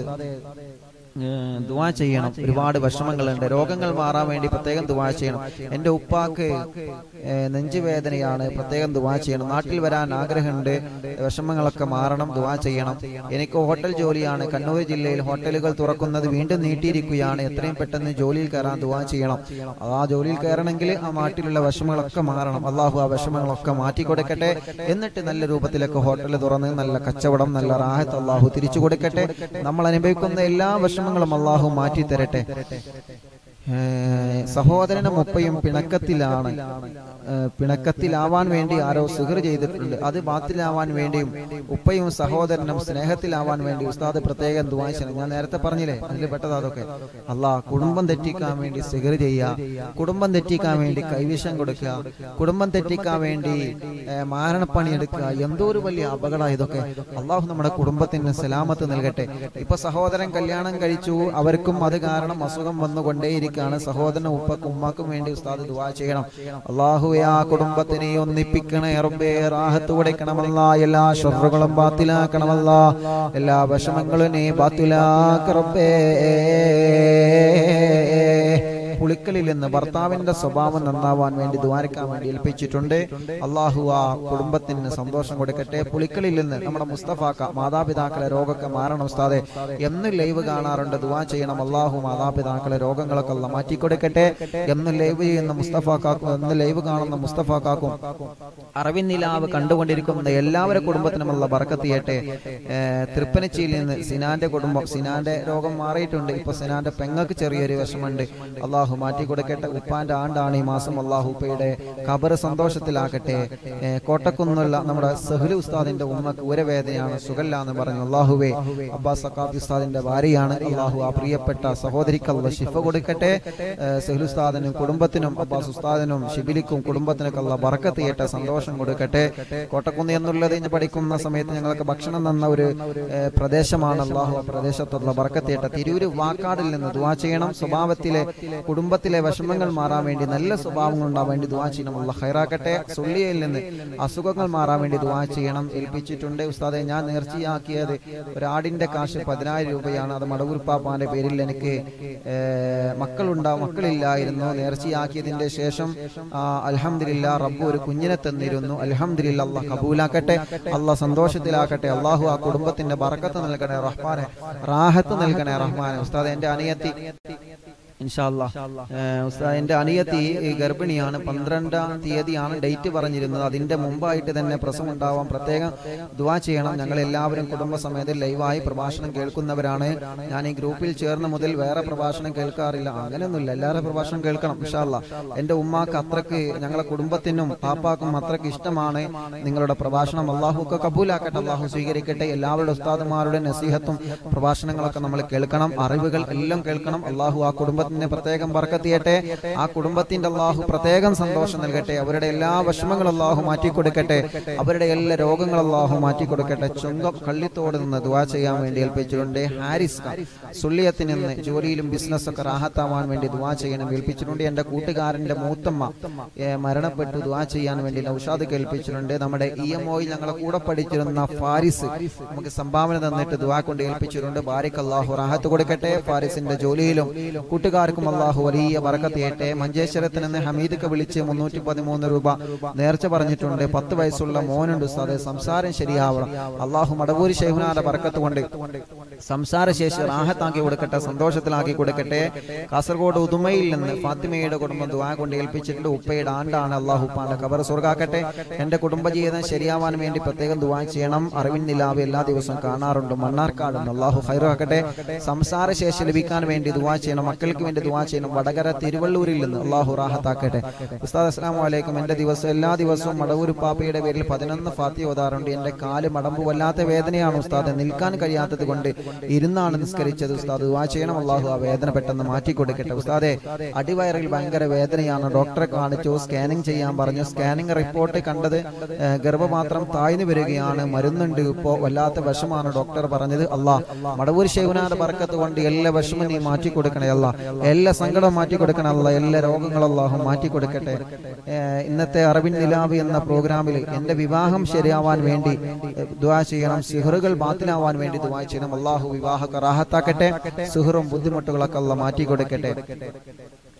ഏഹ് ദുവാ ചെയ്യണം ഒരുപാട് വിഷമങ്ങളുണ്ട് രോഗങ്ങൾ മാറാൻ വേണ്ടി പ്രത്യേകം ദുവാ ചെയ്യണം എൻ്റെ ഉപ്പാക്ക് ഏഹ് നെഞ്ചുവേദനയാണ് പ്രത്യേകം ദുവാ ചെയ്യണം നാട്ടിൽ വരാൻ ആഗ്രഹമുണ്ട് വിഷമങ്ങളൊക്കെ മാറണം ദുവാ ചെയ്യണം എനിക്ക് ഹോട്ടൽ ജോലിയാണ് കണ്ണൂർ ജില്ലയിൽ ഹോട്ടലുകൾ തുറക്കുന്നത് വീണ്ടും നീട്ടിയിരിക്കുകയാണ് എത്രയും പെട്ടെന്ന് ജോലിയിൽ കയറാൻ ദുവാ ചെയ്യണം ആ ജോലിയിൽ കയറണമെങ്കിൽ ആ നാട്ടിലുള്ള വിഷമങ്ങളൊക്കെ മാറണം അള്ളാഹു ആ വിഷമങ്ങളൊക്കെ മാറ്റി കൊടുക്കട്ടെ എന്നിട്ട് നല്ല രൂപത്തിലൊക്കെ ഹോട്ടൽ തുറന്ന് നല്ല കച്ചവടം നല്ല റാഹത്ത് അള്ളാഹു തിരിച്ചു കൊടുക്കട്ടെ നമ്മൾ അനുഭവിക്കുന്ന എല്ലാ വിഷമങ്ങളും അള്ളാഹു മാറ്റി തരട്ടെ ഏ, സഹോദരനും ഉപ്പയും പിണക്കത്തിലാണ് ഏ, പിണക്കത്തിലാവാൻ വേണ്ടി ആരോ സുഹൃ ചെയ്തിട്ടുണ്ട് അത് ബാത്തിലാവാൻ വേണ്ടിയും ഉപ്പയും സഹോദരനും സ്നേഹത്തിലാവാൻ വേണ്ടി ഉസ്താദ് പ്രത്യേകം ദുവായിച്ചത് ഞാൻ നേരത്തെ പറഞ്ഞില്ലേ അതിൽ പെട്ടത് അതൊക്കെ അല്ലാ കുടുംബം തെറ്റിക്കാൻ വേണ്ടി സിഗർ ചെയ്യുക കുടുംബം തെറ്റിക്കാൻ വേണ്ടി കൈവിഷം കൊടുക്കുക കുടുംബം തെറ്റിക്കാൻ വേണ്ടി ഏ, മാരണപ്പണി എടുക്കുക എന്തോ ഒരു വലിയ അപകടം ഇതൊക്കെ അള്ളാഹു നമ്മുടെ കുടുംബത്തിന് സലാമത്ത് നൽകട്ടെ ഇപ്പൊ സഹോദരൻ കല്യാണം കഴിച്ചു അവർക്കും അത് കാരണം അസുഖം വന്നുകൊണ്ടേയിരിക്കുകയാണ് സഹോദരനും ഉപ്പക്കും ഉമ്മാക്കും വേണ്ടി ഉസ്താദ് ദുവാ ചെയ്യണം അള്ളാഹുവെ ആ കുടുംബത്തിനെ ഒന്നിപ്പിക്കണേ റബ്ബേ റാഹത്ത് കൊടുക്കണമല്ല എല്ലാ ഷറുകളും ബാത്തിലാക്കണമല്ല എല്ലാ വിഷമങ്ങളും നീ ബാത്തിലാക്ക റബ്ബേ പുളിക്കലിൽ നിന്ന് ഭർത്താവിന്റെ സ്വഭാവം നന്നാവാൻ വേണ്ടി ദ്വാരക്കാൻ വേണ്ടി ഏൽപ്പിച്ചിട്ടുണ്ട് അള്ളാഹു ആ കുടുംബത്തിന് സന്തോഷം കൊടുക്കട്ടെ പുളിക്കലിൽ നിന്ന് നമ്മുടെ മുസ്തഫാക്ക മാതാപിതാക്കളെ രോഗമൊക്കെ മാറണം ഉസ്താദെ എന്ന് ലൈവ് കാണാറുണ്ട് ദുവാ ചെയ്യണം അള്ളാഹു മാതാപിതാക്കളെ രോഗങ്ങളൊക്കെ അല്ല മാറ്റിക്കൊടുക്കട്ടെ എന്ന് ലൈവ് ചെയ്യുന്ന മുസ്തഫാക്കാക്കും എന്ന് ലൈവ് കാണുന്ന മുസ്തഫാക്കാക്കും അറിവിൻ നിലാവ് കണ്ടുകൊണ്ടിരിക്കുന്ന എല്ലാവരുടെ കുടുംബത്തിനും അല്ല ബറക്കത്ത് ചെയ്യട്ടെ ഏഹ് തൃപ്പനച്ചിയിൽ നിന്ന് സിനാന്റെ കുടുംബം സിനാന്റെ രോഗം മാറിയിട്ടുണ്ട് ഇപ്പൊ സിനാന്റെ പെങ്ങൾക്ക് ചെറിയൊരു വിഷമുണ്ട് അള്ളാഹു മാറ്റി കൊടുക്കട്ടെ ഉപ്പാന്റെ ആണ്ടാണ് ഈ മാസം അള്ളാഹു ഉപ്പയുടെ ഖബർ സന്തോഷത്തിലാക്കട്ടെ ഏഹ് കോട്ടക്കുന്നുള്ള നമ്മുടെ സഹുലു ഉസ്താദിന്റെ ഉമ്മക്ക് ഉരവേദനയാണ് സുഖല്ല എന്ന് പറഞ്ഞു അള്ളാഹുവേ അബ്ബാസ് സക്കാഫി ഉസ്താദിന്റെ ഭാര്യയാണ് അള്ളാഹു ആ പ്രിയപ്പെട്ട സഹോദരിക്കല്ല ഷിഫ കൊടുക്കട്ടെ ഏഹ് സഹുലു ഉസ്താദിനും കുടുംബത്തിനും അബ്ബാസ് ഉസ്താദിനും ഷിബിലിക്കും കുടുംബത്തിനൊക്കെ അല്ല ബറക്കത്ത് ചെയ്യട്ടെ സന്തോഷം കൊടുക്കട്ടെ കോട്ടക്കുന്ന് എന്നുള്ളത് ഇനി പഠിക്കുന്ന സമയത്ത് ഞങ്ങൾക്ക് ഭക്ഷണം തന്ന ഒരു ഏഹ്, പ്രദേശമാണ് അള്ളാഹു ആ പ്രദേശത്തുള്ള ബറക്കത്ത് ചെയ്യട്ടെ തിരൂര് വാക്കാടിൽ നിന്ന് ദുവാ ചെയ്യണം സ്വഭാവത്തിലെ കുടുംബത്തിലെ വിഷമങ്ങൾ മാറാൻ വേണ്ടി നല്ല സ്വഭാവങ്ങൾ ഉണ്ടാവാൻ വേണ്ടി ദുവാ ചെയ്യണം അല്ല ഹൈറാക്കട്ടെ സുള്ളിയയിൽ നിന്ന് അസുഖങ്ങൾ മാറാൻ വേണ്ടി ദുവാ ചെയ്യണം ഏൽപ്പിച്ചിട്ടുണ്ട് ഉസ്താദെ ഞാൻ നേർച്ചയാക്കിയത് ഒരാടിന്റെ കാശ് പതിനായിരം രൂപയാണ് അത് മടവൂർ പാപ്പാന്റെ പേരിൽ എനിക്ക് ഏഹ്, മക്കളുണ്ടാ മക്കളില്ലായിരുന്നു നേർച്ചയാക്കിയതിന്റെ ശേഷം അലഹമില്ല റബ്ബ് ഒരു കുഞ്ഞിനെ തന്നിരുന്നു അലഹമില്ല അള്ളാഹ് കബൂലാക്കട്ടെ അള്ളാഹ് സന്തോഷത്തിലാക്കട്ടെ അള്ളാഹു ആ കുടുംബത്തിന്റെ ബറക്കത്ത് നൽകണേ റഹ്മാനെ റാഹത്ത് നൽകണേ റഹ്മാനെ ഉസ്താദ് എന്റെ അനിയത്തി ഇൻഷാല്ലാ ഉസ്താദ് എന്റെ അനിയത്തി ഈ ഗർഭിണിയാണ് പന്ത്രണ്ടാം തീയതിയാണ് ഡേറ്റ് പറഞ്ഞിരുന്നത് അതിന്റെ മുമ്പായിട്ട് തന്നെ പ്രസവം ഉണ്ടാവാൻ പ്രത്യേകം ദുവാ ചെയ്യണം ഞങ്ങൾ എല്ലാവരും കുടുംബസമേതം ലൈവായി പ്രഭാഷണം കേൾക്കുന്നവരാണ് ഞാൻ ഈ ഗ്രൂപ്പിൽ ചേർന്ന മുതൽ വേറെ പ്രഭാഷണം കേൾക്കാറില്ല അങ്ങനെയൊന്നുമില്ല എല്ലാവരും പ്രഭാഷണം കേൾക്കണം ഇൻഷാല്ല എന്റെ ഉമ്മാക്ക് അത്രക്ക് ഞങ്ങളെ കുടുംബത്തിനും പാപ്പാക്കും അത്രക്ക് ഇഷ്ടമാണ് നിങ്ങളുടെ പ്രഭാഷണം അള്ളാഹുക്ക് കബൂലാക്കട്ടെ അള്ളാഹു സ്വീകരിക്കട്ടെ എല്ലാവരുടെ ഉസ്താദുമാരുടെ നസീഹത്തും പ്രഭാഷണങ്ങളൊക്കെ നമ്മൾ കേൾക്കണം അറിവുകൾ എല്ലാം കേൾക്കണം അള്ളാഹു ആ കുടുംബത്തിന് പ്രത്യേകം ബർക്കത്തിയട്ടെ ആ കുടുംബത്തിന്റെ അള്ളാഹു പ്രത്യേകം സന്തോഷം നൽകട്ടെ അവരുടെ എല്ലാ വിഷമങ്ങളും അള്ളാഹു മാറ്റിക്കൊടുക്കട്ടെ അവരുടെ എല്ലാ രോഗങ്ങൾ അള്ളാഹു മാറ്റിക്കൊടുക്കട്ടെ ചുങ്കം കള്ളിത്തോട് നിന്ന് ദുവാ ചെയ്യാൻ വേണ്ടി ഏൽപ്പിച്ചിട്ടുണ്ട് ഹാരിസ് ഖാൻ സുള്ളിയത്തിൽ നിന്ന് ജോലിയിലും ബിസിനസ് ഒക്കെ റാഹത്താവാൻ വേണ്ടി ദുവാ ചെയ്യണം ഏൽപ്പിച്ചിട്ടുണ്ട് എന്റെ കൂട്ടുകാരന്റെ മൂത്തമ്മ ഏ, മരണപ്പെട്ടു ദുവാ ചെയ്യാൻ വേണ്ടി നൌഷാദ് കേൾപ്പിച്ചിട്ടുണ്ട് നമ്മുടെ ഇ എം ഒയിൽ ഞങ്ങളെ കൂടെ പഠിച്ചിരുന്ന ഫാരിസ് നമുക്ക് സംഭാവന തന്നിട്ട് ദുവാ കൊണ്ട് ഏൽപ്പിച്ചിട്ടുണ്ട് ബാരിക് അള്ളാഹു റാഹത്ത് കൊടുക്കട്ടെ ഫാരിസിന്റെ ജോലിയിലും കൂട്ടുകാർക്കും അള്ളാഹു വലിയ ബറക്കത്ത് ചെയ്യട്ടെ മഞ്ചേശ്വരത്തിൽ നിന്ന് ഹമീദൊക്കെ വിളിച്ച് മുന്നൂറ്റി പതിമൂന്ന് രൂപ നേർച്ച പറഞ്ഞിട്ടുണ്ട് പത്ത് വയസ്സുള്ള മോനുണ്ട് ഉസ്താദെ സംസാരം ശരിയാവണം അള്ളാഹു മടവൂരി ഷെഹുനാന്റെ ബറക്കത്ത് കൊണ്ട് സംസാരശേഷി റാഹത്താക്കി കൊടുക്കട്ടെ സന്തോഷത്തിലാക്കി കൊടുക്കട്ടെ കാസർഗോഡ് ഉദുമയിൽ നിന്ന് ഫാത്തിമയുടെ കുടുംബം ദുആ കൊണ്ട് ഏൽപ്പിച്ചിട്ടുണ്ട് ഉപ്പയുടെ ആണ്ടാണ് അള്ളാഹു ഉപ്പാന്റെ കബർ സ്വർഗാക്കട്ടെ എന്റെ കുടുംബജീവിതം ശരിയാവാൻ വേണ്ടി പ്രത്യേകം ദുആ ചെയ്യണം അറിവിൻ നിലാവ് എല്ലാ ദിവസവും കാണാറുണ്ട് മണ്ണാർക്കാടുണ്ട് അള്ളാഹു ഹൈറാക്കട്ടെ സംസാരശേഷി ലഭിക്കാൻ വേണ്ടി ദുആ ചെയ്യണം മക്കൾക്ക് വേണ്ടി ദുആ ചെയ്യണം വടകര തിരുവള്ളൂരിൽ നിന്ന് അള്ളാഹു റാഹത്താക്കട്ടെ ഉസ്താദ് അസ്ലാം വലൈക്കും എന്റെ ദിവസം എല്ലാ ദിവസവും മടവൂർ പാപ്പയുടെ പേരിൽ പതിനൊന്ന് ഫാത്തി ഓതാറുണ്ട് എന്റെ കാല് മടമ്പ് വല്ലാത്ത വേദനയാണ് ഉസ്താദ് നിൽക്കാൻ കഴിയാത്തത് കൊണ്ട് ഇരുന്നാണ് നിസ്കരിച്ചത് ഉസ്താദ് ദുആ ചെയ്യണം അള്ളാഹു ആ വേദന പെട്ടെന്ന് മാറ്റി കൊടുക്കട്ടെ ഉസ്താദെ അടിവയറിൽ ഭയങ്കര വേദനയാണ് ഡോക്ടറെ കാണിച്ചു സ്കാനിങ് ചെയ്യാൻ പറഞ്ഞു സ്കാനിങ് റിപ്പോർട്ട് കണ്ടത് ഏഹ്, ഗർഭപാത്രം താഴ്ന്നു വരികയാണ് മരുന്നുണ്ട് ഇപ്പോ വല്ലാത്ത വിഷമാണ് ഡോക്ടർ പറഞ്ഞത് അല്ലാ മടവൂർ ശേഖനാട് ബർക്കത്ത് കൊണ്ട് എല്ലാ വിഷമം നീ മാറ്റി കൊടുക്കണേ അല്ല എല്ലാ സങ്കടവും മാറ്റി കൊടുക്കണേ അല്ല എല്ലാ രോഗങ്ങളും അല്ലാഹു മാറ്റി കൊടുക്കട്ടെ ഏഹ്, ഇന്നത്തെ അറബിൻ നിലാവ് എന്ന പ്രോഗ്രാമിൽ എന്റെ വിവാഹം ശരിയാവാൻ വേണ്ടി ഏഹ്, ദുആ ചെയ്യണം സിഹറുകൾ ബാത്തിലാവാൻ വേണ്ടി ദുആ ചെയ്യണം അള്ളാഹു വിവാഹ റാഹത്താക്കട്ടെ സിഹറും ബുദ്ധിമുട്ടുകളൊക്കെ അല്ല മാറ്റി കൊടുക്കട്ടെ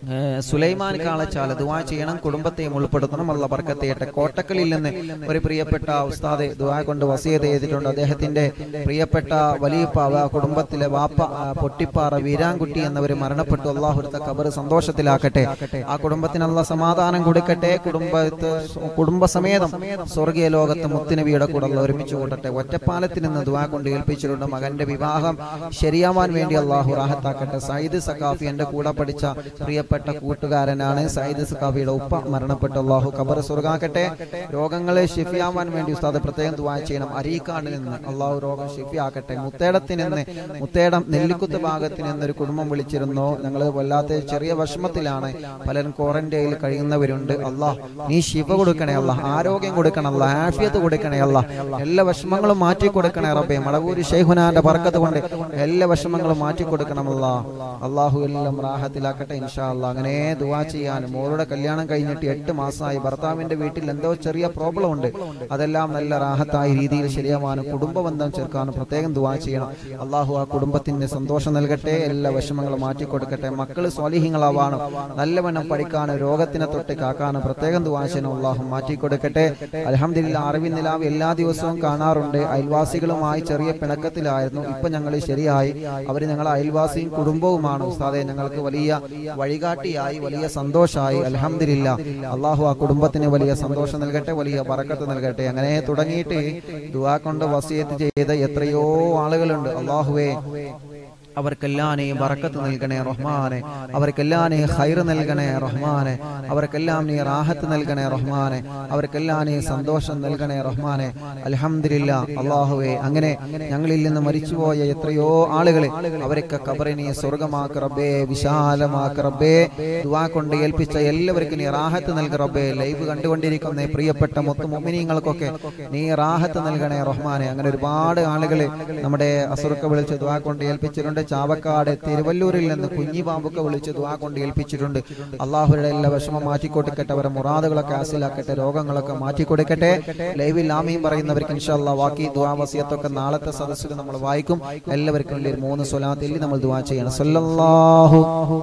ഏഹ് സുലൈമാൻ കാളച്ചാല ദുവാ ചെയ്യണം കുടുംബത്തെയും ഉൾപ്പെടുത്തണം അല്ല ബർക്കത്ത് കോട്ടക്കലിൽ നിന്ന് ഒരു പ്രിയപ്പെട്ട ഉസ്താദ് ദുവാ കൊണ്ട് വസിയത്ത് ചെയ്തിട്ടുണ്ട് അദ്ദേഹത്തിന്റെ പ്രിയപ്പെട്ട വലിയ കുടുംബത്തിലെ വാപ്പ ആ, പൊട്ടിപ്പാറ വീരാൻകുട്ടി എന്നവർ മരണപ്പെട്ടു അള്ളാഹുരത്തെ കബർ സന്തോഷത്തിലാക്കട്ടെ ആ കുടുംബത്തിനുള്ള സമാധാനം കൊടുക്കട്ടെ കുടുംബത്ത് കുടുംബസമേതം സ്വർഗീയ ലോകത്ത് മുത്തുനബിയുടെ കൂടെ അള്ളാഹ് ഒരുമിച്ച് കൂട്ടട്ടെ ഒറ്റപ്പാലത്തിൽ നിന്ന് ദുവാ കൊണ്ട് ഏൽപ്പിച്ചിട്ടുണ്ട് മകന്റെ വിവാഹം ശരിയാവാൻ വേണ്ടി അള്ളാഹു റാഹത്താക്കട്ടെ സയ്യിദ് സക്കാഫി എന്റെ കൂടെ പഠിച്ച പ്രിയപ്പെട്ട കൂട്ടുകാരനാണ് സയ്യിദ് സക്കാഫിയുടെ ഉപ്പ മരണപ്പെട്ട അള്ളാഹു ഖബർ സ്വർഗാക്കട്ടെ രോഗങ്ങളെ ഷിഫിയാവാൻ വേണ്ടി ഉസ്താദ് പ്രത്യേകം ദുവാ ചെയ്യണം അരീക്കാണ്ടിൽ നിന്ന് അള്ളാഹു രോഗം ഷിഫിയാക്കട്ടെ മുത്തേടത്തിൽ നിന്ന് മുത്തേടം നെല്ലിക്കുത്ത് ഭാഗത്ത് നിന്ന് ഒരു കുടുംബം വിളിച്ചിരുന്നു ഞങ്ങൾ വല്ലാത്ത ചെറിയ വിഷമത്തിലാണ് പലരും ക്വാറന്റൈനിൽ കഴിയുന്നവരുണ്ട് അള്ളാഹ് നീ ശിവ കൊടുക്കണേ അല്ല ആരോഗ്യം കൊടുക്കണം അല്ല ആഫിയത്ത് കൊടുക്കണേ അല്ല എല്ലാ വിഷമങ്ങളും മാറ്റി കൊടുക്കണേ റബ്ബേ മടവൂര് ഷെയ്ഖുനാന്റെ ബർക്കത്ത് കൊണ്ട് എല്ലാ വിഷമങ്ങളും മാറ്റി കൊടുക്കണമല്ല അള്ളാഹു എല്ലാം റാഹത്തിലാക്കട്ടെ ഇൻഷാ അല്ലാ അങ്ങനെ ദുവാ ചെയ്യാനും മോളുടെ കല്യാണം കഴിഞ്ഞിട്ട് എട്ട് മാസമായി ഭർത്താവിന്റെ വീട്ടിൽ എന്തോ ചെറിയ പ്രോബ്ലം ഉണ്ട് അതെല്ലാം നല്ല റാഹത്തായ രീതിയിൽ ശരിയാവാനും കുടുംബ ബന്ധം ചേർക്കാനും പ്രത്യേകം ദുവാ ചെയ്യണം അള്ളാഹു ആ കുടുംബത്തിന് സന്തോഷം നൽകട്ടെ എല്ലാ വിഷമങ്ങളും മാറ്റി കൊടുക്കട്ടെ മക്കൾ സ്വാലിഹ്യങ്ങളാവാനും നല്ലവണ്ണം പഠിക്കാനും രോഗത്തിനെ തൊട്ട് കാക്കാനും പ്രത്യേകം ദുവാ ചെയ്യണം അള്ളാഹു മാറ്റി കൊടുക്കട്ടെ അലഹമില്ല അറിവിൻ നിലാവ് എല്ലാ ദിവസവും കാണാറുണ്ട് അയൽവാസികളുമായി ചെറിയ പിണക്കത്തിലായിരുന്നു ഇപ്പൊ ഞങ്ങൾ ശരിയായി അവർ ഞങ്ങളെ അയൽവാസിയും കുടുംബവുമാണ് ഉസ്താദെ ഞങ്ങൾക്ക് വലിയ വഴികാട്ടിയായി വലിയ സന്തോഷമായി അലഹമില്ല അള്ളാഹു ആ കുടുംബത്തിന് വലിയ സന്തോഷം നൽകട്ടെ വലിയ പറക്കത്ത് നൽകട്ടെ അങ്ങനെ തുടങ്ങിയിട്ട് ദുവാ കൊണ്ട് വസിയത്ത് ചെയ്ത എത്രയോ ആളുകളുണ്ട് അള്ളാഹുവേ അവർക്കെല്ലാം നീ ബറക്കത്ത് നൽകണേ റഹ്മാനെ അവർക്കെല്ലാം നീ ഹൈർ നൽകണേ റഹ്മാനെ അവർക്കെല്ലാം നീ റാഹത്ത് നൽകണേ റഹ്മാനെ അവർക്കെല്ലാം നീ സന്തോഷം നൽകണേ റഹ്മാനെ അൽഹംദുലില്ല അള്ളാഹുവേ അങ്ങനെ ഞങ്ങളിൽ നിന്ന് മരിച്ചുപോയ എത്രയോ ആളുകളെ അവരൊക്കെ കബറി നീ സ്വർഗമാക്ക് റബ്ബേ വിശാലമാക്ക് റബ്ബേ ദുവാ കൊണ്ട് ഏൽപ്പിച്ച എല്ലാവർക്കും നീ റാഹത്ത് നൽക റബ്ബേ ലൈവ് കണ്ടുകൊണ്ടിരിക്കുന്ന പ്രിയപ്പെട്ട മൊത്ത മുമിനിങ്ങൾക്കൊക്കെ നീ റാഹത്ത് നൽകണേ റഹ്മാനെ അങ്ങനെ ഒരുപാട് ആളുകളെ നമ്മുടെ അസുറക്ക വിളിച്ച് ദുവാ കൊണ്ട് ഏൽപ്പിച്ചിട്ടുണ്ട് ചാവക്കാട് തിരുവല്ലൂരിൽ നിന്ന് കുഞ്ഞിപാമ്പൊക്കെ വിളിച്ച് ദുവാ കൊണ്ട് ഏൽപ്പിച്ചിട്ടുണ്ട് അള്ളാഹുരുടെ എല്ലാ വിഷമം മാറ്റിക്കൊടുക്കട്ടെ അവരെ മുറാദുകളൊക്കെ ആസിലാക്കട്ടെ രോഗങ്ങളൊക്കെ മാറ്റിക്കൊടുക്കട്ടെ ലൈവിൽ ആമയും പറയുന്നവർക്ക് ഇൻഷാല്ല ബാക്കി ദുവാ വസിയത്തൊക്കെ നാളത്തെ സദസ്സിൽ നമ്മൾ വായിക്കും എല്ലാവർക്കും വേണ്ടി ഒരു മൂന്ന് സ്വലാത്തിൽ നമ്മൾ ദുവാ ചെയ്യണം സല്ലല്ലാഹു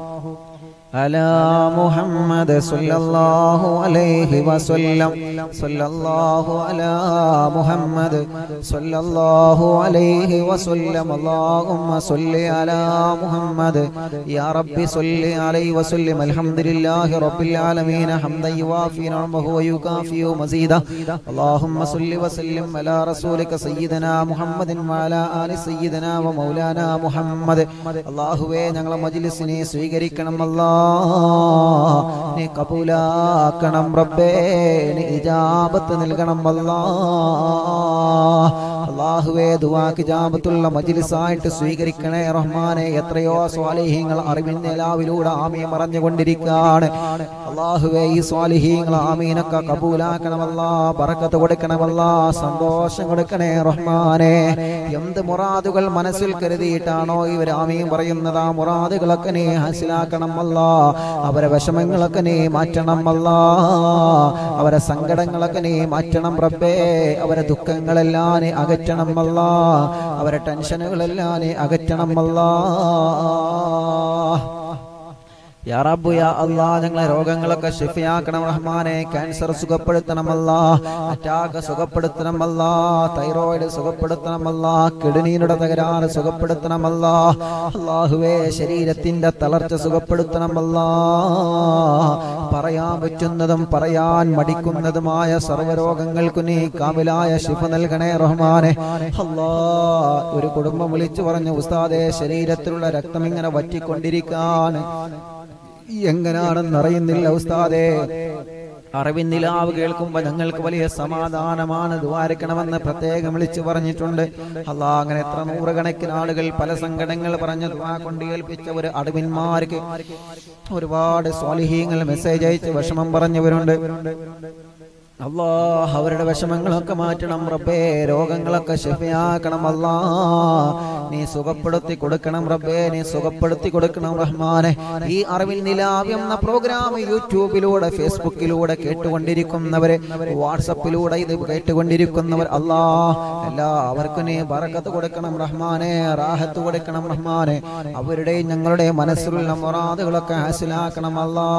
على محمد صلى الله عليه وسلم صلى الله على محمد صلى الله عليه وسلم اللهم صل على محمد يا رب صل عليه وسلم الحمد لله رب العالمين حمدا يوافي نعمه ويكافئ مزيدا اللهم صل وسلم على رسولك سيدنا محمد وعلى آل سيدنا ومولانا محمد അള്ളാഹുവേ ഞങ്ങളെ മജ്ലിസിനെ സ്വീകരിക്കണം അല്ലാ നീ കബൂലാക്കണം റബ്ബേ നീ ഇജാബത്ത് നൽകണം അല്ലാ അള്ളാഹുവേ ദുവാക്ക് ജാബത്തുള്ള മജ്ലിസായിട്ട് സ്വീകരിക്കണേ റഹ്മാനെ എത്രയോ സ്വാലിഹീങ്ങൾ അറിവിന്റെ ലാവിലൂടെ ആമീൻ മറഞ്ഞുകൊണ്ടിരിക്കുകയാണ് അള്ളാഹുവേ ഈ സ്വാലിഹീങ്ങൾ ആമീനൊക്കെ കബൂലാക്കണമല്ല ബറക്കത്ത് കൊടുക്കണമല്ല സന്തോഷം കൊടുക്കണേ റഹ്മാനെ എന്ത് മുറാദുകൾ മനസ്സിൽ കരുതിയിട്ടാണോ ഇവർ ആമീൻ പറയുന്നത് ആ മുറാദുകളൊക്കെ നീ ഹസിലാക്കണം അല്ല അവരെ വിഷമങ്ങളൊക്കെ നീ മാറ്റണം അല്ല അവരെ സങ്കടങ്ങളൊക്കെ നീ മാറ്റണം റബ്ബേ അവരെ ദുഃഖങ്ങളെല്ലാം നീ അകറ്റണം അല്ല അവരെ ടെൻഷനുകളെല്ലാം നീ അകറ്റണം അല്ല യാ റബ്ബു യാ അല്ലാ ഞങ്ങളെ രോഗങ്ങളൊക്കെ ഷിഫിയാക്കണം റഹ്മാനെ ക്യാൻസർ സുഖപ്പെടുത്തണമല്ല അറ്റാക്ക് സുഖപ്പെടുത്തണമല്ല തൈറോയിഡ് സുഖപ്പെടുത്തണമല്ല കിഡ്നിയുടെ തകരാറ് സുഖപ്പെടുത്തണമല്ല അള്ളാഹുവേ ശരീരത്തിന്റെ തളർച്ച സുഖപ്പെടുത്തണമല്ല പറയാൻ പറ്റുന്നതും പറയാൻ മടിക്കുന്നതുമായ സർവ്വരോഗങ്ങൾക്കു നീ കാമിലായ ശിഫ നൽകണേ റഹ്മാനെ അല്ലാ ഒരു കുടുംബം വിളിച്ചു പറഞ്ഞു ഉസ്താദെ ശരീരത്തിലുള്ള രക്തം ഇങ്ങനെ വറ്റിക്കൊണ്ടിരിക്കാൻ എങ്ങനെയാണെന്ന് അറിയുന്നില്ല ഉസ്താദേ അറിവിൻ നിലാവ് കേൾക്കുമ്പോൾ ഞങ്ങൾക്ക് വലിയ സമാധാനമാണ് ദ്വാരക്കണമെന്ന് പ്രത്യേകം വിളിച്ചു പറഞ്ഞിട്ടുണ്ട് അല്ലാ അങ്ങനെ എത്ര നൂറുകണക്കിന് ആളുകൾ പല സങ്കടങ്ങൾ പറഞ്ഞ് ദ്വാ കൊണ്ട് ഏൽപ്പിച്ച ഒരു അടവിന്മാർക്ക് ഒരുപാട് സ്വാലിഹീങ്ങൾ മെസ്സേജ് അയച്ച് വിഷമം പറഞ്ഞവരുണ്ട് അല്ലാഹ് അവരുടെ വിഷമങ്ങളൊക്കെ മാറ്റണം റബ്ബേ രോഗങ്ങളൊക്കെ ശിഫയാക്കണം അല്ലാ നീ സുഖപ്പെടുത്തി കൊടുക്കണം റബ്ബേ നീ സുഖപ്പെടുത്തി കൊടുക്കണം റഹ്മാനെ ഈ അറിവിൽ നിലാവ് എന്ന പ്രോഗ്രാം യൂട്യൂബിലൂടെ ഫേസ്ബുക്കിലൂടെ കേട്ടുകൊണ്ടിരിക്കുന്നവരെ വാട്സപ്പിലൂടെ ഇത് കേട്ടുകൊണ്ടിരിക്കുന്നവർ അല്ലാ എല്ലാവർക്കും നീ ബറക്കത്ത് കൊടുക്കണം റഹ്മാനെ റാഹത്ത് കൊടുക്കണം റഹ്മാനെ അവരുടെയും ഞങ്ങളുടെ മനസ്സിലുള്ള മൊറാദുകളൊക്കെ ഹാസിലാക്കണം അല്ലാ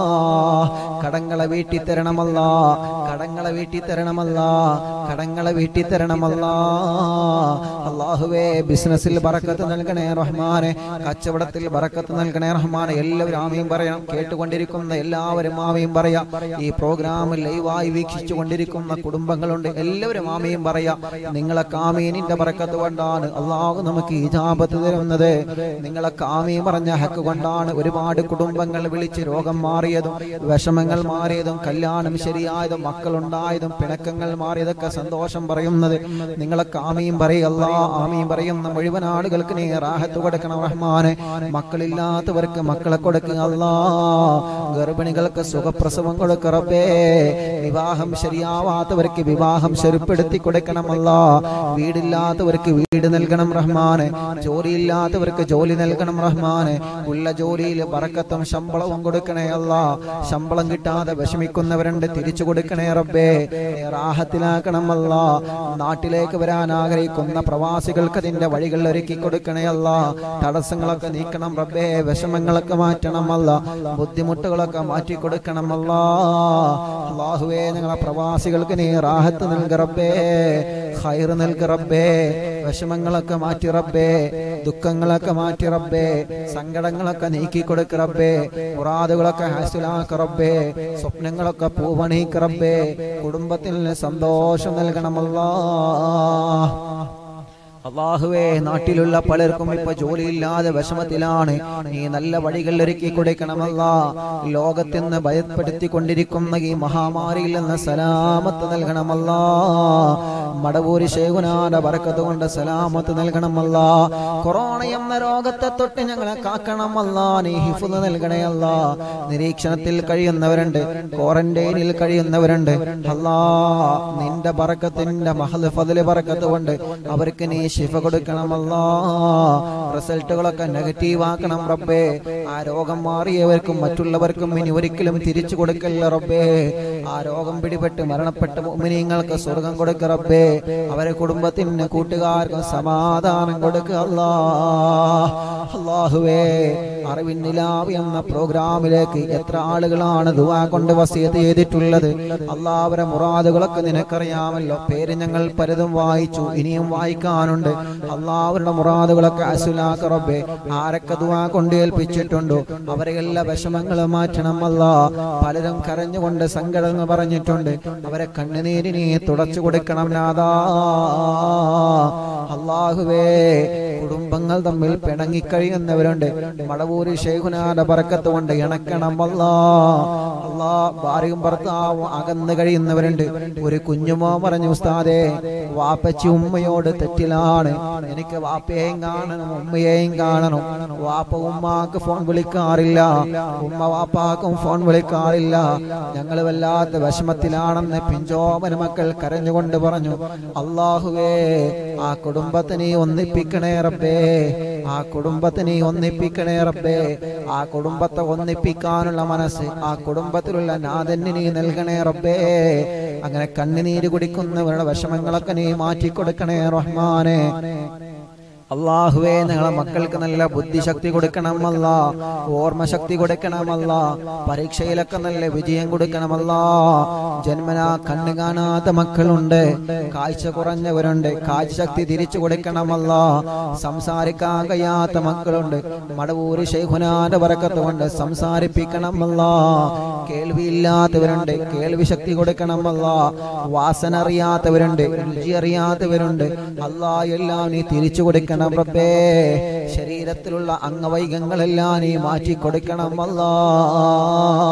കടങ്ങളെ വീട്ടി തരണമല്ല കടങ്ങളെ വീട്ടി തരണമല്ല കടങ്ങളെ വീട്ടി തരണമല്ല അള്ളാഹുവേ ബിസിനസ്സിൽ ബറക്കത്ത് നൽകണേ റഹ്മാനെ കച്ചവടത്തിൽ ബറക്കത്ത് നൽകണേ റഹ്മാനെ എല്ലാവരും ആമയും പറയാം കേട്ടുകൊണ്ടിരിക്കുന്ന എല്ലാവരും ആമയും പറയാം ഈ പ്രോഗ്രാം ലൈവായി വീക്ഷിച്ചു കൊണ്ടിരിക്കുന്ന കുടുംബങ്ങളുണ്ട് എല്ലാവരും ആമയും പറയാം നിങ്ങളെ കാമീനിന്റെ ബറക്കത്ത് കൊണ്ടാണ് അള്ളാഹു നമുക്ക് ഇജാബത്ത് തരുന്നത് നിങ്ങളെ കാമീൻ പറഞ്ഞ ഹക്ക് കൊണ്ടാണ് ഒരുപാട് കുടുംബങ്ങൾ വിളിച്ച് രോഗം മാറിയതും വിഷമങ്ങൾ മാറിയതും കല്യാണം ശരിയായതും മക്കളുണ്ടായതും പിണക്കങ്ങൾ മാറിയതൊക്കെ സന്തോഷം പറയുന്നത് നിങ്ങളെ കാമയും പറയല്ല ആമയും പറയുന്ന മുഴുവൻ ആളുകൾക്ക് നീ റാഹത്ത് കൊടുക്കണം റഹ്മാനെ മക്കളില്ലാത്തവർക്ക് മക്കളെ കൊടുക്കുക അല്ലാ ഗർഭിണികൾക്ക് സുഖപ്രസവം കൊടുക്കറബേ വിവാഹം ശരിയാവാത്തവർക്ക് വിവാഹം ശരിപ്പെടുത്തി കൊടുക്കണമല്ല വീടില്ലാത്തവർക്ക് വീട് നൽകണം റഹ്മാനെ ജോലിയില്ലാത്തവർക്ക് ജോലി നൽകണം റഹ്മാനെ ഉള്ള ജോലിയിൽ ബറക്കത്തും ശമ്പളവും കൊടുക്കണേ അല്ല ശമ്പളം കിട്ടാതെ വിഷമിക്കുന്നവരുണ്ട് തിരിച്ചു കൊടുക്കണേ റബ്ബേ നീ റാഹത്തിലാക്കണം അല്ല നാട്ടിലേക്ക് വരാൻ ആഗ്രഹിക്കുന്ന പ്രവാസികൾക്ക് അതിന്റെ വഴികൾ ഒരുക്കി കൊടുക്കണേ അല്ല തടസ്സങ്ങളൊക്കെ നീക്കണം റബ്ബേ വിഷമങ്ങളൊക്കെ മാറ്റണം അല്ല ബുദ്ധിമുട്ടുകളൊക്കെ മാറ്റി കൊടുക്കണം അല്ല അള്ളാഹുവേ ഞങ്ങളെ പ്രവാസികൾക്ക് നീ റാഹത്ത് നൽക റബ്ബേ ഹൈർ നൽക റബ്ബേ വിഷമങ്ങളൊക്കെ മാറ്റി റബ്ബേ ദുഃഖങ്ങളൊക്കെ മാറ്റി റബ്ബേ സങ്കടങ്ങളൊക്കെ നീക്കി കൊടുക്ക റബ്ബേ മുറാദുകളൊക്കെ ഹാസിലാക്ക റബ്ബേ സ്വപ്നങ്ങളൊക്കെ പൂവണീക്ക റബ്ബേ കുടുംബത്തിൽ സന്തോഷം നൽകണമല്ലാ അള്ളാഹുവേ നാട്ടിലുള്ള പലർക്കും ഇപ്പൊ ജോലിയില്ലാതെ വിഷമത്തിലാണ് നീ നല്ല വഴികൾ ഒരുക്കി കൊടുക്കണമല്ല ലോകത്തിൽ നിന്ന് ഭയപ്പെടുത്തിക്കൊണ്ടിരിക്കുന്ന ഈ മഹാമാരിയിൽ നിന്ന് സലാമത്ത് നൽകണമല്ല മടവൂരി ശേഖുനാന്റെ ബറക്കത്ത് കൊണ്ട് സലാമത്ത് നൽകണമല്ല കൊറോണ എന്ന രോഗത്തെ തൊട്ട് ഞങ്ങളെ കാക്കണമല്ല നീ ഹിഫുദ് നൽകണയല്ല നിരീക്ഷണത്തിൽ കഴിയുന്നവരുണ്ട് ക്വാറന്റൈനിൽ കഴിയുന്നവരുണ്ട് അല്ലാ നിന്റെ ബറക്കത്തിന്റെ മഹൽ ഫതില് ബറക്കത്ത് കൊണ്ട് അവർക്ക് നീ ശിഫ കൊടുക്കണമല്ല റിസൾട്ടുകളൊക്കെ നെഗറ്റീവ് ആക്കണം റബ്ബേ ആ രോഗം മാറിയവർക്കും മറ്റുള്ളവർക്കും ഇനി ഒരിക്കലും തിരിച്ചു കൊടുക്കല്ല റബ്ബേ ആ രോഗം പിടിപെട്ട് മരണപ്പെട്ട മുമിനിങ്ങൾക്ക് സ്വർഗം കൊടുക്ക റബ്ബേ അവരെ കുടുംബത്തിന് കൂട്ടുകാർക്കും സമാധാനം കൊടുക്കുക അല്ലാ അള്ളാഹുവേ അറിവിൻ നിലാവ് എന്ന പ്രോഗ്രാമിലേക്ക് എത്ര ആളുകളാണ് ദുവാ കൊണ്ട് വസിയത്ത് ചെയ്തിട്ടുള്ളത് അള്ളാഹുവരെ മുറാദുകളൊക്കെ നിനക്കറിയാമല്ലോ പേര് ഞങ്ങൾ പലതും വായിച്ചു ഇനിയും വായിക്കാനുണ്ട് അള്ളാഹുരുടെ മുറാദുകളൊക്കെ അസുലാക്ക റബ്ബേ ആരൊക്കെ ദുവാ കൊണ്ട് ഏൽപ്പിച്ചിട്ടുണ്ടോ അവരെ എല്ലാ വിഷമങ്ങളും മാറ്റണം അല്ല പലരും കരഞ്ഞുകൊണ്ട് സങ്കടങ്ങൾ പറഞ്ഞിട്ടുണ്ട് അവരെ കണ്ണുനീരിനെ തുടച്ചു കൊടുക്കണം നാദാ അള്ളാഹുവേ കുടുംബങ്ങൾ തമ്മിൽ പിണങ്ങിക്കഴിയുന്നവരുണ്ട് മടവൂരി ഷെയ്ഖുനാന്റെ പറക്കത്ത് കൊണ്ട് ഇണക്കണം അല്ലാ അല്ലാ ഭാര്യയും ഭർത്താവും അകന്നു കഴിയുന്നവരുണ്ട് ഒരു കുഞ്ഞുമോ പറഞ്ഞു ഉസ്താദേ വാപ്പച്ചി ഉമ്മയോട് തെറ്റിലാണ് എനിക്ക് വാപ്പയെയും കാണണം ഉമ്മയെയും കാണണം വാപ്പ ഉമ്മാക്ക് ഫോൺ വിളിക്കാറില്ല ഉമ്മ വാപ്പാക്കും ഫോൺ വിളിക്കാറില്ല ഞങ്ങൾ വല്ലാത്ത വിഷമത്തിലാണെന്ന് പിഞ്ചോമന മക്കൾ കരഞ്ഞുകൊണ്ട് പറഞ്ഞു അള്ളാഹുവേ ആ കുടുംബത്തെ നീ ഒന്നിപ്പിക്കണേ റബ്ബേ ആ കുടുംബത്തെ നീ ഒന്നിപ്പിക്കണേ റബ്ബേ ആ കുടുംബത്തെ ഒന്നിപ്പിക്കാനുള്ള മനസ്സ് ആ കുടുംബത്തിലുള്ള നാഥന് നീ നൽകണേ റബ്ബേ അങ്ങനെ കണ്ണുനീര് കുടിക്കുന്നവരുടെ വിഷമങ്ങളൊക്കെ നീ മാറ്റിക്കൊടുക്കണേ റഹ്മാനെ അള്ളാഹുവേ ഞങ്ങളെ മക്കൾക്ക് നല്ല ബുദ്ധിശക്തി കൊടുക്കണമല്ല ഓർമ്മശക്തി കൊടുക്കണമല്ല പരീക്ഷയിലൊക്കെ നല്ല വിജയം കൊടുക്കണമല്ല ജന്മനാ കണ്ണു കാണാത്ത മക്കളുണ്ട് കാഴ്ച കുറഞ്ഞവരുണ്ട് കാഴ്ചശക്തി തിരിച്ചു കൊടുക്കണമല്ല സംസാരിക്കാൻ കഴിയാത്ത മക്കളുണ്ട് മടവൂര് ശൈഖുനാന്റെ പറക്കത്ത് കൊണ്ട് സംസാരിപ്പിക്കണമല്ല കേൾവിയില്ലാത്തവരുണ്ട് കേൾവി ശക്തി കൊടുക്കണമല്ല വാസന അറിയാത്തവരുണ്ട് രുചി അറിയാത്തവരുണ്ട് അല്ലാ എല്ലാം നീ തിരിച്ചു കൊടുക്കണം റബ്ബേ ശരീരത്തിലുള്ള അംഗവൈകങ്ങളെല്ലാം നീ മാറ്റി കൊടുക്കണം അല്ലാ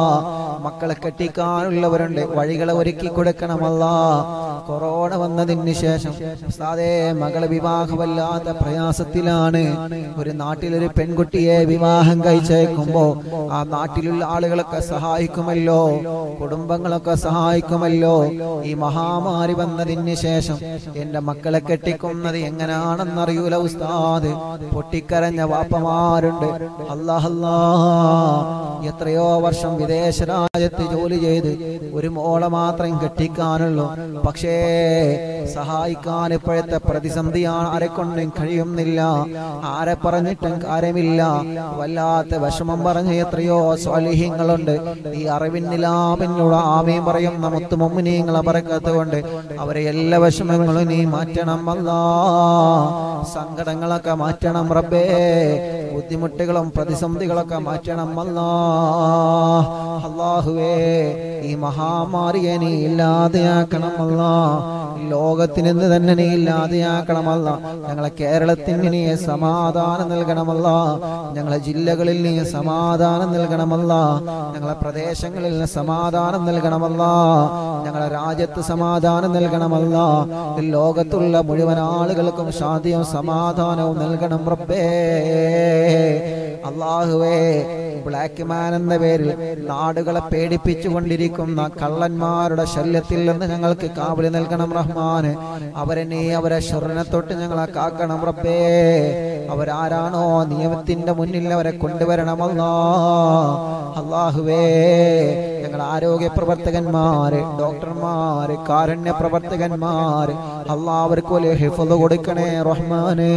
മക്കളെ കെട്ടിക്കാനുള്ളവരുണ്ട് വഴികളെ ഒരുക്കി കൊടുക്കണമല്ല കൊറോണ വന്നതിന് ശേഷം ഉസ്താദേ മകളെ വിവാഹമല്ലാത്ത പ്രയാസത്തിലാണ് ഒരു നാട്ടിലൊരു പെൺകുട്ടിയെ വിവാഹം കഴിച്ചേക്കുമ്പോ ആ നാട്ടിലുള്ള ആളുകളൊക്കെ സഹായിക്കുമല്ലോ കുടുംബങ്ങളൊക്കെ സഹായിക്കുമല്ലോ ഈ മഹാമാരി വന്നതിന് ശേഷം എന്റെ മക്കളെ കെട്ടിക്കുന്നത് എങ്ങനെയാണെന്നറിയൂല ഉസ്താദ് പൊട്ടിക്കരഞ്ഞ വാപ്പമാരുണ്ട് അല്ലാഹല്ലാ എത്രയോ വർഷം വിദേശ രാജ്യത്ത് ജോലി ചെയ്ത് ഒരു മോളെ മാത്രം കെട്ടിക്കാനുള്ളൂ പക്ഷേ സഹായിക്കാൻ ഇപ്പോഴത്തെ പ്രതിസന്ധിയാണ് ആരെ കൊണ്ടും കഴിയുന്നില്ല ആരെ പറഞ്ഞിട്ടും കാര്യമില്ല വല്ലാത്ത വിഷമം പറഞ്ഞ എത്രയോ സ്വാലിഹ്യങ്ങളുണ്ട് ഈ അറിവിന്നിലാമിനോട് ആമയും പറയുന്ന മുത്തുമൊമ്മിനീങ്ങളെ പറക്കത്തുകൊണ്ട് അവരെ എല്ലാ വിഷമങ്ങളും നീ മാറ്റണം അല്ലാ സങ്കടങ്ങളൊക്കെ മാറ്റണം റബ്ബേ ബുദ്ധിമുട്ടുകളും പ്രതിസന്ധികളൊക്കെ മാറ്റണം അല്ലാ അള്ളാഹുവേ ഈ മഹാമാരിയെ നീ ഇല്ലാതെയാക്കണമല്ല ലോകത്തിന് ഇന്ന് തന്നെ നീ ഇല്ലാതെയാക്കണമല്ല ഞങ്ങളെ കേരളത്തിന് നീ സമാധാനം നൽകണമല്ല ഞങ്ങളെ ജില്ലകളിൽ നീ സമാധാനം നൽകണമല്ല ഞങ്ങളെ പ്രദേശങ്ങളിൽ നീ സമാധാനം നൽകണമല്ല ഞങ്ങളെ രാജ്യത്ത് സമാധാനം നൽകണമല്ല ലോകത്തുള്ള മുഴുവൻ ആളുകൾക്കും ശാന്തിയും സമാധാനവും നൽകണം റബ്ബേ അള്ളാഹുവേ ബ്ലാക്ക് മാൻ എന്ന പേരിൽ നാടുകളെ പേടിപ്പിച്ചുകൊണ്ടിരിക്കുന്ന കള്ളന്മാരുടെ ശല്യത്തിൽ നിന്ന് ഞങ്ങൾക്ക് കാവലി നൽകണം റഹ്മാന് അവരെ നീ അവരെ ഷൊറിനെ തൊട്ട് ഞങ്ങളെ കാക്കണം റബ്ബേ അവരാരാണോ നിയമത്തിന്റെ മുന്നിൽ അവരെ കൊണ്ടുവരണമല്ലാ അള്ളാഹുവേ ഞങ്ങൾ ആരോഗ്യ പ്രവർത്തകന്മാര് ഡോക്ടർമാര് കാരുണ്യ പ്രവർത്തകന്മാര് അള്ളാഹ് വലിയ ഹിഫത് കൊടുക്കണേ റഹ്മാനേ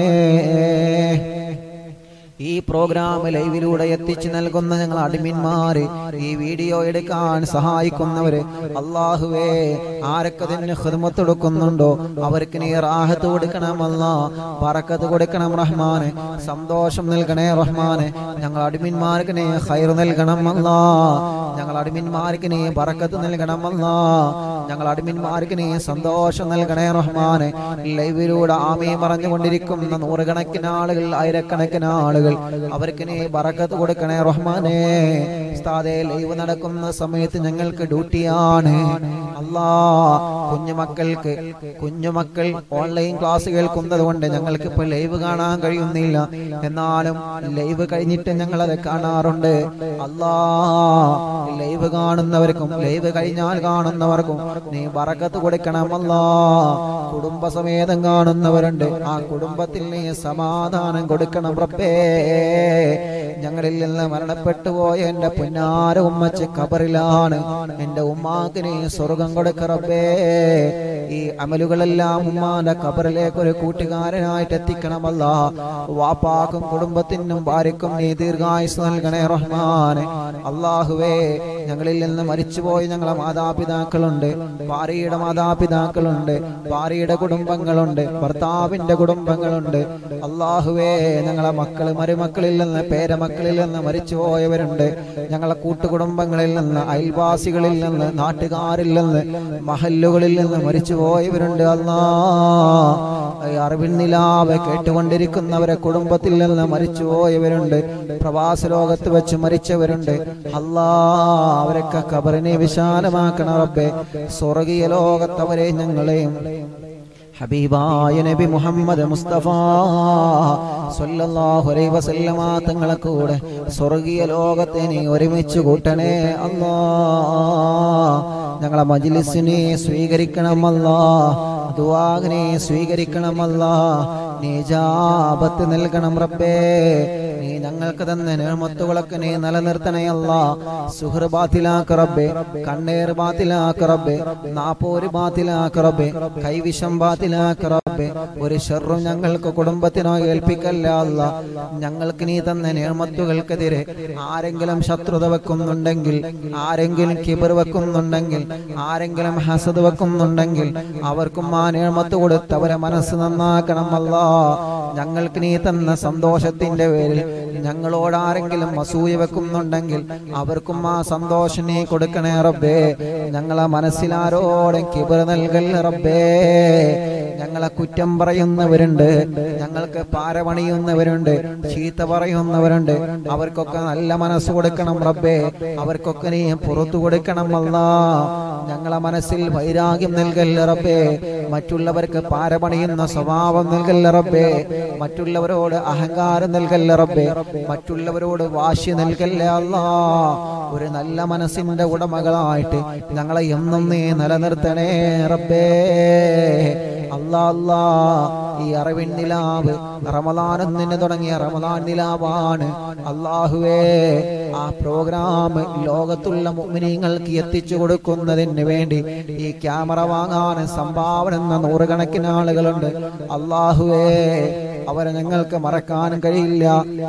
ഈ പ്രോഗ്രാം ലൈവിലൂടെ എത്തിച്ചു നൽകുന്ന ഞങ്ങൾ അടിമിന്മാര് ഈ വീഡിയോ എടുക്കാൻ സഹായിക്കുന്നവര് അള്ളാഹുവേ ആരൊക്കെ ഇതിന് ഹിദ്മത്ത് കൊടുക്കുന്നുണ്ടോ അവർക്ക് നീ റാഹത്ത് കൊടുക്കണമല്ല പറക്കത്ത് കൊടുക്കണം റഹ്മാന് സന്തോഷം നൽകണേ റഹ്മാന് ഞങ്ങൾ അടിമിന്മാർക്ക് നീ ഹൈർ നൽകണമല്ല ഞങ്ങൾ അടിമിന്മാർക്ക് നീ പറക്കത്ത് നൽകണമല്ല ഞങ്ങൾ അടിമിന്മാർക്ക് നീ സന്തോഷം നൽകണേ റഹ്മാന് ലൈവിലൂടെ ആമയും പറഞ്ഞുകൊണ്ടിരിക്കുന്ന നൂറുകണക്കിന് ആളുകൾ ആയിരക്കണക്കിന് ആളുകൾ അവർക്ക് നീ ബറക്കത്ത് കൊടുക്കണേ റഹ്മാനെ ഉസ്താദേ ലൈവ് നടക്കുന്ന സമയത്ത് ഞങ്ങൾക്ക് ഡ്യൂട്ടിയാണ് അല്ലാ കുഞ്ഞുമക്കൾക്ക് കുഞ്ഞുമക്കൾ ഓൺലൈൻ ക്ലാസ് കേൾക്കുന്നത് കൊണ്ട് ഞങ്ങൾക്ക് ഇപ്പൊ ലൈവ് കാണാൻ കഴിയുന്നില്ല എന്നാലും ലൈവ് കഴിഞ്ഞിട്ട് ഞങ്ങൾ അത് കാണാറുണ്ട് അല്ലാ ലൈവ് കാണുന്നവർക്കും ലൈവ് കഴിഞ്ഞാൽ കാണുന്നവർക്കും നീ ബറക്കത്ത് കൊടുക്കണമല്ലാ കുടുംബസമേതം കാണുന്നവരുണ്ട് ആ കുടുംബത്തിൽ നീ സമാധാനം കൊടുക്കണം റബ്ബേ ഞങ്ങളിൽ നിന്ന് മരണപ്പെട്ടു പോയ എന്റെ പുന്നാര ഉമ്മച്ച് കബറിലാണ് എന്റെ ഉമ്മാക്ക് നീ സ്വർഗം കൊടുക്ക റബ്ബേ ഈ അമലുകളെല്ലാം ഉമ്മാന്റെ കബറിലേക്ക് ഒരു കൂട്ടുകാരനായിട്ട് എത്തിക്കണമല്ല വാപ്പാക്കും കുടുംബത്തിനും ഭാര്യക്കും നീ ദീർഘായുസ് നൽകണേ റഹ്മാനെ അള്ളാഹുവേ ഞങ്ങളിൽ നിന്ന് മരിച്ചുപോയ ഞങ്ങളെ മാതാപിതാക്കളുണ്ട് ഭാര്യയുടെ മാതാപിതാക്കളുണ്ട് ഭാര്യയുടെ കുടുംബങ്ങളുണ്ട് ഭർത്താവിന്റെ കുടുംബങ്ങളുണ്ട് അള്ളാഹുവേ ഞങ്ങളെ മക്കള് മരുമക്കളിൽ നിന്ന് പേരമക്കളിൽ നിന്ന് മരിച്ചുപോയവരുണ്ട് ഞങ്ങളെ കൂട്ടുകുടുംബങ്ങളിൽ നിന്ന് അയൽവാസികളിൽ നിന്ന് നാട്ടുകാരിൽ നിന്ന് മഹല്ലുകളിൽ നിന്ന് മരിച്ചുപോയവരുണ്ട് അല്ലാ ഈ അറിവിൻ നിലാവ് കേട്ടുകൊണ്ടിരിക്കുന്നവരെ കുടുംബത്തിൽ നിന്ന് മരിച്ചുപോയവരുണ്ട് പ്രവാസ ലോകത്ത് വെച്ച് മരിച്ചവരുണ്ട് അല്ലാ അവരൊക്കെ കബറിനെ വിശാലമാക്കണം റബ്ബേ സ്വർഗീയ ലോകത്തവരെ ഞങ്ങളെയും ഹബീബായ നബി മുഹമ്മദ് മുസ്തഫ സല്ലല്ലാഹു അലൈഹി വസല്ലമ തങ്ങളെ കൂടെ സ്വർഗീയ ലോകത്തെ നീ ഒരുമിച്ച് കൂട്ടണേ അല്ലാ ഞങ്ങളെ മജ്ലിസിനെ സ്വീകരിക്കണമല്ല ദുആനെ സ്വീകരിക്കണമല്ല നീ ജാബത്ത് നൽകണം റബ്ബേ നീ ഞങ്ങൾക്ക് തന്ന നിയമത്തുകളൊക്കെ നീ നിലനിർത്തണയല്ല സുഹൃ ബാത്തിലാക്ക് റബ്ബേ കണ്ണേർ ബാത്തിലാക്ക് റബ്ബേ നാപ്പോര് ബാത്തിലാക്ക് റബ്ബേ കൈവിഷം ബാത്തിലാക്ക് റബ്ബേ ഒരു ഷെറും ഞങ്ങൾക്ക് കുടുംബത്തിനോ ഏൽപ്പിക്കല്ല അല്ല ഞങ്ങൾക്ക് നീ തന്ന നിയമത്തുകൾക്കെതിരെ ആരെങ്കിലും ശത്രുത വെക്കുന്നുണ്ടെങ്കിൽ ആരെങ്കിലും കിബർ വെക്കുന്നുണ്ടെങ്കിൽ ആരെങ്കിലും ഹസദ് വെക്കുന്നുണ്ടെങ്കിൽ അവർക്കും ആ നിയമത്ത് കൊടുത്ത് അവരെ മനസ്സ് നന്നാക്കണം അല്ല ഞങ്ങൾക്ക് നീ തന്ന സന്തോഷത്തിന്റെ പേരിൽ ഞങ്ങളോട് ആരെങ്കിലും അസൂയ വെക്കുന്നുണ്ടെങ്കിൽ അവർക്കും ആ സന്തോഷം നീ കൊടുക്കണേ റബ്ബേ ഞങ്ങളെ മനസ്സിലാരോടും കിബർ നൽകൽ റബ്ബേ ഞങ്ങളെ കുറ്റം പറയുന്നവരുണ്ട് ഞങ്ങൾക്ക് പാരപണിയുന്നവരുണ്ട് ചീത്ത പറയുന്നവരുണ്ട് അവർക്കൊക്കെ നല്ല മനസ്സ് കൊടുക്കണം റബ്ബേ അവർക്കൊക്കെ നീ പുറത്തു കൊടുക്കണം അല്ല ഞങ്ങളെ മനസ്സിൽ വൈരാഗ്യം നൽകല്ല റബ്ബേ മറ്റുള്ളവർക്ക് പാരപണിയുന്ന സ്വഭാവം നൽകല്ല റബ്ബേ മറ്റുള്ളവരോട് അഹങ്കാരം നൽകല്ല റബ്ബേ മറ്റുള്ളവരോട് വാശി നൽകല്ല അല്ലാ ഒരു നല്ല മനസ്സിന്റെ ഉടമകളായിട്ട് ഞങ്ങളെ എന്നും നീ നിലനിർത്തണേ റബ്ബേ അല്ലാ അല്ലാ ഈ അറിവിൻ നിലാവ് റമദാനും നിന്ന് തുടങ്ങിയ റമദാൻ നിലാവാണ് അള്ളാഹുവേ ആ പ്രോഗ്രാം ലോകത്തുള്ള മുഅ്മിനീങ്ങൾക്ക് എത്തിച്ചു കൊടുക്കുന്നതിന് വേണ്ടി ഈ ക്യാമറ വാങ്ങാൻ സംഭാവന എന്ന നൂറുകണക്കിന് ആളുകളുണ്ട് അള്ളാഹുവേ അവരെ ഞങ്ങൾക്ക് മറക്കാൻ കഴിയില്ല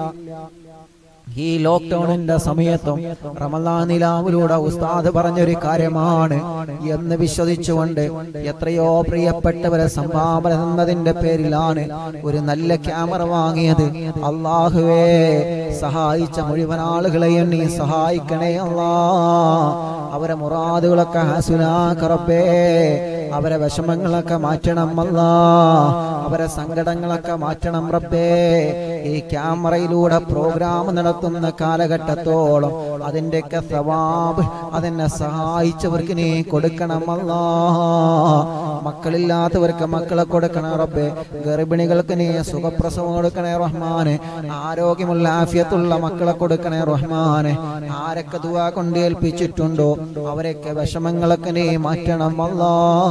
ഈ ലോക്ക്ഡൌണിന്റെ സമയത്തും റമദാൻ നിലാവിലൂടെ ഉസ്താദ് പറഞ്ഞൊരു കാര്യമാണ് എന്ന് വിശ്വസിച്ചുകൊണ്ട് എത്രയോ പ്രിയപ്പെട്ടവരെ സംഭാവന എന്നതിന്റെ പേരിലാണ് ഒരു നല്ല ക്യാമറ വാങ്ങിയത് അള്ളാഹുവേ സഹായിച്ച മുഴുവൻ ആളുകളെയും നീ സഹായിക്കണേ അല്ലാ അവരെ മുറാദുകളൊക്കെ ഹസുനാക്കറപ്പേ അവരെ വിഷമങ്ങളൊക്കെ മാറ്റണം അല്ല അവരെ സങ്കടങ്ങളൊക്കെ മാറ്റണം റബ്ബേ ഈ ക്യാമറയിലൂടെ പ്രോഗ്രാം നടത്തുന്ന കാലഘട്ടത്തോളം അതിൻ്റെയൊക്കെ സവാബ് അതെന്നെ സഹായിച്ചവർക്ക് നീ കൊടുക്കണം അല്ല മക്കളില്ലാത്തവർക്ക് മക്കളെ കൊടുക്കണം റബ്ബേ ഗർഭിണികൾക്ക് നീ സുഖപ്രസവം കൊടുക്കണേ റഹ്മാനെ ആരോഗ്യമുള്ള ആഫിയത്തുള്ള മക്കളെ കൊടുക്കണേ റഹ്മാനെ ആരൊക്കെ ദുവാ കൊണ്ട് ഏൽപ്പിച്ചിട്ടുണ്ടോ അവരൊക്കെ വിഷമങ്ങളൊക്കെ നീ മാറ്റണം അല്ലാ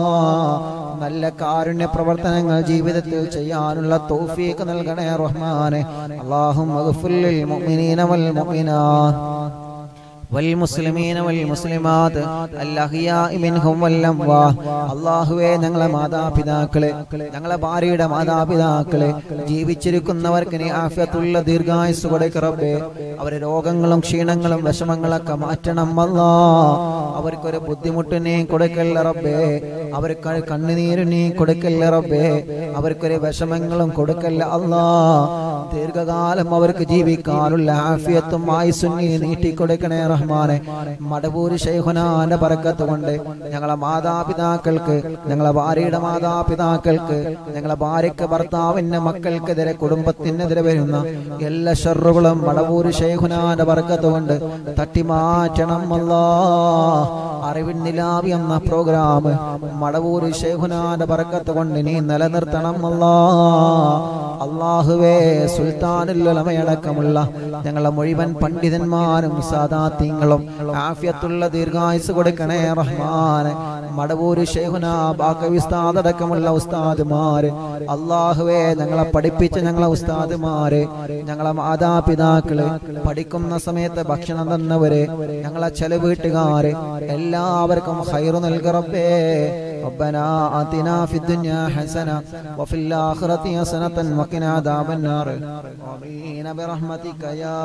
നല്ല കാരുണ്യ പ്രവർത്തനങ്ങൾ ജീവിതത്തിൽ ചെയ്യാനുള്ള തൗഫീഖ് നൽകണേ റഹ്മാനെ അല്ലാഹും മുഅ്മിനീന വൽ മുഅ്മിനാത്ത് والمسلمين والمسلمات الأحياء منهم والأموات അള്ളാഹുവേ ഞങ്ങളെ മാതാപിതാക്കളെ ഞങ്ങളെ ഭാര്യയുടെ മാതാപിതാക്കളെ ജീവിച്ചിരിക്കുന്നവർക്ക് നീ ആഫ്യത്തുള്ള ദീർഘായുസ് കൊടുക്കറബേ അവരെ രോഗങ്ങളും ക്ഷീണങ്ങളും വിഷമങ്ങളൊക്കെ മാറ്റണം അല്ലാ അവർക്കൊരു ബുദ്ധിമുട്ട് നീ കൊടുക്കല്ല റബ്ബേ അവർക്ക് കണ്ണുനീര് നീ കൊടുക്കല്ല റബ്ബേ അവർക്കൊരു വിഷമങ്ങളും കൊടുക്കല്ല അല്ലാ ദീർഘകാലം അവർക്ക് ജീവിക്കാനുള്ള ആഫിയത്തും ആയുസും നീ നീട്ടിക്കൊടുക്കണേ റഹ്മാനെ മടവൂര് ശൈഖുനാന്റെ പറക്കത്ത് കൊണ്ട് ഞങ്ങളെ മാതാപിതാക്കൾക്ക് ഞങ്ങളെ ഭാര്യയുടെ മാതാപിതാക്കൾക്ക് ഞങ്ങളെ ഭാര്യയ്ക്ക് ഭർത്താവിന്റെ മക്കൾക്കെതിരെ കുടുംബത്തിനെതിരെ വരുന്ന എല്ലാ ഷെറുകളും മടവൂര് ശൈഖുനാന്റെ പറക്കത്ത് കൊണ്ട് തട്ടിമാറ്റണം അല്ലാ അറിവിൻ നിലാവി എന്ന പ്രോഗ്രാം മടവൂര് ശൈഖുനാന്റെ പറക്കത്ത് കൊണ്ട് നീ നിലനിർത്തണം അല്ലാ അള്ളാഹുവേ സുൽത്താനുല്ലമയടക്കമുള്ള ഞങ്ങളെ മുഴുവൻ പണ്ഡിതന്മാരും സാദാത്യങ്ങളും ആഫ്യത്തുള്ള ദീർഘായുസ് കൊടുക്കണേ റഹ്മാനെ മടവൂര് ഷെയ്ഖുന ബാക്കവിസ്താദടക്കമുള്ള ഉസ്താദുമാര് അള്ളാഹുവേ ഞങ്ങളെ പഠിപ്പിച്ച ഞങ്ങളെ ഉസ്താദുമാര് ഞങ്ങളെ മാതാപിതാക്കള് പഠിക്കുന്ന സമയത്ത് ഭക്ഷണം തന്നവര് ഞങ്ങളെ ചെല വീട്ടുകാര് എല്ലാവർക്കും ഹൈറു നൽകറബേ ربنا آتنا في الدنيا حسنة وفي الآخرة حسنة وقنا عذاب النار آمين برحمتك يا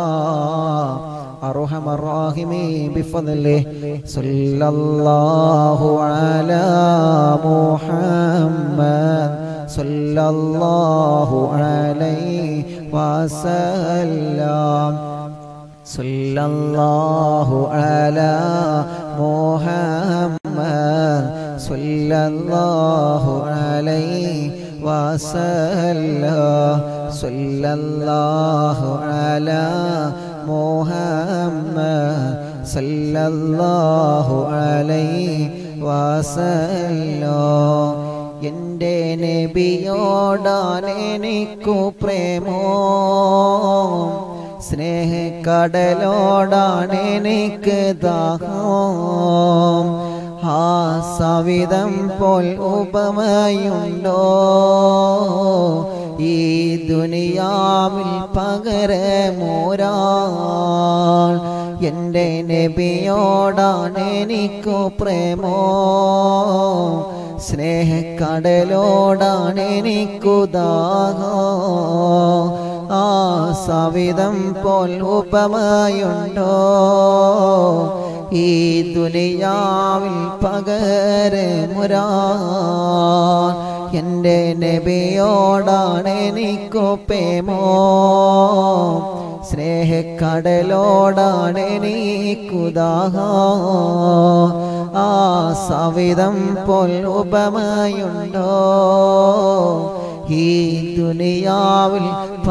أرحم الراحمين بفضله صلى الله على محمد صلى الله عليه وسلم صلى الله على محمد صلى الله عليه وسلم صلى الله على محمد صلى الله عليه وسلم എൻ്റെ നബിയോടാണ് എനിക്കു പ്രേമോ സ്നേഹക്കടലോടാണ് എനിക്ക് ദാഹം ആ സവിധം പോൽ ഉപമയുണ്ടോ ഈ ദുനിയാവിൽ പകരമോരാൾ എൻ്റെ നബിയോടാണ് എനിക്കു പ്രേമോ സ്നേഹക്കടലോടാണ് എനിക്കു ദാഹോ ആ സവിധം പോൽ ഉപമയുണ്ടോ ഈ ദുനിയാവിൽ പകരമുരാ എൻ്റെ നബിയോടാണ് എനിക്കു പേമോ സ്നേഹക്കടലോടാണ് നീക്കുദാഹ ആ സവിധം പോൽ ഉപമയുണ്ടോ ഈ ദുനിയാവിൽ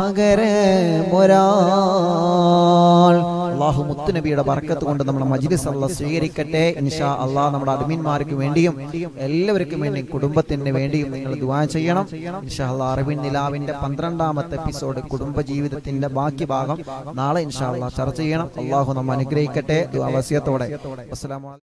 പകരമൊരാൾ അള്ളാഹു മുത്തുനബിയുടെ ബർക്കത്ത് കൊണ്ട് നമ്മുടെ മജ്ലിസ് അല്ല സ്വീകരിക്കട്ടെ ഇൻഷാ അള്ളാഹ് നമ്മുടെ അഡ്മിന്മാർക്ക് വേണ്ടിയും എല്ലാവർക്കും വേണ്ടിയും കുടുംബത്തിന് വേണ്ടിയും നിങ്ങൾ ദുആ ചെയ്യണം ഇൻഷാ അള്ളാഹ് അറബിൻ നിലാവിന്റെ പന്ത്രണ്ടാമത്തെ എപ്പിസോഡ് കുടുംബ ജീവിതത്തിന്റെ ബാക്കി ഭാഗം നാളെ ഇൻഷാ അള്ളാഹ് ചർച്ച ചെയ്യണം അള്ളാഹു നമ്മ അനുഗ്രഹിക്കട്ടെ ദുആ വസിയത്തോടെ അസ്സലാമു അലൈക്കും